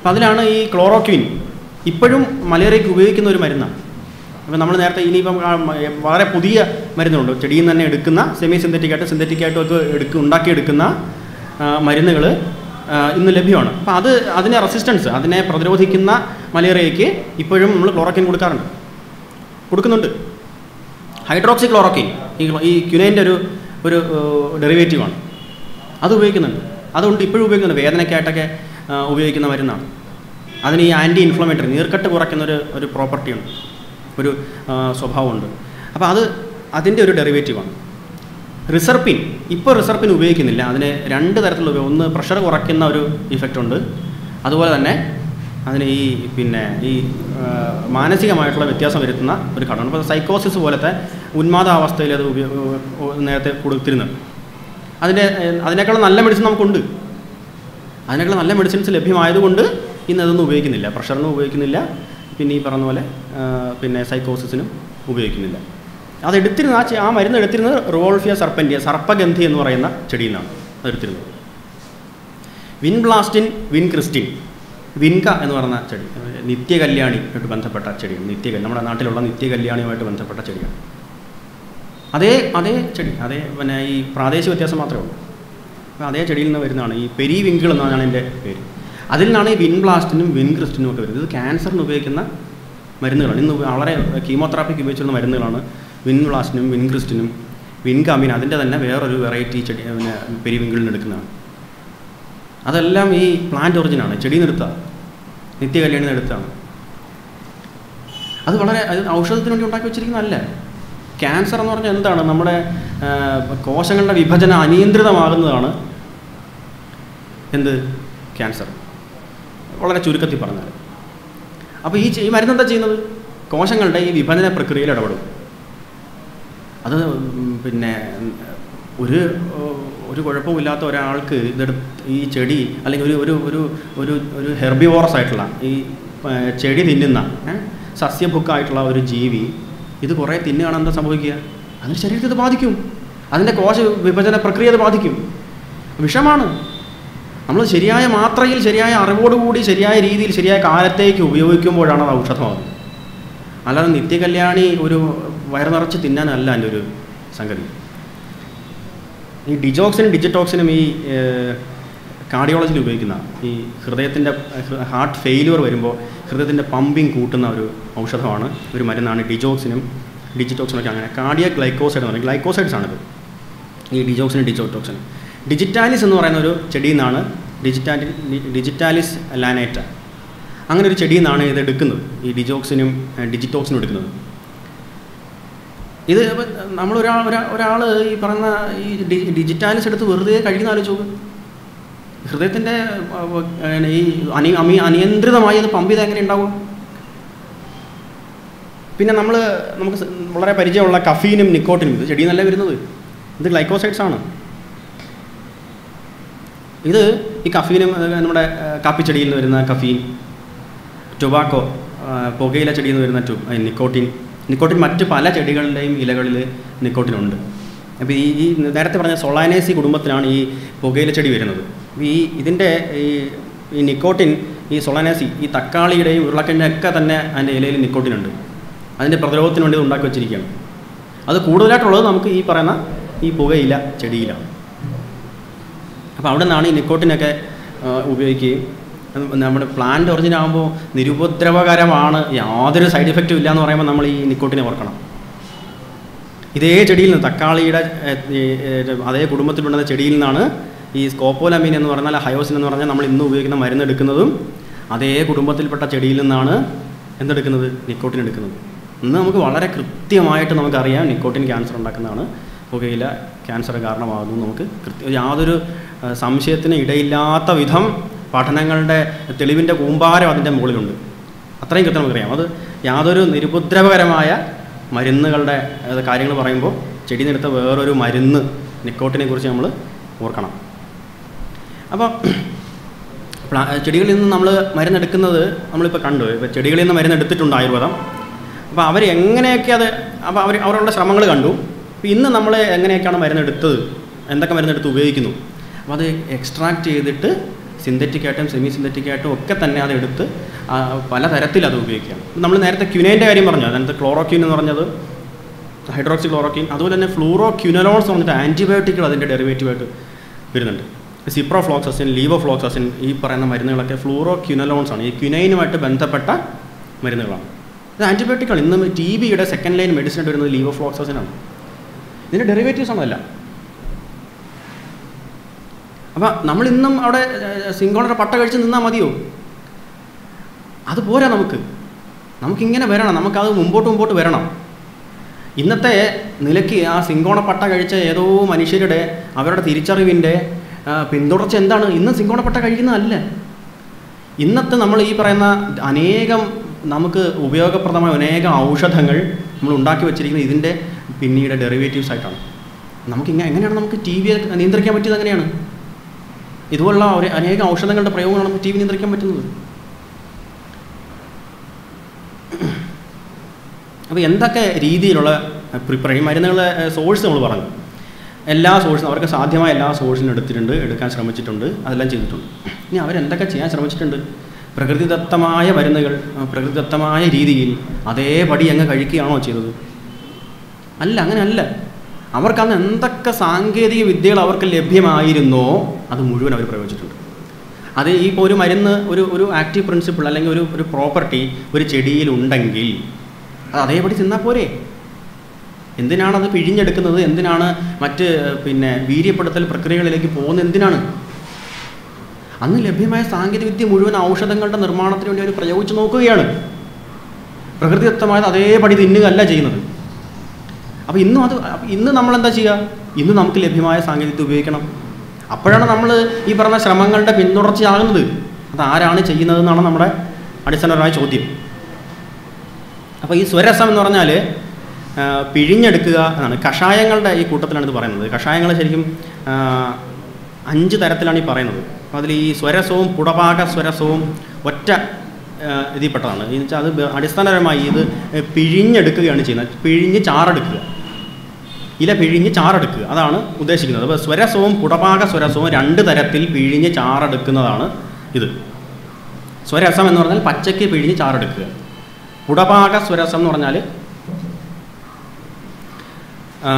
അപ്പോൾ അതിലാണ് ഈ ക്ലോറോക്വിൻ ഇപ്പോഴും മലേറിയയ്ക്ക് ഉപയോഗിക്കുന്ന ഒരു മരുന്നാണ് അപ്പോൾ നമ്മൾ നേരത്തെ ഇനിയിപ്പം ആ മ- വളരെ പുതിയ മരുന്നുണ്ട് ചെടിയിൽ നിന്ന് തന്നെ എടുക്കുന്ന സെമി സിന്തറ്റിക് ആയിട്ട് സിന്തറ്റിക് ആയിട്ടും ഒക്കെ എടുക്ക ഉണ്ടാക്കിയെടുക്കുന്ന മരുന്നുകൾ ഇന്ന് ലഭ്യമാണ് അപ്പോൾ അത് അതിനെ റെസിസ്റ്റൻസ് അതിനെ പ്രതിരോധിക്കുന്ന മലേറിയയ്ക്ക് ഇപ്പോഴും നമ്മൾ ക്ലോറോക്കിൻ കൊടുക്കാറുണ്ട് കൊടുക്കുന്നുണ്ട് ഹൈഡ്രോക്സി ക്ലോറോക്കിൻ ഈ ക്ലോ- ഈ ക്യുനൈൻ്റെ ഒരു ഒരു ഡെറിവേറ്റീവാണ് അത് ഉപയോഗിക്കുന്നുണ്ട് അതുകൊണ്ട് ഇപ്പോഴും ഉപയോഗിക്കുന്നുണ്ട് വേദനയ്ക്കായിട്ടൊക്കെ ആ, ഉപയോഗിക്കുന്ന മരുന്നാണ് അതിന് ഈ ആൻറ്റി ഇൻഫ്ലമേറ്ററി നീർക്കെട്ട് കുറയ്ക്കുന്ന ഒരു ഒരു പ്രോപ്പർട്ടിയുണ്ട് ഒരു ആ, സ്വഭാവമുണ്ട് അപ്പോൾ അത് അതിൻ്റെ ഒരു ഡെറിവേറ്റീവാണ് റിസർപ്പിൻ ഇപ്പോൾ റിസർപ്പിൻ ഉപയോഗിക്കുന്നില്ല അതിന് രണ്ട് തരത്തിലുള്ള ഉപയോഗം ഒന്ന് പ്രഷർ കുറയ്ക്കുന്ന ഒരു ഇഫക്റ്റ് ഉണ്ട് അതുപോലെ തന്നെ അതിന് ഈ പിന്നെ ഈ ആ, മാനസികമായിട്ടുള്ള വ്യത്യാസം വരുത്തുന്ന ഒരു ഘടകമാണ് ഇപ്പോൾ സൈക്കോസിസ് പോലത്തെ ഉന്മാദാവസ്ഥയിൽ അത് ഉപയോഗ നേരത്തെ കൊടുത്തിരുന്നത് അതിൻ്റെ ഏഹ്, അതിനേക്കാളും നല്ല മെഡിസിൻ നമുക്കുണ്ട് അതിനേക്കാളും നല്ല മെഡിസിൻസ് ലഭ്യമായതുകൊണ്ട് ഇന്ന് അതൊന്നും ഉപയോഗിക്കുന്നില്ല പ്രഷറിനും ഉപയോഗിക്കുന്നില്ല പിന്നെ ഈ പറഞ്ഞ പോലെ ആ, പിന്നെ സൈക്കോസിസിനും ഉപയോഗിക്കുന്നില്ല അതെടുത്തിരുന്ന ആ ചെ- ആ മരുന്ന് എടുത്തിരുന്നത് റിവോൾഫിയ സർപ്പൻറ്റിയ സർപ്പഗന്ധി എന്ന് പറയുന്ന ചെടിയിൽ നിന്നാണ് അതെടുത്തിരുന്നത് vinblastine vincristine vinca എന്ന് പറയുന്ന ചെടി ഏഹ്, നിത്യകല്യാണിയായിട്ട് ബന്ധപ്പെട്ട ചെടിയാണ് നിത്യകല്യാണി നമ്മുടെ നാട്ടിലുള്ള നിത്യകല്യാണിയുമായിട്ട് ബന്ധപ്പെട്ട ചെടിയാണ് അതേ അതേ ചെടി അതേ പിന്നെ ഈ പ്രാദേശിക വ്യത്യാസം മാത്രമേ ഉള്ളൂ അപ്പോൾ അതേ ചെടിയിൽ നിന്ന് വരുന്നതാണ് ഈ പെരി വിങ്കിൾ എന്നാണ് എൻ്റെ പേര് അതിൽ നിന്നാണ് ഈ വിൻ ബ്ലാസ്റ്റിനും വിൻ ക്രിസ്റ്റിനും ഒക്കെ വരുന്നത് ഇത് ക്യാൻസറിന് ഉപയോഗിക്കുന്ന മരുന്നുകളാണ് ഇന്ന് വളരെ കീമോതെറാപ്പിക്ക് ഉപയോഗിച്ചിരുന്ന മരുന്നുകളാണ് വിൻ ബ്ലാസ്റ്റിനും വിൻ ക്രിസ്റ്റിനും വിൻ കാമിൻ അതിൻ്റെ തന്നെ വേറൊരു വെറൈറ്റി ചെടി പിന്നെ പെരി വിങ്കിളിൽ നിന്ന് എടുക്കുന്നതാണ് അതെല്ലാം ഈ പ്ലാന്റ് ഒറിജിനാണ് ചെടി നിർത്ത നിത്യകല്യാണി എടുത്താണ് അത് വളരെ അത് ഔഷധത്തിന് വേണ്ടി ഉണ്ടാക്കി വെച്ചിരിക്കുന്നതല്ല ക്യാൻസർ എന്ന് പറഞ്ഞാൽ എന്താണ് നമ്മുടെ ആ, കോശങ്ങളുടെ വിഭജനം അനിയന്ത്രിതമാകുന്നതാണ് എന്ത് ക്യാൻസർ വളരെ ചുരുക്കത്തിൽ പറഞ്ഞാൽ അപ്പോൾ ഈ ചെ- ഈ മരുന്ന് എന്താ ചെയ്യുന്നത് കോശങ്ങളുടെ ഈ വിഭജന പ്രക്രിയയിൽ ഇടപെടും അത് ഉം, പിന്നെ ഒരു ഒരു കുഴപ്പമില്ലാത്ത ഒരാൾക്ക് ഇതെടുത്ത് ഈ ചെടി അല്ലെങ്കിൽ ഒരു ഒരു ഒരു ഒരു ഒരു ഹെർബിവോറസ് ആയിട്ടുള്ള ഈ ആ, ചെടി തിന്നുന്ന ഏ, സസ്യഭുക്കായിട്ടുള്ള ഒരു ജീവി ഇത് കുറേ തിന്നുകയാണ് എന്താ സംഭവിക്കുക അതിന് ശരീരത്തിൽ ഇത് ബാധിക്കും അതിൻ്റെ കോശ വിഭജന പ്രക്രിയ അത് ബാധിക്കും വിഷമാണ് നമ്മൾ ശരിയായ മാത്രയിൽ ശരിയായ അറിവോടുകൂടി ശരിയായ രീതിയിൽ ശരിയായ കാലത്തേക്ക് ഉപയോഗിക്കുമ്പോഴാണ് അത് ഔഷധമാകുന്നത് അല്ലാതെ നിത്യകല്യാണി ഒരു വയറ് നിറച്ച് തിന്നാനല്ല എൻ്റെ ഒരു സംഗതി ഈ ഡിജോക്സിനും ഡിജിറ്റോക്സിനും ഈ കാർഡിയോളജിയിൽ ഉപയോഗിക്കുന്ന ഈ ഹൃദയത്തിൻ്റെ ഹാർട്ട് ഫെയിലുവർ വരുമ്പോൾ ഹൃദയത്തിൻ്റെ പമ്പിങ് കൂട്ടുന്ന ഒരു ഔഷധമാണ് ഒരു മരുന്നാണ് ഡിജോക്സിനും ഡിജിറ്റോക്സിനും ഒക്കെ അങ്ങനെ കാർഡിയ ഗ്ലൈക്കോസൈഡ് എന്ന് പറയും ഗ്ലൈക്കോസൈഡ്സ് ആണിത് ഈ ഡിജോക്സിനും ഡിജിറ്റോക്സിനും ഡിജിറ്റാലിസ് എന്ന് പറയുന്ന ഒരു ചെടിയിൽ നിന്നാണ് ഡിജിറ്റാലി ഡിജിറ്റാലിസ് ലാനേറ്റ അങ്ങനെ ഒരു ചെടിയിൽ നിന്നാണ് ഇത് എടുക്കുന്നത് ഈ ഡിജോക്സിനും ഏഹ്, ഡിജിറ്റോക്സിനും എടുക്കുന്നത് ഇത് നമ്മൾ ഒരാൾ ഒരാൾ ഈ പറയുന്ന ഈ ഡി ഡിജിറ്റാലിസ് എടുത്ത് വെറുതെ കഴിക്കുന്ന ആലോചിച്ച് നോക്ക് ഹൃദയത്തിൻ്റെ ഈ അനി അമി അനിയന്ത്രിതമായി അത് പമ്പ് ചെയ്ത് എങ്ങനെ ഉണ്ടാവും പിന്നെ നമ്മൾ നമുക്ക് സ- വളരെ പരിചയമുള്ള കഫീനും നിക്കോട്ടിനും ഇത് ചെടിയിൽ നിന്നല്ല വരുന്നത് ഇത് ഗ്ലൈക്കോസൈഡ്സ് ആണ് ഇത് ഈ കഫീനും അത് നമ്മുടെ ആ, കാപ്പിച്ചെടിയിൽ നിന്ന് വരുന്ന കഫീൻ ടൊബാക്കോ ആ, പുകയില ചെടിയിൽ നിന്ന് വരുന്ന ടു ആ, നിക്കോട്ടിൻ നിക്കോട്ടിൻ മറ്റ് പല ചെടികളുടെയും ഇലകളിൽ നിക്കോട്ടിനുണ്ട് അപ്പോൾ ഈ ഈ നേരത്തെ പറഞ്ഞ സൊളാനേസി കുടുംബത്തിലാണ് ഈ പുകയില ചെടി വരുന്നത് ഈ ഇതിൻ്റെ ഈ ഈ നിക്കോട്ടിൻ ഈ സൊളാനേസി ഈ തക്കാളിയുടെയും ഉരുളക്കിഴൻ്റെ ഒക്കെ തന്നെ അതിൻ്റെ ഇലയിൽ നിക്കോട്ടിനുണ്ട് അതിൻ്റെ പ്രതിരോധത്തിന് വേണ്ടി ഇത് ഉണ്ടാക്കി വെച്ചിരിക്കുകയാണ് അത് കൂടുതലായിട്ടുള്ളത് നമുക്ക് ഈ പറയുന്ന ഈ പുകയില ചെടിയിലാണ് അപ്പോൾ അവിടെ നിന്നാണ് ഈ നിക്കോട്ടിനൊക്കെ ആ, ഉപയോഗിക്കുകയും അത് നമ്മുടെ പ്ലാന്റ് ഒറിജിൻ ആകുമ്പോൾ നിരുപദ്രവകരമാണ് യാതൊരു സൈഡ് ഇഫക്റ്റും ഇല്ല എന്ന് പറയുമ്പോൾ നമ്മൾ ഈ നിക്കോട്ടിനെ ഓർക്കണം ഇതേ ചെടിയിൽ നിന്ന് തക്കാളിയുടെ ഏ, ഈ, ഏ, അതേ കുടുംബത്തിലുണ്ടെന്ന ചെടിയിൽ നിന്നാണ് ഈ സ്കോപ്പോലമീൻ എന്ന് പറഞ്ഞാൽ ഹയോസിൻ എന്ന് പറഞ്ഞാൽ നമ്മൾ ഇന്ന് ഉപയോഗിക്കുന്ന മരുന്ന് എടുക്കുന്നതും അതേ കുടുംബത്തിൽപ്പെട്ട ചെടിയിൽ നിന്നാണ് എന്തെടുക്കുന്നത് നിക്കോട്ടിൻ എടുക്കുന്നത് ഇന്ന് നമുക്ക് വളരെ കൃത്യമായിട്ട് നമുക്കറിയാം നിക്കോട്ടിൻ ക്യാൻസർ ഉണ്ടാക്കുന്നതാണ് പുകയില ക്യാൻസർ കാരണമാകുന്നു നമുക്ക് കൃത്യ യാതൊരു ആ, സംശയത്തിന് ഇടയില്ലാത്ത വിധം പഠനങ്ങളുടെ തെളിവിൻ്റെ കൂമ്പാരം അതിൻ്റെ മുകളിലുണ്ട് അത്രയും കൃത്യം നമുക്കറിയാം അത് യാതൊരു നിരുപദ്രവകരമായ മരുന്നുകളുടെ അത് കാര്യങ്ങൾ പറയുമ്പോൾ ചെടി നിന്നെടുത്ത വേറൊരു മരുന്ന് നിക്കോട്ടിനെ കുറിച്ച് നമ്മൾ ഓർക്കണം അപ്പോൾ പ്ലാ ചെടികളിൽ നിന്ന് നമ്മൾ മരുന്നെടുക്കുന്നത് നമ്മളിപ്പോൾ കണ്ടു ഇപ്പോൾ ചെടികളിൽ നിന്ന് മരുന്നെടുത്തിട്ടുണ്ട് ആയുർവേദം അപ്പോൾ അവർ എങ്ങനെയൊക്കെ അത് അപ്പോൾ അവർ അവരുടെ ശ്രമങ്ങൾ കണ്ടു അപ്പോൾ ഇന്ന് നമ്മൾ എങ്ങനെയൊക്കെയാണ് മരുന്നെടുത്തത് എന്തൊക്കെ മരുന്നെടുത്ത് ഉപയോഗിക്കുന്നു അപ്പോൾ അത് എക്സ്ട്രാക്ട് ചെയ്തിട്ട് സിന്തറ്റിക് ആയിട്ടും സെമി സിന്തറ്റിക് ആയിട്ടും ഒക്കെ തന്നെ അത് എടുത്ത് ആ, പലതരത്തിൽ അത് ഉപയോഗിക്കാം നമ്മൾ നേരത്തെ ക്യുനൈൻ്റെ കാര്യം പറഞ്ഞു അതിനകത്ത് ക്ലോറോക്യൂൻ എന്ന് പറഞ്ഞത് ഹൈഡ്രോക്സി ക്ലോറോക്യൂൻ അതുപോലെ തന്നെ ഫ്ലൂറോ ക്യുനലോൺസ് എന്ന് പറഞ്ഞിട്ട് ആൻറ്റിബയോട്ടിക്കുകൾ അതിൻ്റെ ഡെറിവേറ്റീവായിട്ട് വരുന്നുണ്ട് സിപ്രോഫ്ലോക്സസിൻ ലീവോഫ്ലോക്സസിൻ ഈ പറയുന്ന മരുന്നുകളൊക്കെ ഫ്ലൂറോ ക്യുനലോൺസ് ആണ് ഈ ക്യുനൈനുമായിട്ട് ബന്ധപ്പെട്ട മരുന്നുകളാണ് ഇത് ആൻറ്റിബയോട്ടിക്കാണ് ഇന്ന് ടി ബിയുടെ സെക്കൻഡ് ലൈൻ മെഡിസിൻ ആയിട്ട് വരുന്നത് ലീവോഫ്ലോക്സസിനാണ് ഇതിൻ്റെ ഡെറിവേറ്റീവ്സ് ആണല്ല അപ്പം നമ്മൾ ഇന്നും അവിടെ സിങ്കോണയുടെ പട്ട കഴിച്ച് നിന്നാൽ മതിയോ അത് പോരാ നമുക്ക് നമുക്കിങ്ങനെ വരണം നമുക്കത് മുമ്പോട്ട് മുമ്പോട്ട് വരണം ഇന്നത്തെ നിലയ്ക്ക് ആ സിങ്കോണ പട്ട കഴിച്ച ഏതോ മനുഷ്യരുടെ അവരുടെ തിരിച്ചറിവിൻ്റെ ആ, പിന്തുടർച്ച എന്താണ് ഇന്ന് സിങ്കോണ പട്ട കഴിക്കുന്നതല്ല ഇന്നത്തെ നമ്മൾ ഈ പറയുന്ന അനേകം നമുക്ക് ഉപയോഗപ്രദമായ അനേകം ഔഷധങ്ങൾ നമ്മൾ ഉണ്ടാക്കി വെച്ചിരിക്കുന്നത് ഇതിൻ്റെ പിന്നീട് ഡെറിവേറ്റീവ്സ് ആയിട്ടാണ് നമുക്ക് ഇങ്ങനെ എങ്ങനെയാണ് നമുക്ക് ടി വിയെ നിയന്ത്രിക്കാൻ പറ്റിയത് എങ്ങനെയാണ് ഇതുപോലുള്ള ഒരു അനേകം ഔഷധങ്ങളുടെ പ്രയോഗങ്ങളാണ് നമുക്ക് ടി വി നിയന്ത്രിക്കാൻ പറ്റുന്നത് അപ്പോൾ എന്തൊക്കെ രീതിയിലുള്ള പ്രിപ്പറ ഈ മരുന്നുകളെ സോഴ്സ് നമ്മൾ പറഞ്ഞു എല്ലാ സോഴ്സും അവർക്ക് സാധ്യമായ എല്ലാ സോഴ്സിനും എടുത്തിട്ടുണ്ട് എടുക്കാൻ ശ്രമിച്ചിട്ടുണ്ട് അതെല്ലാം ചെയ്തിട്ടുണ്ട് ഇനി അവരെന്തൊക്കെ ചെയ്യാൻ ശ്രമിച്ചിട്ടുണ്ട് പ്രകൃതിദത്തമായ മരുന്നുകൾ ആ, പ്രകൃതിദത്തമായ രീതിയിൽ അതേപടി അങ്ങ് കഴിക്കുകയാണോ ചെയ്തത് അല്ല അങ്ങനെയല്ല അവർക്കന്ന് എന്തൊക്കെ സാങ്കേതിക വിദ്യകൾ അവർക്ക് ലഭ്യമായിരുന്നോ അത് മുഴുവൻ അവർ പ്രയോഗിച്ചിട്ടുണ്ട് അത് ഈ ഇപ്പോൾ ഒരു മരുന്ന് ഒരു ഒരു ആക്റ്റീവ് പ്രിൻസിപ്പിൾ അല്ലെങ്കിൽ ഒരു ഒരു പ്രോപ്പർട്ടി ഒരു ചെടിയിൽ ഉണ്ടെങ്കിൽ അത് അതേപടി തിന്നാൽ പോരെ എന്തിനാണത് പിഴിഞ്ഞെടുക്കുന്നത് എന്തിനാണ് മറ്റ് പിന്നെ വീര്യപ്പെടുത്തൽ പ്രക്രിയകളിലേക്ക് പോകുന്നത് എന്തിനാണ് അന്ന് ലഭ്യമായ സാങ്കേതികവിദ്യ മുഴുവൻ ഔഷധങ്ങളുടെ നിർമ്മാണത്തിന് വേണ്ടി അവർ പ്രയോഗിച്ച് നോക്കുകയാണ് പ്രകൃതിദത്തമായത് അതേപടി തിന്നുകയല്ല ചെയ്യുന്നത് അപ്പോൾ ഇന്നും അത് ഇന്ന് നമ്മൾ എന്താ ചെയ്യുക ഇന്ന് നമുക്ക് ലഭ്യമായ സാങ്കേതികത ഉപയോഗിക്കണം അപ്പോഴാണ് നമ്മൾ ഈ പറഞ്ഞ ശ്രമങ്ങളുടെ പിന്തുടർച്ചയാകുന്നത് അത് ആരാണ് ചെയ്യുന്നതെന്നാണ് നമ്മുടെ അടിസ്ഥാനപരമായ ചോദ്യം അപ്പോൾ ഈ സ്വരസം എന്ന് പറഞ്ഞാൽ ആ, പിഴിഞ്ഞെടുക്കുക എന്നാണ് കഷായങ്ങളുടെ ഈ കൂട്ടത്തിലാണ് ഇത് പറയുന്നത് കഷായങ്ങൾ ശരിക്കും ആ, അഞ്ച് തരത്തിലാണ് ഈ പറയുന്നത് അപ്പോൾ അതിൽ ഈ സ്വരസവും പുടപാക സ്വരസവും ഒറ്റ ആ, ഇതിൽപ്പെട്ടതാണ് എന്ന് വെച്ചാൽ അത് ബ- അടിസ്ഥാനപരമായി ഇത് പിഴിഞ്ഞെടുക്കുകയാണ് ചെയ്യുന്നത് പിഴിഞ്ഞ് ചാറെടുക്കുക ഇല പിഴിഞ്ഞ് ചാറെടുക്കുക അതാണ് ഉദ്ദേശിക്കുന്നത് അപ്പോൾ സ്വരസവും പുടപാക സ്വരസവും രണ്ട് തരത്തിൽ പിഴിഞ്ഞ് ചാറെടുക്കുന്നതാണ് ഇത് സ്വരസം എന്ന് പറഞ്ഞാൽ പച്ചയ്ക്ക് പിഴിഞ്ഞ് ചാറെടുക്കുക പുടപാക സ്വരസം എന്ന് പറഞ്ഞാൽ ആ,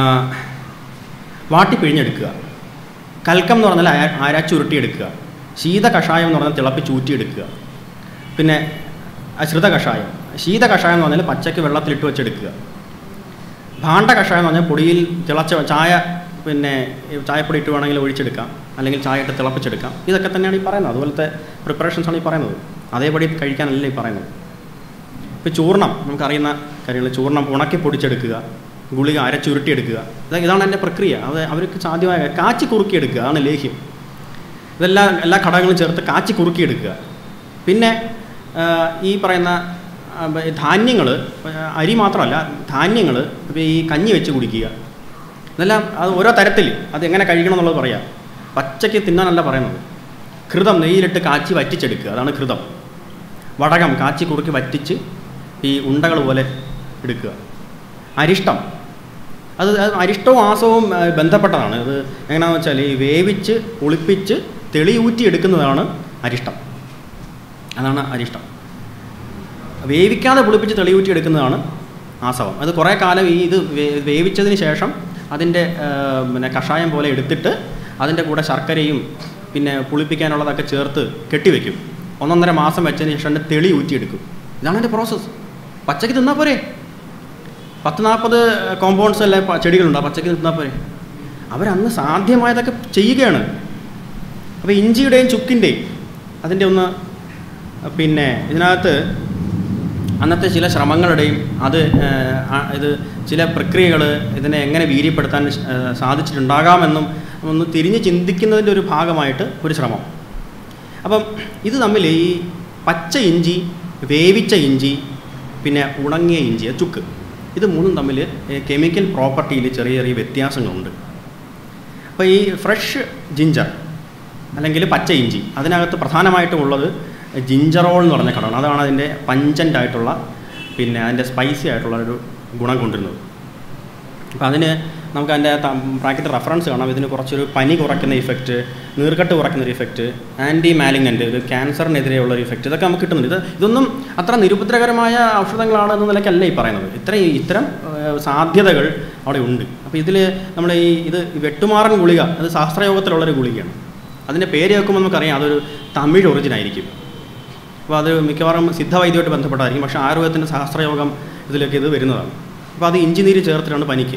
വാട്ടി പിഴിഞ്ഞെടുക്കുക കൽക്കം എന്ന് പറഞ്ഞാൽ അര- അരച്ചുരുട്ടിയെടുക്കുക ശീത കഷായം എന്ന് പറഞ്ഞാൽ തിളപ്പിച്ച് ഊറ്റിയെടുക്കുക പിന്നെ അശ്രിത കഷായം ശീത കഷായം എന്ന് പറഞ്ഞാൽ പച്ചയ്ക്ക് വെള്ളത്തിലിട്ട് വെച്ചെടുക്കുക ഭാണ്ഡ കഷായം എന്ന് പറഞ്ഞാൽ പൊടിയിൽ തിളച്ച ചായ പിന്നെ ഈ ചായപ്പൊടി ഇട്ട് വേണമെങ്കിൽ ഒഴിച്ചെടുക്കാം അല്ലെങ്കിൽ ചായ ഇട്ട് തിളപ്പിച്ചെടുക്കാം ഇതൊക്കെ തന്നെയാണ് ഈ പറയുന്നത് അതുപോലത്തെ പ്രിപ്പറേഷൻസ് ആണ് ഈ പറയുന്നത് അതേപടി കഴിക്കാനല്ല ഈ പറയുന്നത് ഇപ്പോൾ ചൂർണം നമുക്കറിയുന്ന കാര്യങ്ങൾ ചൂർണം ഉണക്കി പൊടിച്ചെടുക്കുക ഗുളിക അരച്ചുരുട്ടിയെടുക്കുക ഇതൊക്കെ ഇതാണ് എൻ്റെ പ്രക്രിയ അത് അവർക്ക് സാധ്യമായ കാച്ചി കുറുക്കിയെടുക്കുക അതാണ് ലേഹ്യം ഇതെല്ലാം എല്ലാ ഘടകങ്ങളും ചേർത്ത് കാച്ചി കുറുക്കിയെടുക്കുക പിന്നെ ആ, ഈ പറയുന്ന ധാന്യങ്ങൾ അരി മാത്രമല്ല ധാന്യങ്ങൾ ഇപ്പോൾ ഈ കഞ്ഞി വെച്ച് കുടിക്കുക ഇതെല്ലാം അത് ഓരോ തരത്തിൽ അത് എങ്ങനെ കഴിക്കണം എന്നുള്ളത് പറയാം പച്ചയ്ക്ക് തിന്നാനല്ല പറയുന്നത് ഘൃതം നെയ്യിലിട്ട് കാച്ചി വറ്റിച്ചെടുക്കുക അതാണ് ഘൃതം വടകം കാച്ചി കുറുക്കി വറ്റിച്ച് ഈ ഉണ്ടകൾ പോലെ എടുക്കുക അരിഷ്ടം അത് അത് അരിഷ്ടവും ആസവും ആ, ബന്ധപ്പെട്ടതാണ് അത് എങ്ങനെയാണെന്ന് വെച്ചാൽ ഈ വേവിച്ച് ഒളിപ്പിച്ച് തെളിയൂറ്റി എടുക്കുന്നതാണ് അരിഷ്ടം അതാണ് അരിഷ്ടം വേവിക്കാതെ പുളിപ്പിച്ച് തെളിയൂറ്റി എടുക്കുന്നതാണ് ആസവം അത് കുറേ കാലം ഈ ഇത് വേ- വേവിച്ചതിന് ശേഷം അതിൻ്റെ ആ, പിന്നെ കഷായം പോലെ എടുത്തിട്ട് അതിൻ്റെ കൂടെ ശർക്കരയും പിന്നെ പുളിപ്പിക്കാനുള്ളതൊക്കെ ചേർത്ത് കെട്ടിവെക്കും ഒന്നൊന്നര മാസം വെച്ചതിന് ശേഷം അതിൻ്റെ തെളി ഊറ്റിയെടുക്കും ഇതാണ് എൻ്റെ പ്രോസസ്സ് പച്ചയ്ക്ക് തിന്നാൽ പോരെ പത്ത് നാൽപ്പത് കോമ്പൗണ്ട്സ് അല്ലെ പ- ചെടികളുണ്ട് ആ പച്ചയ്ക്ക് തിന്നാൽ പോരെ അവരന്ന് സാധ്യമായതൊക്കെ ചെയ്യുകയാണ് അപ്പോൾ ഇഞ്ചിയുടെയും ചുക്കിൻ്റെയും അതിൻ്റെ ഒന്ന് പിന്നെ ഇതിനകത്ത് അന്നത്തെ ചില ശ്രമങ്ങളുടെയും അത് ഏഹ്, ആ- ഇത് ചില പ്രക്രിയകൾ ഇതിനെ എങ്ങനെ വീര്യപ്പെടുത്താൻ ഏഹ്, സാധിച്ചിട്ടുണ്ടാകാമെന്നും ഒന്ന് തിരിഞ്ഞ് ചിന്തിക്കുന്നതിൻ്റെ ഒരു ഭാഗമായിട്ട് ഒരു ശ്രമം അപ്പം ഇത് തമ്മിൽ ഈ പച്ച ഇഞ്ചി വേവിച്ച ഇഞ്ചി പിന്നെ ഉണങ്ങിയ ഇഞ്ചി അത് ചുക്ക് ഇത് മൂന്നും തമ്മിൽ കെമിക്കൽ പ്രോപ്പർട്ടിയിൽ ചെറിയ ചെറിയ വ്യത്യാസങ്ങളുണ്ട് അപ്പോൾ ഈ ഫ്രഷ് ജിഞ്ചർ അല്ലെങ്കിൽ പച്ച ഇഞ്ചി അതിനകത്ത് പ്രധാനമായിട്ടും ഉള്ളത് ജിഞ്ചറോൾ എന്ന് പറഞ്ഞ ഘടകം അതാണ് അതിൻ്റെ പഞ്ചൻ്റ് ആയിട്ടുള്ള പിന്നെ അതിൻ്റെ സ്പൈസി ആയിട്ടുള്ള ഒരു ഗുണം കൊണ്ടിരുന്നത് അപ്പോൾ അതിന് നമുക്ക് അതിൻ്റെ ബ്രാക്കറ്റ് റെഫറൻസ് കാണാം ഇതിന് കുറച്ചൊരു പനി കുറയ്ക്കുന്ന ഇഫക്റ്റ് നീർക്കെട്ട് കുറയ്ക്കുന്ന ഒരു ഇഫക്റ്റ് ആൻറ്റി മാലിഗ്നൻ്റ് ഒരു ക്യാൻസറിനെതിരെയുള്ള ഒരു ഇഫക്റ്റ് ഇതൊക്കെ നമുക്ക് കിട്ടുന്നുണ്ട് ഇത് ഇതൊന്നും അത്ര നിരുപദ്രകരമായ ഔഷധങ്ങളാണ് എന്ന നിലയ്ക്കല്ല ഈ പറയുന്നത് ഇത്രയും ഇത്തരം ഏഹ്, സാധ്യതകൾ അവിടെ ഉണ്ട് അപ്പോൾ ഇതിൽ നമ്മൾ ഈ ഇത് ഈ വെട്ടുമാറൻ ഗുളിക അത് ശാസ്ത്രയോഗത്തിലുള്ളൊരു ഗുളികയാണ് അതിൻ്റെ പേര് കേൾക്കുമ്പോൾ നമുക്കറിയാം അതൊരു തമിഴ് ഒറിജിൻ ആയിരിക്കും അപ്പോൾ അത് മിക്കവാറും സിദ്ധവൈദ്യമായിട്ട് ബന്ധപ്പെട്ടായിരിക്കും പക്ഷേ ആയുർവേദത്തിൻ്റെ ശാസ്ത്രയോഗം ഇതിലേക്ക് ഇത് വരുന്നതാണ് അപ്പോൾ അത് ഇഞ്ചി നീര് ചേർത്തിട്ടാണ് പനിക്ക്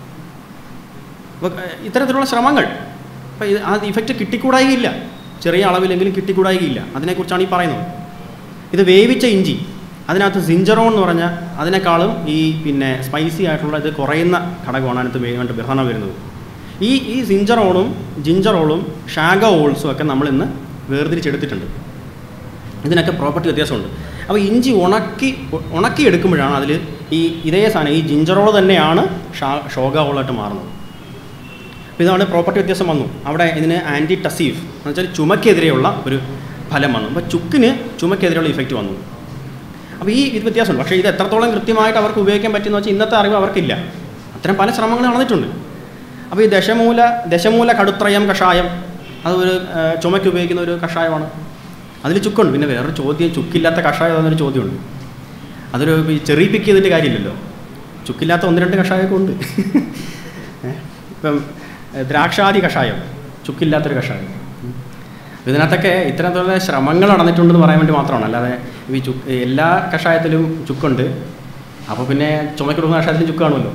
അപ്പോൾ ഏഹ്, ഇത്തരത്തിലുള്ള ശ്രമങ്ങൾ അപ്പോൾ ഇത് ആ ഇഫക്റ്റ് കിട്ടിക്കൂടായികയില്ല ചെറിയ അളവിലെങ്കിലും കിട്ടിക്കൂടായികയില്ല അതിനെക്കുറിച്ചാണ് ഈ പറയുന്നത് ഇത് വേവിച്ച ഇഞ്ചി അതിനകത്ത് സിഞ്ചറോൺ എന്ന് പറഞ്ഞ അതിനേക്കാളും ഈ പിന്നെ സ്പൈസി ആയിട്ടുള്ള ഇത് കുറയുന്ന ഘടകമാണ് അതിനകത്ത് വേണ്ടി പ്രധാനം വരുന്നത് ഈ ഈ സിഞ്ചറോണും ജിഞ്ചറോളും ഷാഗ ഓൾസും ഒക്കെ നമ്മൾ ഇന്ന് വേർതിരിച്ചെടുത്തിട്ടുണ്ട് ഇതിനൊക്കെ പ്രോപ്പർട്ടി വ്യത്യാസമുണ്ട് അപ്പോൾ ഇഞ്ചി ഉണക്കി ഉണക്കി എടുക്കുമ്പോഴാണ് അതിൽ ഈ ഇതേ സാധനം ഈ ജിഞ്ചറോൾ തന്നെയാണ് ഷാ ഷോഗ ഓളായിട്ട് മാറുന്നത് അപ്പോൾ ഇതാണ് പ്രോപ്പർട്ടി വ്യത്യാസം വന്നു അവിടെ ഇതിന് ആൻറ്റി ടസീഫ് എന്ന് വെച്ചാൽ ചുമക്കെതിരെയുള്ള ഒരു ഫലം വന്നു അപ്പോൾ ചുക്കിന് ചുമക്കെതിരെയുള്ള ഇഫക്റ്റ് വന്നു അപ്പോൾ ഈ ഇത് വ്യത്യാസമുണ്ട് പക്ഷേ ഇത് എത്രത്തോളം കൃത്യമായിട്ട് അവർക്ക് ഉപയോഗിക്കാൻ പറ്റുമെന്ന് വെച്ചാൽ ഇന്നത്തെ അറിവ് അവർക്കില്ല അത്തരം പല ശ്രമങ്ങൾ നടന്നിട്ടുണ്ട് അപ്പോൾ ഈ ദശമൂല ദശമൂല കടുത്രയം കഷായം അത് ഒരു ആ, ചുമയ്ക്ക് ഉപയോഗിക്കുന്ന ഒരു കഷായമാണ് അതിൽ ചുക്കുണ്ട് പിന്നെ വേറൊരു ചോദ്യം ചുക്കില്ലാത്ത കഷായം എന്നൊരു ചോദ്യമുണ്ട് അതൊരു ഈ ചെറി പിക്ക് ചെയ്തിട്ട് കാര്യമില്ലല്ലോ ചുക്കില്ലാത്ത ഒന്ന് രണ്ട് കഷായമൊക്കെ ഉണ്ട് ഏ? ഇപ്പം ഏ, ദ്രാക്ഷാദി കഷായം ചുക്കില്ലാത്തൊരു കഷായം ഉം. ഇതിനകത്തൊക്കെ ഇത്തരത്തിലുള്ള ശ്രമങ്ങൾ നടന്നിട്ടുണ്ടെന്ന് പറയാൻ വേണ്ടി മാത്രമാണ് അല്ലാതെ ഈ ചു എല്ലാ കഷായത്തിലും ചുക്കുണ്ട് അപ്പോൾ പിന്നെ ചുമക്ക് കൊടുക്കുന്ന കഷായത്തിലും ചുക്ക് കാണുമല്ലോ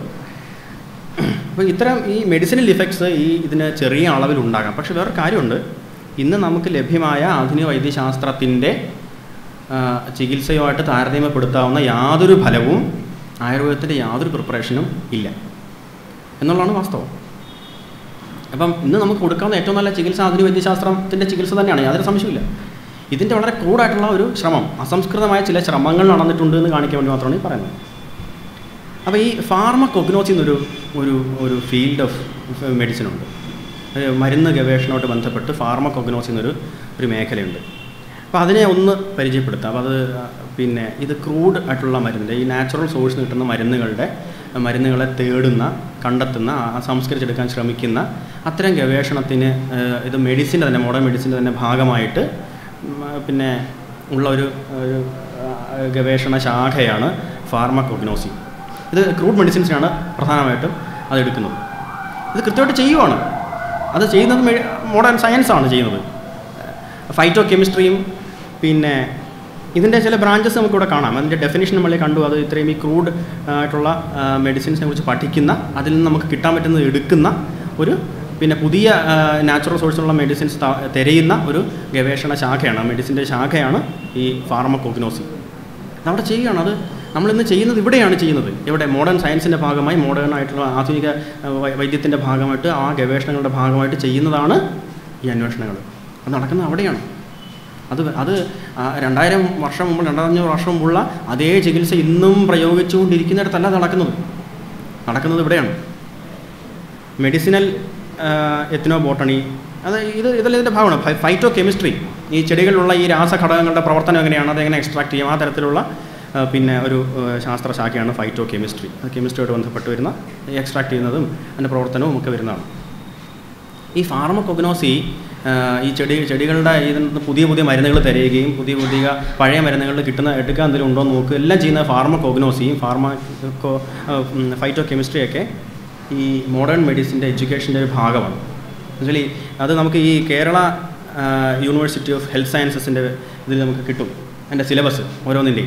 അപ്പോൾ ഇത്തരം ഈ മെഡിസിനൽ ഇഫക്ട്സ് ഈ ഇതിന് ചെറിയ അളവിൽ ഉണ്ടാകാം പക്ഷേ വേറൊരു കാര്യമുണ്ട് ഇന്ന് നമുക്ക് ലഭ്യമായ ആധുനിക വൈദ്യശാസ്ത്രത്തിൻ്റെ ആ, ചികിത്സയുമായിട്ട് താരതമ്യപ്പെടുത്താവുന്ന യാതൊരു ഫലവും ആയുർവേദത്തിൻ്റെ യാതൊരു പ്രിപ്പറേഷനും ഇല്ല എന്നുള്ളതാണ് വാസ്തവം അപ്പം ഇന്ന് നമുക്ക് കൊടുക്കാവുന്ന ഏറ്റവും നല്ല ചികിത്സ ആധുനിക വൈദ്യശാസ്ത്രത്തിൻ്റെ ചികിത്സ തന്നെയാണ് യാതൊരു സംശയമില്ല ഇതിൻ്റെ വളരെ ക്രൂഡായിട്ടുള്ള ഒരു ശ്രമം അസംസ്കൃതമായ ചില ശ്രമങ്ങൾ നടന്നിട്ടുണ്ട് എന്ന് കാണിക്കാൻ വേണ്ടി മാത്രമാണ് ഈ പറയുന്നത് അപ്പോൾ ഈ ഫാർമകൊഗ്നോസി എന്നൊരു ഒരു ഒരു ഫീൽഡ് ഓഫ് മെഡിസിൻ ഉണ്ട് ഒരു മരുന്ന് ഗവേഷണമായിട്ട് ബന്ധപ്പെട്ട് ഫാർമകൊഗ്നോസി എന്നൊരു ഒരു മേഖലയുണ്ട് അപ്പോൾ അതിനെ ഒന്ന് പരിചയപ്പെടുത്താം അപ്പോൾ അത് പിന്നെ ഇത് ക്രൂഡ് ആയിട്ടുള്ള മരുന്നിൻ്റെ ഈ നാച്ചുറൽ സോഴ്സിൽ നിന്ന് കിട്ടുന്ന മരുന്നുകളുടെ മരുന്നുകളെ തേടുന്ന കണ്ടെത്തുന്ന ആ സംസ്കരിച്ചെടുക്കാൻ ശ്രമിക്കുന്ന അത്തരം ഗവേഷണത്തിന് ഏഹ്, ഇത് മെഡിസിൻ്റെ തന്നെ മോഡേൺ മെഡിസിൻ്റെ തന്നെ ഭാഗമായിട്ട് ഉം, പിന്നെ ഉള്ള ഒരു ഒരു ആ, ഗവേഷണ ശാഖയാണ് ഫാർമകൊഗ്നോസി ഇത് ക്രൂഡ് മെഡിസിൻസിനാണ് പ്രധാനമായിട്ടും അത് എടുക്കുന്നത് ഇത് കൃത്യമായിട്ട് ചെയ്യുവാണ് അത് ചെയ്യുന്നത് മോഡേൺ സയൻസാണ് ചെയ്യുന്നത് ഫൈറ്റോ കെമിസ്ട്രിയും പിന്നെ ഇതിൻ്റെ ചില ബ്രാഞ്ചസ് നമുക്കിവിടെ കാണാം അതിൻ്റെ ഡെഫിനേഷൻ നമ്മൾ കണ്ടു അത് ഇത്രയും ഈ ക്രൂഡ് ആയിട്ടുള്ള മെഡിസിൻസിനെ കുറിച്ച് പഠിക്കുന്ന അതിൽ നിന്ന് നമുക്ക് കിട്ടാൻ പറ്റുന്നത് എടുക്കുന്ന ഒരു പിന്നെ പുതിയ നാച്ചുറൽ സോഴ്സിലുള്ള മെഡിസിൻസ് തിരയുന്ന ഒരു ഗവേഷണ ശാഖയാണ് മെഡിസിൻ്റെ ശാഖയാണ് ഈ ഫാർമകോഗ്നോസി അവിടെ ചെയ്യുകയാണ് അത് നമ്മളിന്ന് ചെയ്യുന്നത് ഇവിടെയാണ് ചെയ്യുന്നത് ഇവിടെ മോഡേൺ സയൻസിൻ്റെ ഭാഗമായി മോഡേൺ ആയിട്ടുള്ള ആധുനിക വൈദ്യത്തിൻ്റെ ഭാഗമായിട്ട് ആ ഗവേഷണങ്ങളുടെ ഭാഗമായിട്ട് ചെയ്യുന്നതാണ് ഈ അന്വേഷണങ്ങൾ അത് നടക്കുന്നത് അവിടെയാണ് അത് അത് ആ രണ്ടായിരം വർഷം മുമ്പ് രണ്ടായിരഞ്ഞൂറ് വർഷം മുമ്പുള്ള അതേ ചികിത്സ ഇന്നും പ്രയോഗിച്ചുകൊണ്ടിരിക്കുന്നിടത്തല്ല അത് നടക്കുന്നത് നടക്കുന്നത് ഇവിടെയാണ് മെഡിസിനൽ എത്തിനോ ബോട്ടണി അത് ഇത് ഇതെല്ലാം ഇതിൻ്റെ ഭാഗമാണ് ഫൈ- ഫൈറ്റോ കെമിസ്ട്രി ഈ ചെടികളിലുള്ള ഈ രാസഘടകങ്ങളുടെ പ്രവർത്തനം എങ്ങനെയാണ് അതെങ്ങനെ എക്സ്ട്രാക്ട് ചെയ്യും ആ തരത്തിലുള്ള ആ, പിന്നെ ഒരു ആ, ശാസ്ത്രശാഖയാണ് ഫൈറ്റോ കെമിസ്ട്രി അത് കെമിസ്ട്രിയോട് ബന്ധപ്പെട്ട് വരുന്ന എക്സ്ട്രാക്ട് ചെയ്യുന്നതും അതിൻ്റെ പ്രവർത്തനവും ഒക്കെ വരുന്നതാണ് ഈ ഫാർമകൊഗ്നോസി ഈ ചെടി ചെടികളുടെ ഇതിൽ നിന്ന് പുതിയ പുതിയ മരുന്നുകൾ തിരയുകയും പുതിയ പുതിയ പഴയ മരുന്നുകളിൽ കിട്ടുന്ന എടുക്കാൻ എന്തെങ്കിലും ഉണ്ടോ എന്ന് നോക്കുക എല്ലാം ചെയ്യുന്ന ഫാർമകൊഗ്നോസിയും ഫാർമ ഫൈറ്റോ കെമിസ്ട്രിയൊക്കെ ഈ മോഡേൺ മെഡിസിൻ്റെ എഡ്യൂക്കേഷൻ്റെ ഒരു ഭാഗമാണ് ആക്ച്വലി അത് നമുക്ക് ഈ കേരള യൂണിവേഴ്സിറ്റി ഓഫ് ഹെൽത്ത് സയൻസസിൻ്റെ ഇതിൽ നമുക്ക് കിട്ടും അതിൻ്റെ സിലബസ് ഓരോന്നിൻ്റെയും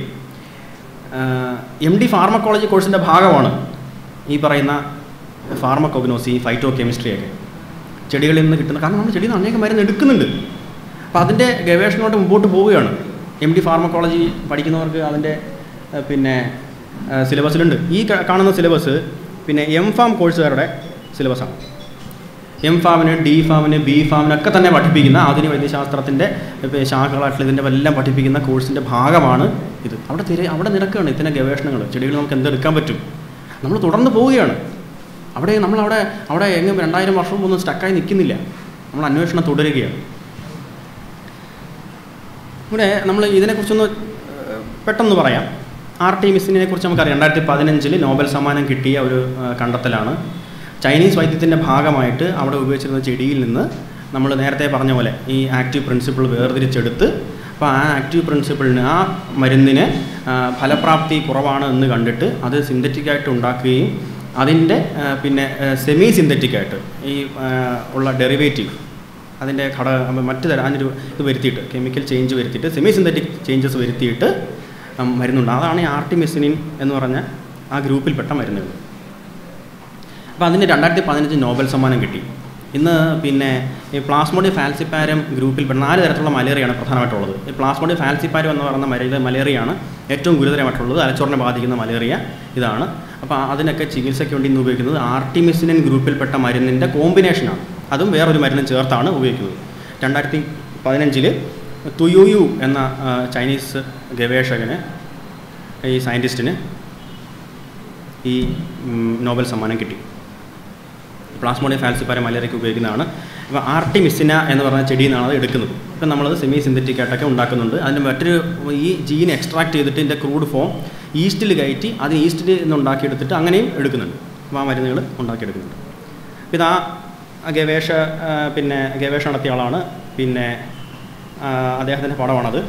എം ഡി ഫാർമക്കോളജി കോഴ്സിൻ്റെ ഭാഗമാണ് ഈ പറയുന്ന ഫാർമക്കോഗ്നോസി ഫൈറ്റോ കെമിസ്ട്രിയൊക്കെ ചെടികളിൽ നിന്ന് കിട്ടുന്ന കാരണം നമ്മൾ ചെടിയിൽ നിന്ന് അനേകം മരുന്ന് എടുക്കുന്നുണ്ട് അപ്പോൾ അതിൻ്റെ ഗവേഷണമായിട്ട് മുമ്പോട്ട് പോവുകയാണ് എം ഡി ഫാർമക്കോളജി പഠിക്കുന്നവർക്ക് അതിൻ്റെ ഏഹ്, പിന്നെ ഏഹ്, സിലബസിലുണ്ട് ഈ ക- കാണുന്ന സിലബസ് പിന്നെ എം ഫാം കോഴ്സുകാരുടെ സിലബസാണ് എം ഫാമിന് ഡി ഫാമിന് ബി ഫാമിനൊക്കെ തന്നെ പഠിപ്പിക്കുന്ന ആധുനിക വൈദ്യശാസ്ത്രത്തിൻ്റെ ഇപ്പം ശാഖകളായിട്ടുള്ള ഇതിൻ്റെ എല്ലാം പഠിപ്പിക്കുന്ന കോഴ്സിൻ്റെ ഭാഗമാണ് ഇത് അവിടെ തിര അവിടെ നിരക്കുകയാണ് ഇതിൻ്റെ ഗവേഷണങ്ങൾ ചെടികൾ നമുക്ക് എന്തെടുക്കാൻ പറ്റും നമ്മൾ തുടർന്ന് പോവുകയാണ് അവിടെ നമ്മളവിടെ അവിടെ എങ്ങും രണ്ടായിരം വർഷം ഒന്നും സ്റ്റക്കായി നിൽക്കുന്നില്ല നമ്മൾ അന്വേഷണം തുടരുകയാണ് ഇവിടെ നമ്മൾ ഇതിനെക്കുറിച്ചൊന്ന് ഏഹ്, പെട്ടെന്ന് പറയാം ആർ ടി മിസ്സിനെ കുറിച്ച് നമുക്കറിയാം രണ്ടായിരത്തി പതിനഞ്ചിൽ നോബൽ സമ്മാനം കിട്ടിയ ഒരു ഏഹ്, കണ്ടെത്തലാണ് ചൈനീസ് വൈദ്യത്തിൻ്റെ ഭാഗമായിട്ട് അവിടെ ഉപയോഗിച്ചിരുന്ന ചെടിയിൽ നിന്ന് നമ്മൾ നേരത്തെ പറഞ്ഞ പോലെ ഈ ആക്റ്റീവ് പ്രിൻസിപ്പിൾ വേർതിരിച്ചെടുത്ത് അപ്പോൾ ആ ആക്റ്റീവ് പ്രിൻസിപ്പിളിന് ആ മരുന്നിന് ആ, ഫലപ്രാപ്തി കുറവാണ് എന്ന് കണ്ടിട്ട് അത് സിന്തറ്റിക്കായിട്ട് ഉണ്ടാക്കുകയും അതിൻ്റെ ആ, പിന്നെ സെമി സിന്തറ്റിക്കായിട്ട് ഈ ആ, ഉള്ള ഡെറിവേറ്റീവ് അതിൻ്റെ ഘടക മറ്റു തരം അതിനൊരു ഇത് വരുത്തിയിട്ട് കെമിക്കൽ ചേഞ്ച് വരുത്തിയിട്ട് സെമി സിന്തറ്റിക് ചേഞ്ചസ് വരുത്തിയിട്ട് ഉം, മരുന്നുണ്ട് അതാണ് ഈ ആർട്ടിമിസിനിൻ എന്ന് പറഞ്ഞ ആ ഗ്രൂപ്പിൽപ്പെട്ട മരുന്നുകൾ അപ്പോൾ അതിന് രണ്ടായിരത്തി പതിനഞ്ച് നോബൽ സമ്മാനം കിട്ടി ഇന്ന് പിന്നെ ഈ പ്ലാസ്മോഡി ഫാൽസിപ്പാരം ഗ്രൂപ്പിൽപ്പെട്ട നാല് തരത്തിലുള്ള മലേറിയയാണ് പ്രധാനമായിട്ടുള്ളത് ഈ പ്ലാസ്മോഡി ഫാൽസിപ്പാരം എന്ന് പറയുന്ന മലേറിയ മലേറിയയാണ് ഏറ്റവും ഗുരുതരമായിട്ടുള്ളത് തലച്ചോറിനെ ബാധിക്കുന്ന മലേറിയ ഇതാണ് അപ്പോൾ അതിനൊക്കെ ചികിത്സയ്ക്ക് വേണ്ടി ഇന്ന് ഉപയോഗിക്കുന്നത് ആർട്ടിമിസിനിൻ ഗ്രൂപ്പിൽപ്പെട്ട മരുന്നിൻ്റെ കോമ്പിനേഷനാണ് അതും വേറൊരു മരുന്നും ചേർത്താണ് ഉപയോഗിക്കുന്നത് രണ്ടായിരത്തി പതിനഞ്ചിൽ തുയുയു എന്ന ആ, ചൈനീസ് ഗവേഷകന് ഈ സയൻറ്റിസ്റ്റിന് ഈ ഉം, നോബൽ സമ്മാനം കിട്ടി പ്ലാസ്മോഡിയം ഫാൽസിപ്പാര മലേറിയയ്ക്ക് ഉപയോഗിക്കുന്നതാണ് അപ്പോൾ ആർട്ടിമിസിന എന്ന് പറഞ്ഞ ചെടിയിൽ നിന്നാണ് അത് എടുക്കുന്നത് ഇപ്പം നമ്മളത് സെമി സിന്തറ്റിക് ആയിട്ടൊക്കെ ഉണ്ടാക്കുന്നുണ്ട് അതിൻ്റെ മറ്റൊരു ഈ ജീൻ എക്സ്ട്രാക്ട് ചെയ്തിട്ട് ഇതിൻ്റെ ക്രൂഡ് ഫോം ഈസ്റ്റിൽ കയറ്റി അത് ഈസ്റ്റിൽ നിന്ന് ഉണ്ടാക്കിയെടുത്തിട്ട് അങ്ങനെയും എടുക്കുന്നുണ്ട് അപ്പോൾ ആ മരുന്നുകൾ ഉണ്ടാക്കിയെടുക്കുന്നുണ്ട് ഇത് ആ ആ ഗവേഷ ആ, പിന്നെ ഗവേഷണം നടത്തിയ ആളാണ് പിന്നെ ആ, അദ്ദേഹത്തിൻ്റെ പടമാണത്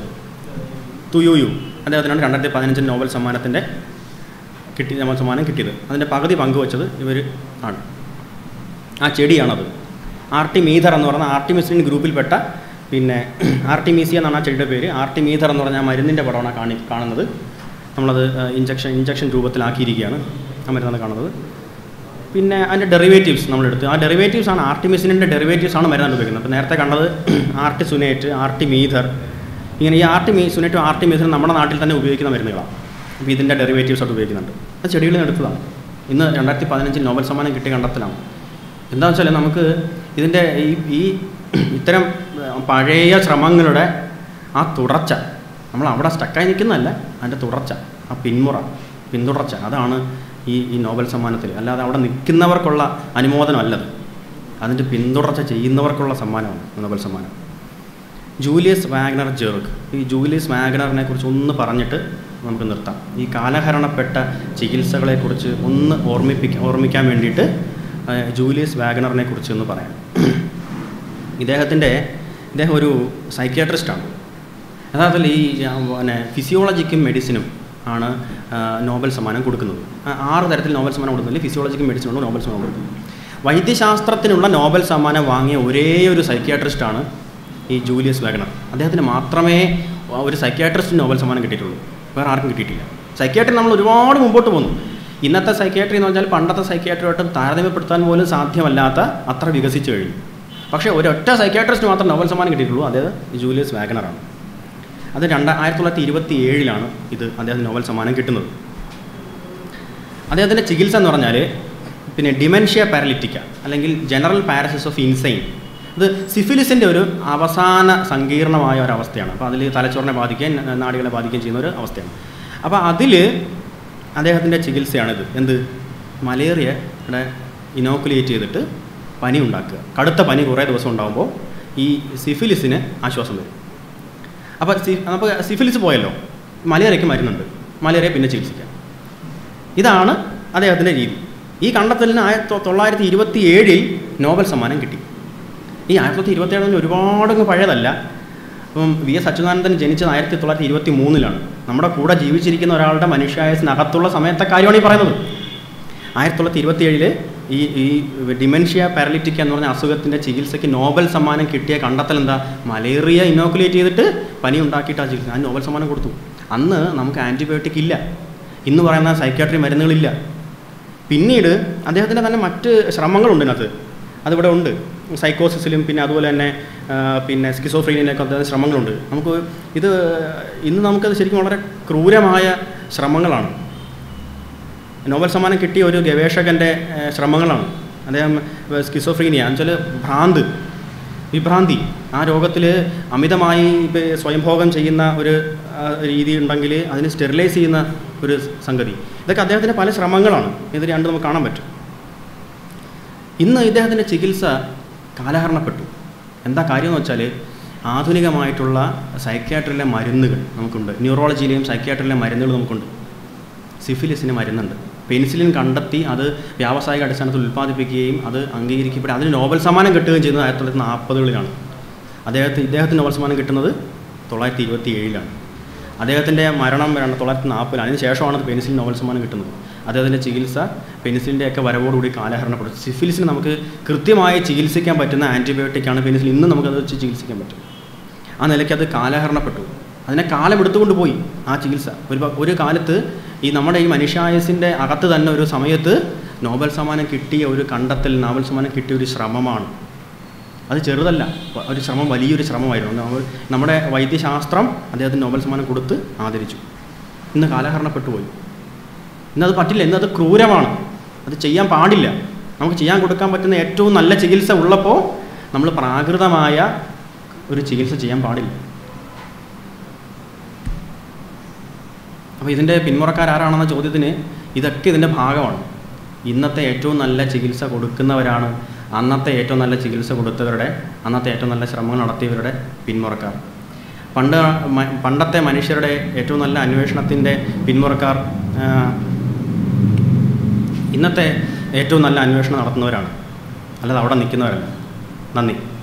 തുയുയു അദ്ദേഹത്തിനാണ് രണ്ടായിരത്തി പതിനഞ്ചിൽ നോബൽ സമ്മാനത്തിൻ്റെ കിട്ടി നോബൽ സമ്മാനം കിട്ടിയത് അതിൻ്റെ പകുതി പങ്കുവച്ചത് ഇവർ ആണ് ആ ചെടിയാണത് ആർട്ടിമീഥർ എന്ന് പറയുന്ന ആർട്ടിമിസിൻ ഗ്രൂപ്പിൽപ്പെട്ട പിന്നെ ആർട്ടിമീസിയ എന്നാണ് ആ ചെടിയുടെ പേര് ആർട്ടിമീഥർ എന്ന് പറഞ്ഞ ആ മരുന്നിൻ്റെ പടമാണ് കാണി കാണുന്നത് നമ്മളത് ഇഞ്ചക്ഷൻ ഇഞ്ചക്ഷൻ രൂപത്തിലാക്കിയിരിക്കുകയാണ് ആ മരുന്നാണ് കാണുന്നത് പിന്നെ അതിൻ്റെ ഡെറിവേറ്റീവ്സ് നമ്മളെടുത്ത് ആ ഡെറിവേറ്റീവ്സ് ആണ് ആർട്ടിമിസിനിൻ്റെ ഡെറിവേറ്റീവ്സ് ആണ് മരുന്നാണ് ഉപയോഗിക്കുന്നത് അപ്പോൾ നേരത്തെ കണ്ടത് ആർട്ടിസുനേറ്റ് ആർട്ടിമീഥർ ഇങ്ങനെ ഈ ആർട്ടിമീ സുനേറ്റും ആർട്ടിമീഥറും നമ്മുടെ നാട്ടിൽ തന്നെ ഉപയോഗിക്കുന്ന മരുന്നുകളാണ് അപ്പോൾ ഇതിൻ്റെ ഡെറിവേറ്റീവ്സ് ആയിട്ട് ഉപയോഗിക്കുന്നുണ്ട് അത് ചെടികളിൽ നിന്ന് എടുത്തതാണ് ഇന്ന് രണ്ടായിരത്തി പതിനഞ്ചിൽ നോബൽ സമ്മാനം കിട്ടിയ കണ്ടെത്തലാണ് എന്താണെന്ന് വെച്ചാൽ നമുക്ക് ഇതിൻ്റെ ഈ ഈ ഇത്തരം ഏഹ്, പഴയ ശ്രമങ്ങളുടെ ആ തുടർച്ച നമ്മൾ അവിടെ സ്റ്റക്കായി നിൽക്കുന്നതല്ല അതിൻ്റെ തുടർച്ച ആ പിന്മുറ പിന്തുടർച്ച അതാണ് ഈ ഈ നോബൽ സമ്മാനത്തിൽ അല്ലാതെ അവിടെ നിൽക്കുന്നവർക്കുള്ള അനുമോദനമല്ലത് അതിൻ്റെ പിന്തുടർച്ച ചെയ്യുന്നവർക്കുള്ള സമ്മാനമാണ് നോബൽ സമ്മാനം ജൂലിയസ് വാഗ്നർ ജെർഗ് ഈ ജൂലിയസ് വാഗ്നറിനെ കുറിച്ച് ഒന്ന് പറഞ്ഞിട്ട് നമുക്ക് നിർത്താം ഈ കാലഹരണപ്പെട്ട ചികിത്സകളെക്കുറിച്ച് ഒന്ന് ഓർമ്മിപ്പിക്കാൻ ഓർമ്മിക്കാൻ വേണ്ടിയിട്ട് ആ, ജൂലിയസ് വാഗ്നറിനെ കുറിച്ച് ഒന്ന് പറയാം ഇദ്ദേഹത്തിൻ്റെ ഇദ്ദേഹം ഒരു സൈക്യാട്രിസ്റ്റാണ് യഥാർത്ഥത്തിൽ ഈ ആ, പിന്നെ ഫിസിയോളജിക്കും മെഡിസിനും ആണ് ആ, നോബൽ സമ്മാനം കൊടുക്കുന്നത് ആ, ആറ് തരത്തിൽ നോബൽ സമ്മാനം കൊടുക്കുന്നില്ല ഫിസിയോളജിക്കും മെഡിസിനുള്ള നോബൽ സമ്മാനം കൊടുക്കുന്നത് വൈദ്യശാസ്ത്രത്തിനുള്ള നോബൽ സമ്മാനം വാങ്ങിയ ഒരേ ഒരു സൈക്യാട്രിസ്റ്റാണ് ഈ ജൂലിയസ് വാഗ്നർ അദ്ദേഹത്തിന് മാത്രമേ ഒരു സൈക്യാട്രിസ്റ്റിന് നോബൽ സമ്മാനം കിട്ടിയിട്ടുള്ളൂ വേറെ ആർക്കും കിട്ടിയിട്ടില്ല സൈക്യാട്രി നമ്മൾ ഒരുപാട് മുമ്പോട്ട് പോകുന്നു ഇന്നത്തെ സൈക്യാട്രി എന്ന് പറഞ്ഞാൽ പണ്ടത്തെ സൈക്യാട്രിയായിട്ട് താരതമ്യപ്പെടുത്താൻ പോലും സാധ്യമല്ലാത്ത അത്ര വികസിച്ചു കഴിഞ്ഞു പക്ഷേ ഒരൊറ്റ സൈക്യാട്രിസ്റ്റിന് മാത്രം നോബൽ സമ്മാനം കിട്ടിയിട്ടുള്ളൂ അദ്ദേഹം ജൂലിയസ് വാഗ്നറാണ് അത് രണ്ട് ആയിരത്തി തൊള്ളായിരത്തി ഇരുപത്തി ഏഴിലാണ് ഇത് അദ്ദേഹത്തിന് നോബൽ സമ്മാനം കിട്ടുന്നത് അദ്ദേഹത്തിൻ്റെ ചികിത്സ എന്ന് പറഞ്ഞാൽ പിന്നെ ഡിമെൻഷ്യ പാരലിറ്റിക്ക അല്ലെങ്കിൽ ജനറൽ പാരസിസ് ഓഫ് ഇൻസൈൻ ഇത് സിഫിലിസിൻ്റെ ഒരു അവസാന സങ്കീർണമായ ഒരു അവസ്ഥയാണ് അപ്പോൾ അതിൽ തലച്ചോറിനെ ബാധിക്കുകയും ന- നാഡികളെ ബാധിക്കുകയും ചെയ്യുന്ന ഒരു അവസ്ഥയാണ് അപ്പോൾ അതിൽ അദ്ദേഹത്തിൻ്റെ ചികിത്സയാണിത് എന്ത് മലേറിയയുടെ ഇനോക്കുലേറ്റ് ചെയ്തിട്ട് പനി ഉണ്ടാക്കുക കടുത്ത പനി കുറേ ദിവസം ഉണ്ടാകുമ്പോൾ ഈ സിഫിലിസിന് ആശ്വാസം വരും അപ്പോൾ സി അപ്പോൾ സിഫിലിസ് പോയല്ലോ മലേറിയയ്ക്ക് മരുന്നുണ്ട് മലേറിയ പിന്നെ ചികിത്സിക്കാം ഇതാണ് അദ്ദേഹത്തിൻ്റെ രീതി ഈ കണ്ടെത്തലിന് ആയിരത്തി തൊള്ളായിരത്തി ഇരുപത്തി ഏഴിൽ നോബൽ സമ്മാനം കിട്ടി ഈ ആയിരത്തി തൊള്ളായിരത്തി ഇരുപത്തി ഏഴിൽ ഒരുപാട് അങ്ങ് പഴയതല്ല അപ്പം വി എസ് അച്യുതാനന്ദൻ ജനിച്ചത് ആയിരത്തി തൊള്ളായിരത്തി ഇരുപത്തി മൂന്നിലാണ് നമ്മുടെ കൂടെ ജീവിച്ചിരിക്കുന്ന ഒരാളുടെ മനുഷ്യായുസിനകത്തുള്ള സമയത്തെ കാര്യമാണ് ഈ പറയുന്നത് ആയിരത്തി തൊള്ളായിരത്തി ഇരുപത്തി ഏഴില് ഈ ഈ ഡിമെൻഷ്യ പാരലിറ്റിക്ക എന്ന് പറഞ്ഞ അസുഖത്തിൻ്റെ ചികിത്സയ്ക്ക് നോബൽ സമ്മാനം കിട്ടിയ കണ്ടെത്തൽ എന്താ മലേറിയ ഇനോക്കുലേറ്റ് ചെയ്തിട്ട് പനി ഉണ്ടാക്കിയിട്ട് ആ ചികിത്സ ആ നോബൽ സമ്മാനം കൊടുത്തു അന്ന് നമുക്ക് ആൻറ്റിബയോട്ടിക് ഇല്ല ഇന്ന് പറയുന്ന സൈക്യാട്രി മരുന്നുകളില്ല പിന്നീട് അദ്ദേഹത്തിൻ്റെ തന്നെ മറ്റ് ശ്രമങ്ങളുണ്ട് ഇതിനകത്ത് അതിവിടെ ഉണ്ട് സൈക്കോസിസിലും പിന്നെ അതുപോലെ തന്നെ ആ, പിന്നെ സ്കിസോഫ്രീനിലൊക്കെ അദ്ദേഹത്തിന് ശ്രമങ്ങളുണ്ട് നമുക്ക് ഇത് ഇന്ന് നമുക്കത് ശരിക്കും വളരെ ക്രൂരമായ ശ്രമങ്ങളാണ് നോബൽ സമ്മാനം കിട്ടിയ ഒരു ഗവേഷകൻ്റെ ഏഹ്, ശ്രമങ്ങളാണ് അദ്ദേഹം സ്കിസോഫ്രീനിയ എന്നുവെച്ചാൽ ഭ്രാന്ത് വിഭ്രാന്തി ആ രോഗത്തിൽ അമിതമായി ഇപ്പം സ്വയംഭോഗം ചെയ്യുന്ന ഒരു ആ, രീതി ഉണ്ടെങ്കിൽ അതിന് സ്റ്റെറിലൈസ് ചെയ്യുന്ന ഒരു സംഗതി ഇതൊക്കെ അദ്ദേഹത്തിൻ്റെ പല ശ്രമങ്ങളാണ് ഇത് രണ്ട് നമുക്ക് കാണാൻ പറ്റും ഇന്ന് ഇദ്ദേഹത്തിൻ്റെ ചികിത്സ കാലഹരണപ്പെട്ടു എന്താ കാര്യം എന്ന് വെച്ചാൽ ആധുനികമായിട്ടുള്ള സൈക്യാട്രിയിലെ മരുന്നുകൾ നമുക്കുണ്ട് ന്യൂറോളജിയിലെയും സൈക്യാട്രിയിലെ മരുന്നുകൾ നമുക്കുണ്ട് സിഫിലിസിന് മരുന്നുണ്ട് പെനിസിലിൻ കണ്ടെത്തി അത് വ്യാവസായിക അടിസ്ഥാനത്തിൽ ഉൽപ്പാദിപ്പിക്കുകയും അത് അംഗീകരിക്കപ്പെടുക അതിന് നോബൽ സമ്മാനം കിട്ടുകയും ചെയ്യുന്നത് ആയിരത്തി തൊള്ളായിരത്തി നാൽപ്പതുകളിലാണ് അദ്ദേഹത്തിന് ഇദ്ദേഹത്തിന് നോബൽ സമ്മാനം കിട്ടുന്നത് തൊള്ളായിരത്തി ഇരുപത്തി ഏഴിലാണ് അദ്ദേഹത്തിൻ്റെ മരണം രണ്ട് തൊള്ളായിരത്തി നാൽപ്പതിൽ അതിന് ശേഷമാണ് പെനിസിലിൻ നോബൽ സമ്മാനം കിട്ടുന്നത് അദ്ദേഹത്തിൻ്റെ ചികിത്സ പെനിസിലിൻ്റെ ഒക്കെ വരവോടുകൂടി കാലഹരണപ്പെടും സിഫിലിസിന് നമുക്ക് കൃത്യമായി ചികിത്സിക്കാൻ പറ്റുന്ന ആൻറ്റിബയോട്ടിക്കാണ് പെനിസിലിൻ ഇന്ന് നമുക്കത് വെച്ച് ചികിത്സിക്കാൻ പറ്റും ആ നിലയ്ക്ക് അത് കാലഹരണപ്പെട്ടു അതിനെ കാലം എടുത്തുകൊണ്ട് പോയി ആ ചികിത്സ ഒരു പ- ഒരു കാലത്ത് ഈ നമ്മുടെ ഈ മനുഷ്യായുസിൻ്റെ അകത്ത് തന്നെ ഒരു സമയത്ത് നോബൽ സമ്മാനം കിട്ടിയ ഒരു കണ്ടെത്തൽ നോബൽ സമ്മാനം കിട്ടിയ ഒരു ശ്രമമാണ് അത് ചെറുതല്ല വ- ഒരു ശ്രമം വലിയൊരു ശ്രമമായിരുന്നു നമ്മൾ നമ്മുടെ വൈദ്യശാസ്ത്രം അദ്ദേഹത്തിന് നോബൽ സമ്മാനം കൊടുത്ത് ആദരിച്ചു ഇന്ന് കാലഹരണപ്പെട്ടു പോയി ഇന്നത് പറ്റില്ല ഇന്നത് ക്രൂരമാണ് അത് ചെയ്യാൻ പാടില്ല നമുക്ക് ചെയ്യാൻ കൊടുക്കാൻ പറ്റുന്ന ഏറ്റവും നല്ല ചികിത്സ ഉള്ളപ്പോൾ നമ്മൾ പ്രാകൃതമായ ഒരു ചികിത്സ ചെയ്യാൻ പാടില്ല അപ്പോൾ ഇതിൻ്റെ പിന്മുറക്കാരാരാണെന്ന ചോദ്യത്തിന് ഇതൊക്കെ ഇതിൻ്റെ ഭാഗമാണ് ഇന്നത്തെ ഏറ്റവും നല്ല ചികിത്സ കൊടുക്കുന്നവരാണ് അന്നത്തെ ഏറ്റവും നല്ല ചികിത്സ കൊടുത്തവരുടെ അന്നത്തെ ഏറ്റവും നല്ല ശ്രമങ്ങൾ നടത്തിയവരുടെ പിന്മുറക്കാർ പണ്ട് മ- പണ്ടത്തെ മനുഷ്യരുടെ ഏറ്റവും നല്ല അന്വേഷണത്തിൻ്റെ പിന്മുറക്കാർ ആ, ഇന്നത്തെ ഏറ്റവും നല്ല അന്വേഷണം നടത്തുന്നവരാണ് അല്ലാതെ അവിടെ നിൽക്കുന്നവരല്ല നന്ദി